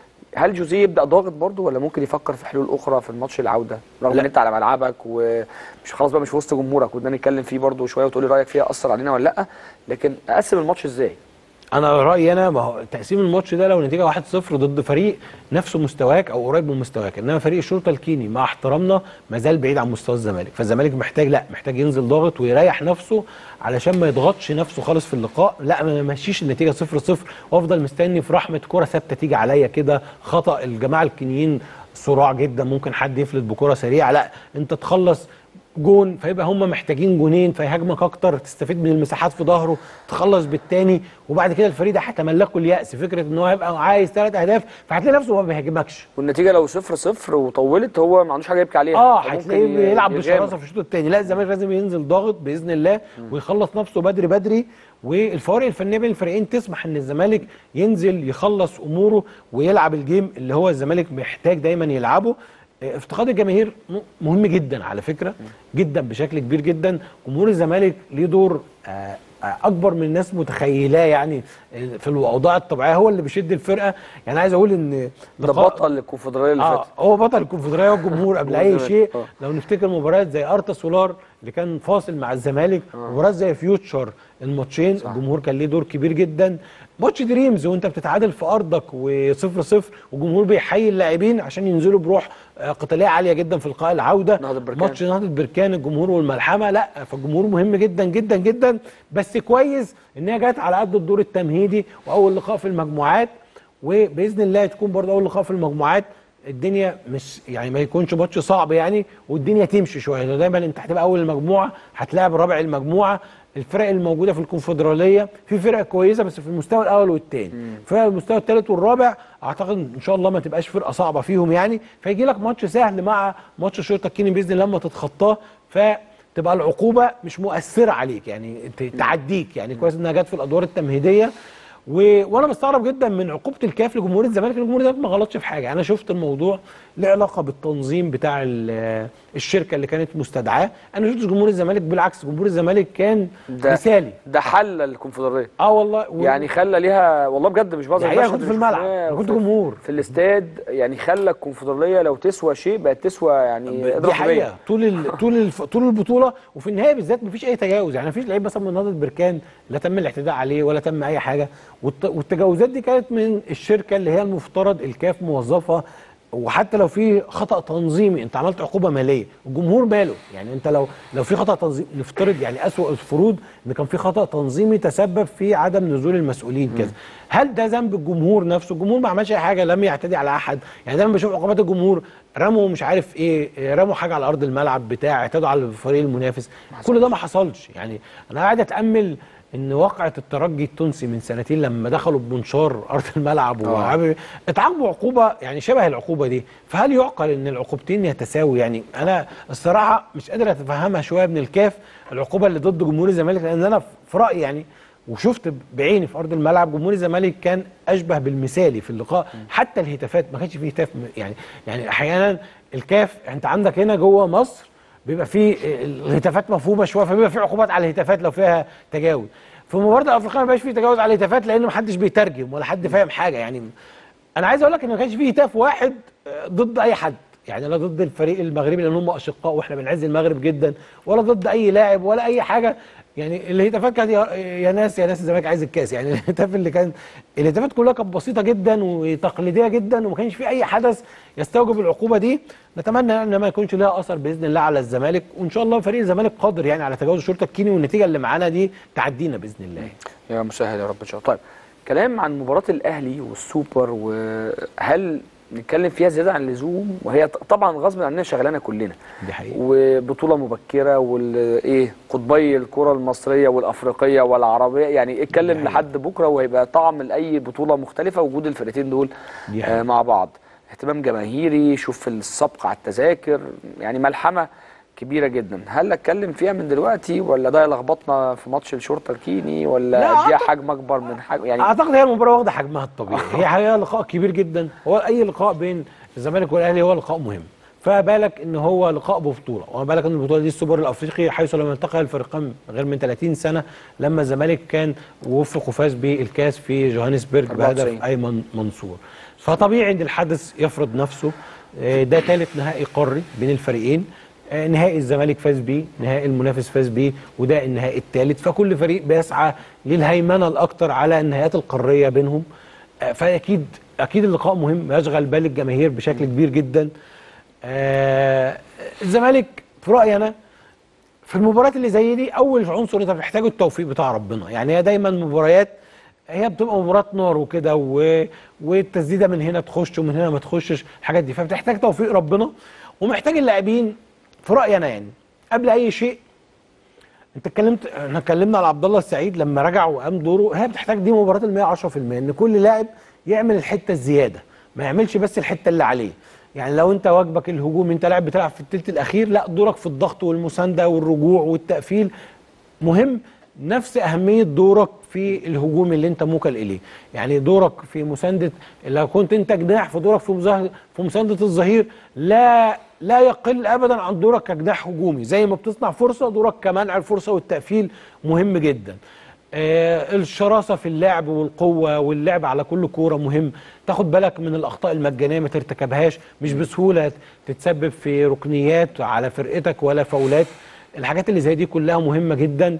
هل جوزيه يبدا ضاغط برضه ولا ممكن يفكر في حلول اخرى في الماتش العوده رغم لا. ان انت على ملعبك ومش خلاص بقى مش في وسط جمهورك وده نتكلم فيه برضه شويه وتقولي رايك فيها اثر علينا ولا لا لكن اقسم الماتش ازاي انا رايي انا ما هو تقسيم الماتش ده لو نتيجه 1-0 ضد فريق نفسه مستواك او قريب من مستواك انما فريق الشرطه الكيني مع احترامنا ما زال بعيد عن مستوى الزمالك فالزمالك محتاج لا محتاج ينزل ضاغط ويريح نفسه علشان ما يضغطش نفسه خالص في اللقاء لا ما ماشيش النتيجه 0-0 وافضل مستني في رحمه كره ثابته تيجي عليا كده خطا الجماعه الكينيين صراع جدا ممكن حد يفلت بكره سريعه لا انت تخلص جون فيبقى هم محتاجين جونين فيهاجمك اكتر تستفيد من المساحات في ظهره تخلص بالتاني وبعد كده الفريق ده هيتملكه اليأس فكره ان هو هيبقى عايز ثلاث اهداف فهتلاقي نفسه ما بيهاجمكش والنتيجه لو 0 0 وطولت هو ما عندوش حاجه يبكي عليها اه فممكن هتلاقيه بيلعب يغامر. بشراسه في الشوط الثاني لا الزمالك لازم ينزل ضاغط باذن الله ويخلص نفسه بدري بدري والفوارق الفنيه بين الفريقين تسمح ان الزمالك ينزل يخلص اموره ويلعب الجيم اللي هو الزمالك محتاج دايما يلعبه آه، افتقاد الجماهير م- مهم جدا على فكره جدا بشكل كبير جدا جمهور الزمالك ليه دور آه، آه، اكبر من الناس متخيلاه يعني آه، في الاوضاع الطبيعيه هو اللي بيشد الفرقه يعني عايز اقول ان ده لقاء- بطل الكونفدراليه اللي اه فاتت هو بطل الكونفدراليه والجمهور قبل اي والزمالك، شيء آه. لو نفتكر مباريات زي ارتا سولار اللي كان فاصل مع الزمالك مباريات زي فيوتشر الماتشين صح. الجمهور كان ليه دور كبير جدا ماتش دريمز وانت بتتعادل في ارضك وصفر صفر والجمهور بيحيي اللاعبين عشان ينزلوا بروح آه، قتاليه عاليه جدا في لقاء العوده نهضة بركان. ماتش نهضه بركان الجمهور والملحمه لا فالجمهور مهم جدا جدا جدا بس كويس ان هي جت على قد الدور التمهيدي واول لقاء في المجموعات وباذن الله تكون برضه اول لقاء في المجموعات الدنيا مش يعني ما يكونش ماتش صعب يعني والدنيا تمشي شويه لأن دايما انت هتبقى اول المجموعه هتلاعب رابع المجموعه الفرق الموجوده في الكونفدراليه في فرق كويسه بس في المستوى الاول والثاني فرق المستوى الثالث والرابع اعتقد ان شاء الله ما تبقاش فرقه صعبه فيهم يعني فيجي لك ماتش سهل مع ماتش الشرطه الكيني باذن الله لما تتخطاه فتبقى العقوبه مش مؤثره عليك يعني ت- تعديك يعني كويس انها جت في الادوار التمهيديه و... وانا مستغرب جدا من عقوبه الكاف لجمهور الزمالك الجمهور الزمالك ما غلطش في حاجه انا شفت الموضوع له علاقه بالتنظيم بتاع ال- الشركه اللي كانت مستدعاه انا شفت جمهور الزمالك بالعكس جمهور الزمالك كان ده مثالي ده حل الكونفدراليه اه والله و... يعني خلى ليها والله بجد مش بهزر يعني أنا المشهد كنت في اللي الملعب، شفناه أنا كنت في- جمهور. في الاستاد يعني خلى الكونفدراليه لو تسوى شيء بقت تسوى يعني دي اضرب حقيقه بيا. طول ال... طول الف... طول البطوله وفي النهايه بالذات مفيش اي تجاوز يعني مفيش لعيب مثلا من نهضه بركان لا تم الاعتداء عليه ولا تم اي حاجه والت... والتجاوزات دي كانت من الشركه اللي هي المفترض الكاف موظفه وحتى لو في خطا تنظيمي انت عملت عقوبه ماليه الجمهور ماله يعني انت لو لو في خطا تنظيمي نفترض يعني اسوء الفروض ان كان في خطا تنظيمي تسبب في عدم نزول المسؤولين كذا هل ده ذنب الجمهور نفسه الجمهور ما عملش اي حاجه لم يعتدي على احد يعني دايما بشوف عقوبات الجمهور رموا مش عارف ايه إيه، رموا حاجه على ارض الملعب بتاع اعتدوا على الفريق المنافس كل ده ما حصلش يعني انا قاعد اتامل ان واقعه الترجي التونسي من سنتين لما دخلوا بمنشار ارض الملعب آه. وعملوا اتعاقبوا عقوبه يعني شبه العقوبه دي فهل يعقل ان العقوبتين يتساوي يعني انا الصراحه مش قادر اتفهمها شويه من الكاف العقوبه اللي ضد جمهور الزمالك لان انا في رايي يعني وشفت بعيني في ارض الملعب جمهور الزمالك كان اشبه بالمثالي في اللقاء حتى الهتافات ما كانش فيه هتاف م- يعني يعني احيانا الكاف انت عندك هنا جوه مصر بيبقى فيه الهتافات مفهومه شويه فبيبقى فيه عقوبات على الهتافات لو فيها تجاوز في مباراه الافريقيه ما بقاش فيه تجاوز على الهتافات لان ما حدش بيترجم ولا حد فاهم حاجه يعني انا عايز اقول لك ان ما كانش فيه هتاف واحد آه، ضد اي حد يعني لا ضد الفريق المغربي لان هم اشقاء واحنا بنعز المغرب جدا ولا ضد اي لاعب ولا اي حاجه يعني الهتافات كانت يا- يا ناس يا ناس الزمالك عايز الكاس يعني الهتاف اللي كان الهتافات كلها كانت بسيطه جدا وتقليديه جدا وما كانش في اي حدث يستوجب العقوبه دي نتمنى ان ما يكونش لها اثر باذن الله على الزمالك وان شاء الله فريق الزمالك قادر يعني على تجاوز الشرطه الكيني والنتيجه اللي معانا دي تعدينا باذن الله يا مسهل يا رب ان شاء الله طيب كلام عن مباراه الاهلي والسوبر وهل نتكلم فيها زياده عن اللزوم وهي ط- طبعا غصب عننا شغلانه كلنا دي حقيقه وبطوله مبكره والايه قطبي الكره المصريه والافريقيه والعربيه يعني اتكلم حقيقة. لحد بكره وهيبقى طعم لاي بطوله مختلفه وجود الفرقتين دول دي آه حقيقة. مع بعض اهتمام جماهيري شوف السبق على التذاكر يعني ملحمه كبيره جدا هل اتكلم فيها من دلوقتي ولا ده يلخبطنا في ماتش الشرطه الكيني لا، ولا اديها أعتقد- حجم اكبر من حجم يعني اعتقد هي المباراه واخده حجمها الطبيعي هي حقيقه لقاء كبير جدا هو اي لقاء بين الزمالك والاهلي هو لقاء مهم فبالك ان هو لقاء ببطوله وما بالك ان البطوله دي السوبر الافريقي حيث لم يلتقي الفريقان غير من 30 سنه لما الزمالك كان وفق وفاز بالكاس في جوهانسبرج 94. بهدف ايمن منصور فطبيعي ان الحدث يفرض نفسه آه، ده ثالث نهائي قاري بين الفريقين آه، نهائي الزمالك فاز بيه نهائي المنافس فاز بيه وده النهائي الثالث فكل فريق بيسعى للهيمنه الاكثر على النهائيات القاريه بينهم آه، فاكيد اكيد اللقاء مهم يشغل بال الجماهير بشكل كبير جدا آه، الزمالك في رايي انا في المباريات اللي زي دي اول عنصر انت محتاجه التوفيق بتاع ربنا يعني هي دايما مباريات هي بتبقى مباراه نار وكده و... والتسديده من هنا تخش ومن هنا ما تخشش الحاجات دي فبتحتاج توفيق ربنا ومحتاج اللاعبين في رايي انا يعني قبل اي شيء انت اتكلمت احنا اتكلمنا على عبد الله السعيد لما رجع وقام دوره هي بتحتاج دي مباراه ال 110% ان كل لاعب يعمل الحته الزياده ما يعملش بس الحته اللي عليه يعني لو انت واجبك الهجوم انت لاعب بتلعب في الثلث الاخير لا دورك في الضغط والمسانده والرجوع والتقفيل مهم نفس اهميه دورك في الهجوم اللي انت موكل اليه يعني دورك في مسانده لو كنت انت جناح فدورك في مزاه- في مسانده الظهير لا لا يقل ابدا عن دورك كجناح هجومي زي ما بتصنع فرصه دورك كمنع الفرصه والتقفيل مهم جدا آه الشراسه في اللعب والقوه واللعب على كل كوره مهم تاخد بالك من الاخطاء المجانيه ما ترتكبهاش مش بسهوله تتسبب في ركنيات على فرقتك ولا فاولات الحاجات اللي زي دي كلها مهمه جدا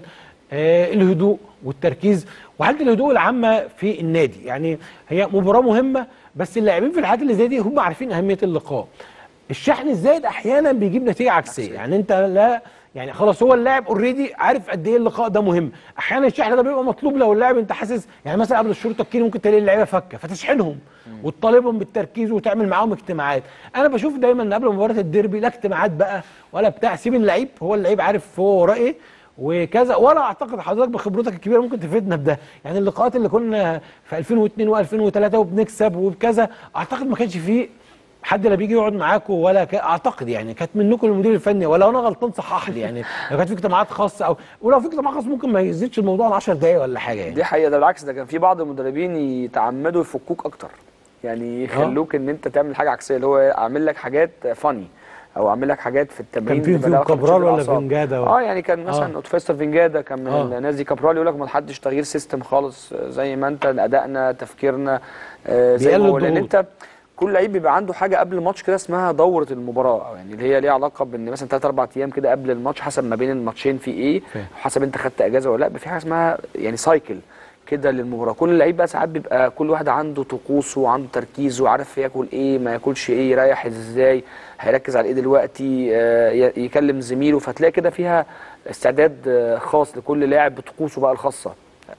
آه الهدوء والتركيز وحاله الهدوء العامه في النادي يعني هي مباراه مهمه بس اللاعبين في الحالات اللي زي دي هم عارفين اهميه اللقاء الشحن الزايد احيانا بيجيب نتيجه عكسيه يعني انت لا يعني خلاص هو اللاعب اوريدي عارف قد ايه اللقاء ده مهم احيانا الشحن ده بيبقى مطلوب لو اللاعب انت حاسس يعني مثلا قبل الشوط الكيني ممكن تلاقي اللعيبه فكه فتشحنهم وتطالبهم بالتركيز وتعمل معاهم اجتماعات انا بشوف دايما ان قبل مباراه الديربي لا اجتماعات بقى ولا بتاع سيب اللعيب هو اللعيب عارف هو وراه ايه وكذا ولا اعتقد حضرتك بخبرتك الكبيره ممكن تفيدنا بده يعني اللقاءات اللي كنا في 2002 و2003 وبنكسب وبكذا اعتقد ما كانش فيه حد لا بيجي يقعد معاكم ولا ك... اعتقد يعني كانت منكم المدير الفني ولا انا غلطان صحح لي يعني لو كانت في اجتماعات خاصه او ولو في اجتماع خاص ممكن ما يزيدش الموضوع عن 10 دقائق ولا حاجه يعني دي حقيقه ده بالعكس ده كان في بعض المدربين يتعمدوا يفكوك اكتر يعني يخلوك ان انت تعمل حاجه عكسيه اللي هو اعمل لك حاجات فاني او اعمل لك حاجات في التمرين كان في بلا فيهم علاقة كابرال بتشد ولا الأعصاب. فينجادا و- اه يعني كان مثلا آه. اوتوفيستر فينجادا كان من آه. الناس دي كابرال يقول لك ما حدش تغيير سيستم خالص زي ما انت ادائنا تفكيرنا آه زي ما بيقلل هو لان الضغوط. انت كل لعيب بيبقى عنده حاجه قبل الماتش كده اسمها دوره المباراه أو يعني اللي هي ليها علاقه بان مثلا ثلاث اربع ايام كده قبل الماتش حسب ما بين الماتشين في ايه فاهم. حسب انت خدت اجازه ولا لا بيبقى في حاجه اسمها يعني سايكل كده للمباراه كل لعيب بقى ساعات بيبقى كل واحد عنده طقوسه وعنده تركيزه وعارف ياكل ايه ما ياكلش ايه يريح ازاي هيركز على ايه دلوقتي آه، ي- يكلم زميله فتلاقي كده فيها استعداد آه، خاص لكل لاعب بطقوسه بقى الخاصه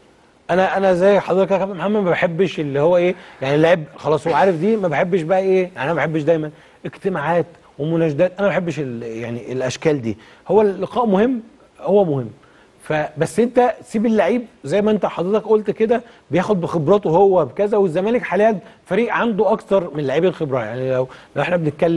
انا انا زي حضرتك يا كابتن محمد ما بحبش اللي هو ايه يعني اللاعب خلاص هو عارف دي ما بحبش بقى ايه يعني انا ما بحبش دايما اجتماعات ومناشدات انا ما بحبش ال- يعني الاشكال دي هو اللقاء مهم هو مهم فبس انت سيب اللعيب زي ما انت حضرتك قلت كده بياخد بخبراته هو بكذا والزمالك حاليا فريق عنده اكتر من لاعبي الخبره يعني لو لو احنا بنتكلم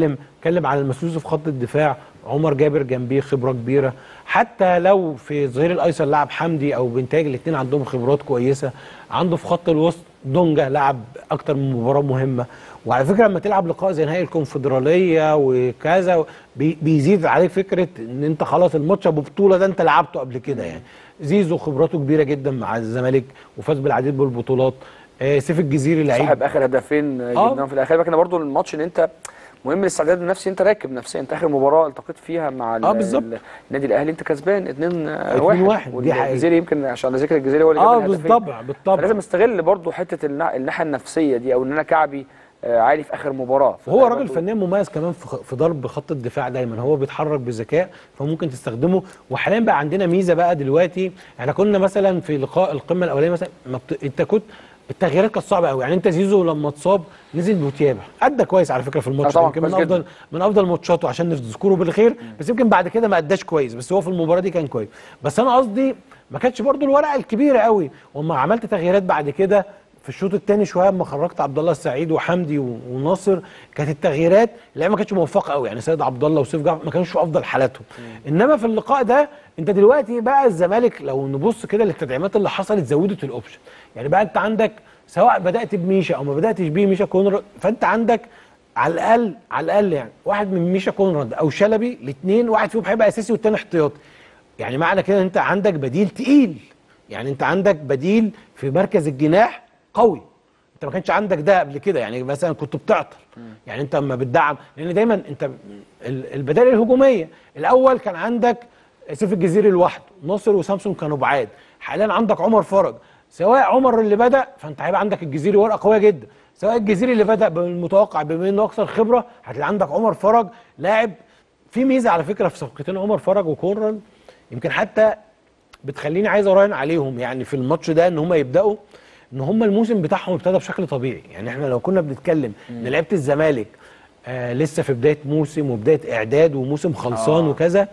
اتكلم على المسلوس في خط الدفاع عمر جابر جنبيه خبره كبيره حتى لو في الظهير الايسر لاعب حمدي او بنتاج الاثنين عندهم خبرات كويسه عنده في خط الوسط دونجا لعب اكتر من مباراه مهمه وعلى فكره لما تلعب لقاء زي نهائي الكونفدراليه وكذا بي- بيزيد عليك فكره ان انت خلاص الماتش ابو بطوله ده انت لعبته قبل كده يعني زيزو خبراته كبيره جدا مع الزمالك وفاز بالعديد من البطولات آه سيف الجزيري لعيب صاحب اخر هدفين آه. جبناهم في الاخر لكن برضو الماتش ان انت مهم الاستعداد النفسي انت راكب نفسيا انت اخر مباراه التقيت فيها مع ال- آه، بالظبط. ال- النادي الاهلي انت كسبان 2 اتنين واحد، دي حقيقة. والجزيري يمكن عشان على ذكر الجزيري هو اللي جاب اه الهدفين. بالطبع بالطبع لازم استغل برضو حته النا- الناحيه النفسيه دي او ان انا كعبي آه، عالي في اخر مباراه وهو فده راجل برضو- فنان مميز كمان في خ- في ضرب خط الدفاع دايما هو بيتحرك بذكاء فممكن تستخدمه وحاليا بقى عندنا ميزه بقى دلوقتي احنا كنا مثلا في لقاء القمه الاولانيه مثلا ما بت... انت كنت التغييرات كانت صعبه قوي يعني انت زيزو لما اتصاب نزل بوتيابه ادى كويس على فكره في الماتش آه طبعاً، يمكن من كويس جداً. افضل من افضل ماتشاته عشان نذكره بالخير بس يمكن بعد كده ما اداش كويس بس هو في المباراه دي كان كويس بس انا قصدي ما كانتش برضو الورقه الكبيره قوي وما عملت تغييرات بعد كده في الشوط الثاني شويه اما خرجت عبد الله السعيد وحمدي و- وناصر كانت التغييرات اللعيبه ما كانتش موفقه قوي يعني سيد عبد الله وسيف جعفر ما كانوش في افضل حالاتهم انما في اللقاء ده انت دلوقتي بقى الزمالك لو نبص كده للتدعيمات اللي حصلت زودت الاوبشن يعني بقى انت عندك سواء بدات بميشا او ما بداتش بيه ميشا كونراد فانت عندك على الاقل على الاقل يعني واحد من ميشا كونراد او شلبي الاثنين واحد فيهم هيبقى اساسي والتاني احتياطي يعني معنى كده انت عندك بديل تقيل يعني انت عندك بديل في مركز الجناح قوي انت ما كانش عندك ده قبل كده يعني مثلا كنت بتعطل يعني انت لما بتدعم لان دايما انت ال- البدائل الهجوميه الاول كان عندك سيف الجزيري لوحده ناصر وسامسون كانوا بعاد حاليا عندك عمر فرج سواء عمر اللي بدا فانت هيبقى عندك الجزيري ورقه قويه جدا سواء الجزيري اللي بدا بالمتوقع بما انه اكثر خبره هتلاقي عندك عمر فرج لاعب في ميزه على فكره في صفقتين عمر فرج وكونراد يمكن حتى بتخليني عايز اراهن عليهم يعني في الماتش ده ان هم يبداوا ان هم الموسم بتاعهم ابتدى بشكل طبيعي يعني احنا لو كنا بنتكلم ان لعيبه الزمالك آه لسه في بدايه موسم وبدايه اعداد وموسم خلصان آه. وكذا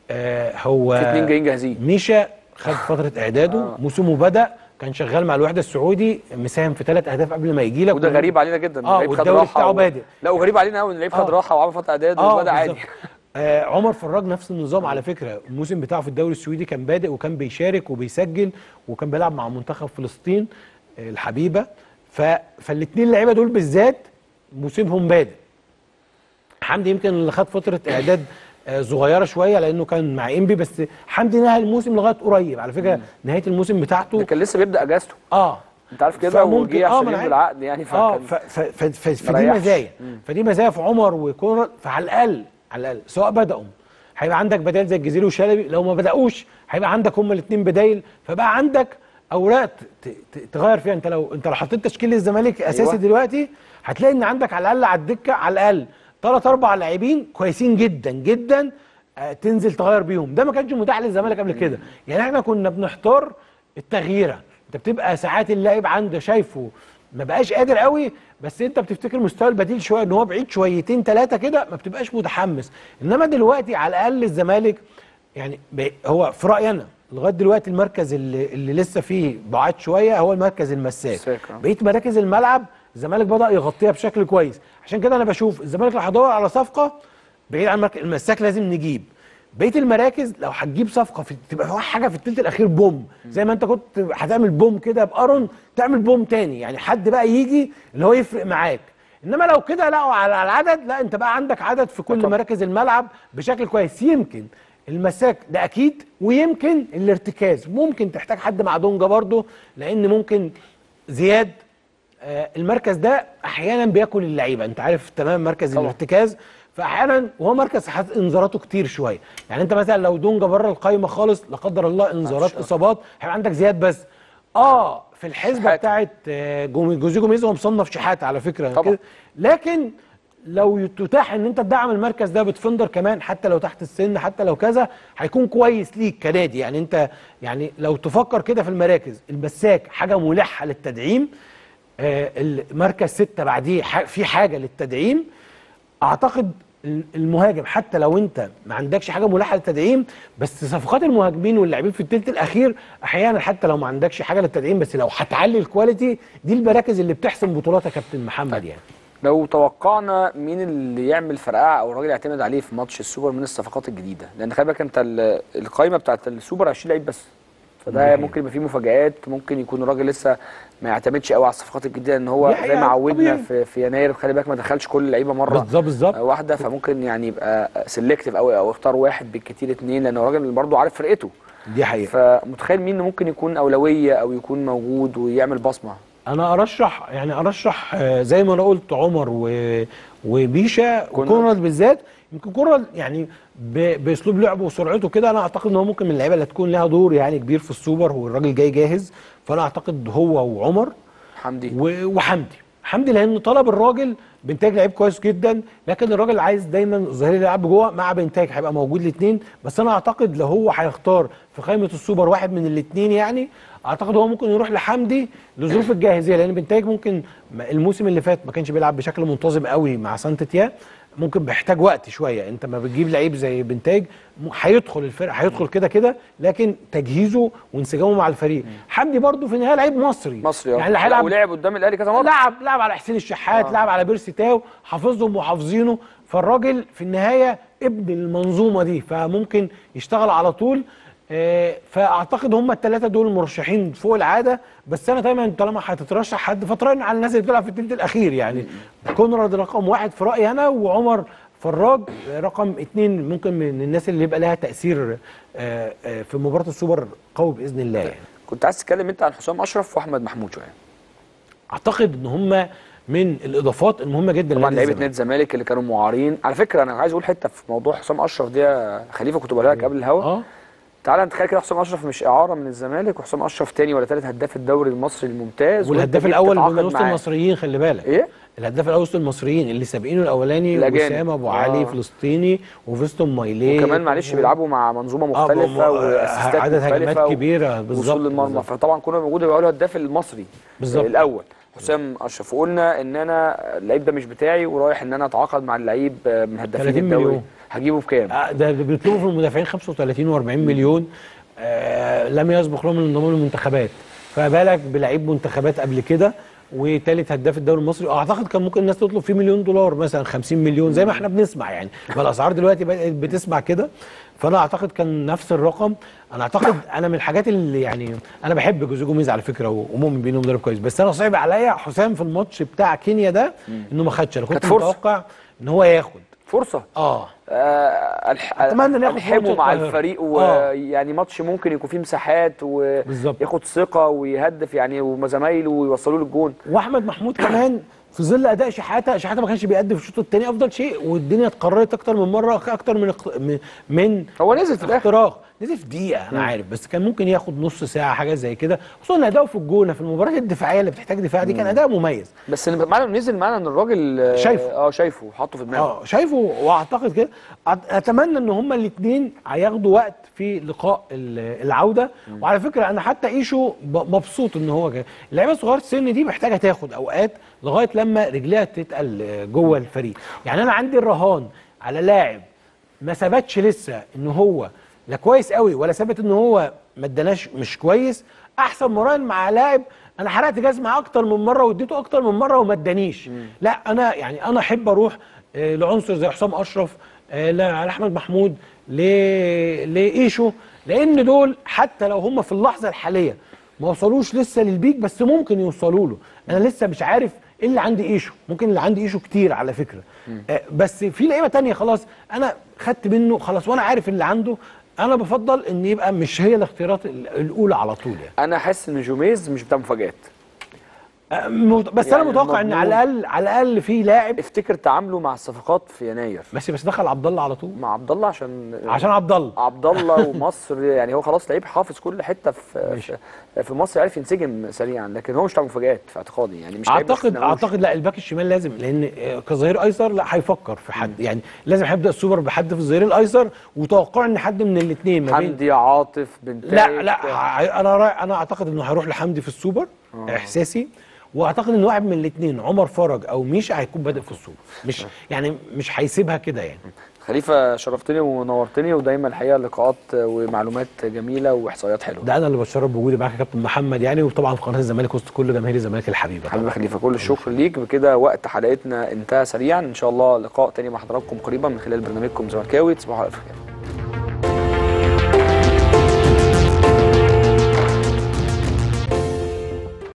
آه هو في اتنين جايين جاهزين ميشا خد فتره اعداده آه. موسمه بدا كان شغال مع الوحده السعودي مساهم في ثلاث اهداف قبل ما يجي لك وده غريب علينا جدا اه اللعيب خد والدوري راحة بتاعه و- بادئ لا وغريب علينا قوي ان اللعيب خد آه. راحه وعمل فتره اعداد اه وبدا عادي بالظبط. آه عمر فراج نفس النظام على فكره الموسم بتاعه في الدوري السعودي كان بادئ وكان بيشارك وبيسجل وكان بيلعب مع منتخب فلسطين آه الحبيبه ف... فالاثنين اللعيبه دول بالذات موسمهم بادئ حمدي يمكن اللي خد فتره اعداد آه، صغيره شويه لانه كان مع انبي بس حمدي نهى الموسم لغايه قريب على فكره نهايه الموسم ده بتاعته كان لسه بيبدا اجازته اه انت عارف كده فممكن- وجه آه، عشان ما أنا يمضي عارف. العقد يعني اه فكان ف ف ف ف فدي مريحش. مزايا فدي مزايا في عمر وكونراد فعلى الاقل على الاقل سواء بداوا هيبقى عندك بدائل زي الجزيري وشلبي لو ما بداوش هيبقى عندك هما الاثنين بدايل فبقى عندك اوراق ت- ت- تغير فيها انت لو انت لو حطيت تشكيل الزمالك اساسي أيوة. دلوقتي هتلاقي ان عندك على الاقل على الدكه على الاقل ثلاث اربع لاعبين كويسين جدا جدا آه، تنزل تغير بيهم ده ما كانش متاح للزمالك قبل كده يعني احنا كنا بنحتار التغييره انت بتبقى ساعات اللاعب عنده شايفه ما بقاش قادر قوي بس انت بتفتكر مستوى البديل شويه ان هو بعيد شويتين ثلاثه كده ما بتبقاش متحمس انما دلوقتي على الاقل الزمالك يعني ب- هو في رايي انا لغايه دلوقتي المركز اللي, اللي لسه فيه بعاد شويه هو المركز المساك مساك، آه. بقيه مراكز الملعب الزمالك بدا يغطيها بشكل كويس عشان كده انا بشوف الزمالك لو هيدور على صفقه بعيد عن مركز المساك لازم نجيب بقيه المراكز لو هتجيب صفقه في تبقى في حاجه في الثلث الاخير بوم زي ما انت كنت هتعمل بوم كده بارون تعمل بوم تاني يعني حد بقى يجي اللي هو يفرق معاك انما لو كده لا على على العدد لا انت بقى عندك عدد في كل طبعا. مراكز الملعب بشكل كويس يمكن المساك ده اكيد ويمكن الارتكاز ممكن تحتاج حد مع دونجا برضه لان ممكن زياد آه، المركز ده احيانا بياكل اللعيبه انت عارف تمام مركز طبعا. الارتكاز فاحيانا وهو مركز حاطط انذاراته كتير شويه يعني انت مثلا لو دونجا بره القايمه خالص لا قدر الله انذارات شاء. اصابات هيبقى عندك زياد بس اه في الحسبه شحاتة. بتاعت آه، جومي- جوزيه جوميز هو مصنف شحاته على فكره طبعا. كده لكن لو تتاح ان انت تدعم المركز ده بتفندر كمان حتى لو تحت السن حتى لو كذا هيكون كويس ليك كنادي يعني انت يعني لو تفكر كده في المراكز المساك حاجه ملحه للتدعيم آه المركز ستة بعديه ح- في حاجه للتدعيم اعتقد ال- المهاجم حتى لو انت ما عندكش حاجه ملحه للتدعيم بس صفقات المهاجمين واللاعبين في الثلث الاخير احيانا حتى لو ما عندكش حاجه للتدعيم بس لو هتعلي الكواليتي دي المراكز اللي بتحسم بطولات يا كابتن محمد يعني لو توقعنا مين اللي يعمل فرقعه او الراجل يعتمد عليه في ماتش السوبر من الصفقات الجديده لان خلي بالك انت ال- القايمه بتاعت السوبر 20 لعيب بس فده ممكن يبقى فيه مفاجآت ممكن يكون الراجل لسه ما يعتمدش قوي على الصفقات الجديده ان هو دي زي حقيقة ما عودنا طبيعي. في, في يناير خلي بالك ما دخلش كل اللعيبه مره بالظبط بالظبط آه، واحده فممكن يعني يبقى سيلكتيف قوي او اختار واحد بالكتير اتنين لان الراجل برضه عارف فرقته دي حقيقه فمتخيل مين ممكن يكون اولويه او يكون موجود ويعمل بصمه انا ارشح يعني ارشح آه، زي ما انا قلت عمر و... وبيشا كونراد. وكونراد بالذات يمكن كونراد يعني ب... باسلوب لعبه وسرعته كده انا اعتقد ان هو ممكن من اللعيبه اللي هتكون لها دور يعني كبير في السوبر هو الراجل جاي جاهز فانا اعتقد هو وعمر حمدي و... وحمدي حمدي لانه طلب الراجل بنتاج لعيب كويس جدا لكن الراجل عايز دايما الظهير يلعب جوه مع بنتاج هيبقى موجود الاثنين بس انا اعتقد لو هو هيختار في قائمه السوبر واحد من الاثنين يعني اعتقد هو ممكن يروح لحمدي لظروف الجاهزيه لان بنتاج ممكن ما- الموسم اللي فات ما كانش بيلعب بشكل منتظم قوي مع سانت تيا ممكن بيحتاج وقت شويه انت ما بتجيب لعيب زي بنتاج م- هيدخل الفرقه هيدخل كده كده لكن تجهيزه وانسجامه مع الفريق حمدي برضو في النهايه لعيب مصري مصري اه يعني اللي هيلعب ولعب قدام الاهلي كذا مره لعب لعب على حسين الشحات آه. لعب على بيرسي تاو حافظهم وحافظينه فالراجل في النهايه ابن المنظومه دي فممكن يشتغل على طول آه، فاعتقد هم الثلاثه دول مرشحين فوق العاده بس انا دايما طالما هتترشح حد فتراهن على الناس اللي بتلعب في الثلث الاخير يعني كونراد رقم واحد في رايي انا وعمر فراج رقم اثنين ممكن من الناس اللي يبقى لها تاثير آه، آه، في مباراه السوبر قوي باذن الله يعني. كنت عايز تتكلم انت عن حسام اشرف واحمد محمود شويه اعتقد ان هم من الاضافات المهمه جدا طبعا لنادي لعيبه الزمالك. نادي الزمالك اللي كانوا معارين على فكره انا عايز اقول حته في موضوع حسام اشرف دي يا خليفه كنت بقولها لك قبل الهوا اه تعالى نتخيل كده حسام اشرف مش اعاره من الزمالك وحسام اشرف تاني ولا تالت هداف الدوري المصري الممتاز والهداف وانت جيت الاول تتعاقد من وسط معاه. المصريين خلي بالك ايه الهداف الاول وسط المصريين اللي سابقينه الاولاني الأجانب. وسام ابو آه. علي فلسطيني وفيستون مايليه وكمان معلش بيلعبوا مع منظومه آه، مختلفه آه، واسيستات عدد هجمات مختلفة و- كبيره بالظبط وصول للمرمى بالظبط. فطبعا كنا موجود يبقى له الهداف المصري بالظبط. الاول حسام اشرف وقلنا ان انا اللعيب ده مش بتاعي ورايح ان انا اتعاقد مع اللعيب من هدافين 30 الدوري مليون. هجيبه بكام؟ آه، ده ده بيطلبوا في المدافعين 35 و40 مليون آه لم يسبق لهم الانضمام للمنتخبات فبالك بلعيب منتخبات قبل كده وثالث هداف الدوري المصري اعتقد كان ممكن الناس تطلب فيه مليون دولار مثلا 50 مليون زي ما احنا بنسمع يعني فالاسعار دلوقتي بقت بتسمع كده فانا اعتقد كان نفس الرقم انا اعتقد انا من الحاجات اللي يعني انا بحب جوزيه جوميز على فكره ومؤمن بيه انه مدرب كويس بس انا صعب عليا حسام في الماتش بتاع كينيا ده انه ما خدش انا كنت كانت فرصة. متوقع ان هو ياخد فرصه اه آه، الح... أتمنى إن ياخد الحمه فرصة مع القاهرة. الفريق آه. ويعني ماتش ممكن يكون فيه مساحات بالظبط. وياخد ثقه ويهدف يعني وزمايله ويوصلوا له الجون واحمد محمود كمان في ظل اداء شحاته شحاته ما كانش بيأدي في الشوط الثاني افضل شيء والدنيا اتقررت اكتر من مره اكتر من اخت... من- من هو نزل في الاخر اختراق نزل في دقيقه انا عارف بس كان ممكن ياخد نص ساعه حاجه زي كده خصوصا ان اداؤه في الجونه في المباريات الدفاعيه اللي بتحتاج دفاع دي كان اداء مميز بس اللي معانا نزل معانا ان الراجل آه، شايفه. اه شايفه حاطه في دماغه اه شايفه واعتقد كده أت- اتمنى ان هما الاثنين هياخدوا وقت في لقاء ال- العوده وعلى فكره انا حتى ايشو ب- مبسوط ان هو كده اللعيبه صغيره السن دي محتاجه تاخد اوقات لغايه لما رجليها تتقل آه، جوه الفريق يعني انا عندي الرهان على لاعب ما ثبتش لسه ان هو لا كويس قوي ولا ثبت ان هو ما اداناش مش كويس احسن مراهن مع لاعب انا حرقت جاز معاه اكتر من مره واديته اكتر من مره وما ادانيش لا انا يعني انا احب اروح آه، لعنصر زي حسام اشرف آه، لا- لاحمد محمود ل- لايشو لان دول حتى لو هم في اللحظه الحاليه ما وصلوش لسه للبيك بس ممكن يوصلوا له انا لسه مش عارف ايه اللي عندي ايشو ممكن اللي عندي ايشو كتير على فكره آه، بس في لعيبه تانية خلاص انا خدت منه خلاص وانا عارف اللي عنده انا بفضل ان يبقى مش هي الاختيارات ال- الاولى على طول يعني انا حاسس ان جوميز مش بتاع مفاجات آه، مت- بس يعني انا متوقع ان المضمون- على الاقل على الاقل في لاعب افتكر تعامله مع الصفقات في يناير بس بس دخل عبد الله على طول مع عبد الله عشان عشان عبد الله عبد الله ومصر يعني هو خلاص لعيب حافظ كل حته في ماشي. في, في مصر عارف ينسجم سريعا لكن هو مش بتاع مفاجات في اعتقادي يعني مش لعيب ما اعتقد شفناهوش. اعتقد لا الباك الشمال لازم لان آه، كظهير ايسر لا هيفكر في حد يعني لازم هيبدا السوبر بحد في الظهير الايسر وتوقع ان حد من الاثنين ما بين حمدي عاطف بنتايج لا لا ه- انا رأي انا اعتقد انه هيروح لحمدي في السوبر احساسي واعتقد ان واحد من الاثنين عمر فرج او ميشا هيكون بادئ في السوبر مش يعني مش هيسيبها كده يعني خليفه شرفتني ونورتني ودايما الحقيقه لقاءات ومعلومات جميله واحصائيات حلوه ده انا اللي بتشرف بوجودي معاك يا كابتن محمد يعني وطبعا في قناه الزمالك وسط كل جماهير الزمالك الحبيبه حبيبي خليفه كل الشكر ليك بكده وقت حلقتنا انتهى سريعا ان شاء الله لقاء تاني مع حضراتكم قريبا من خلال برنامجكم زملكاوي تصبحوا على الف خير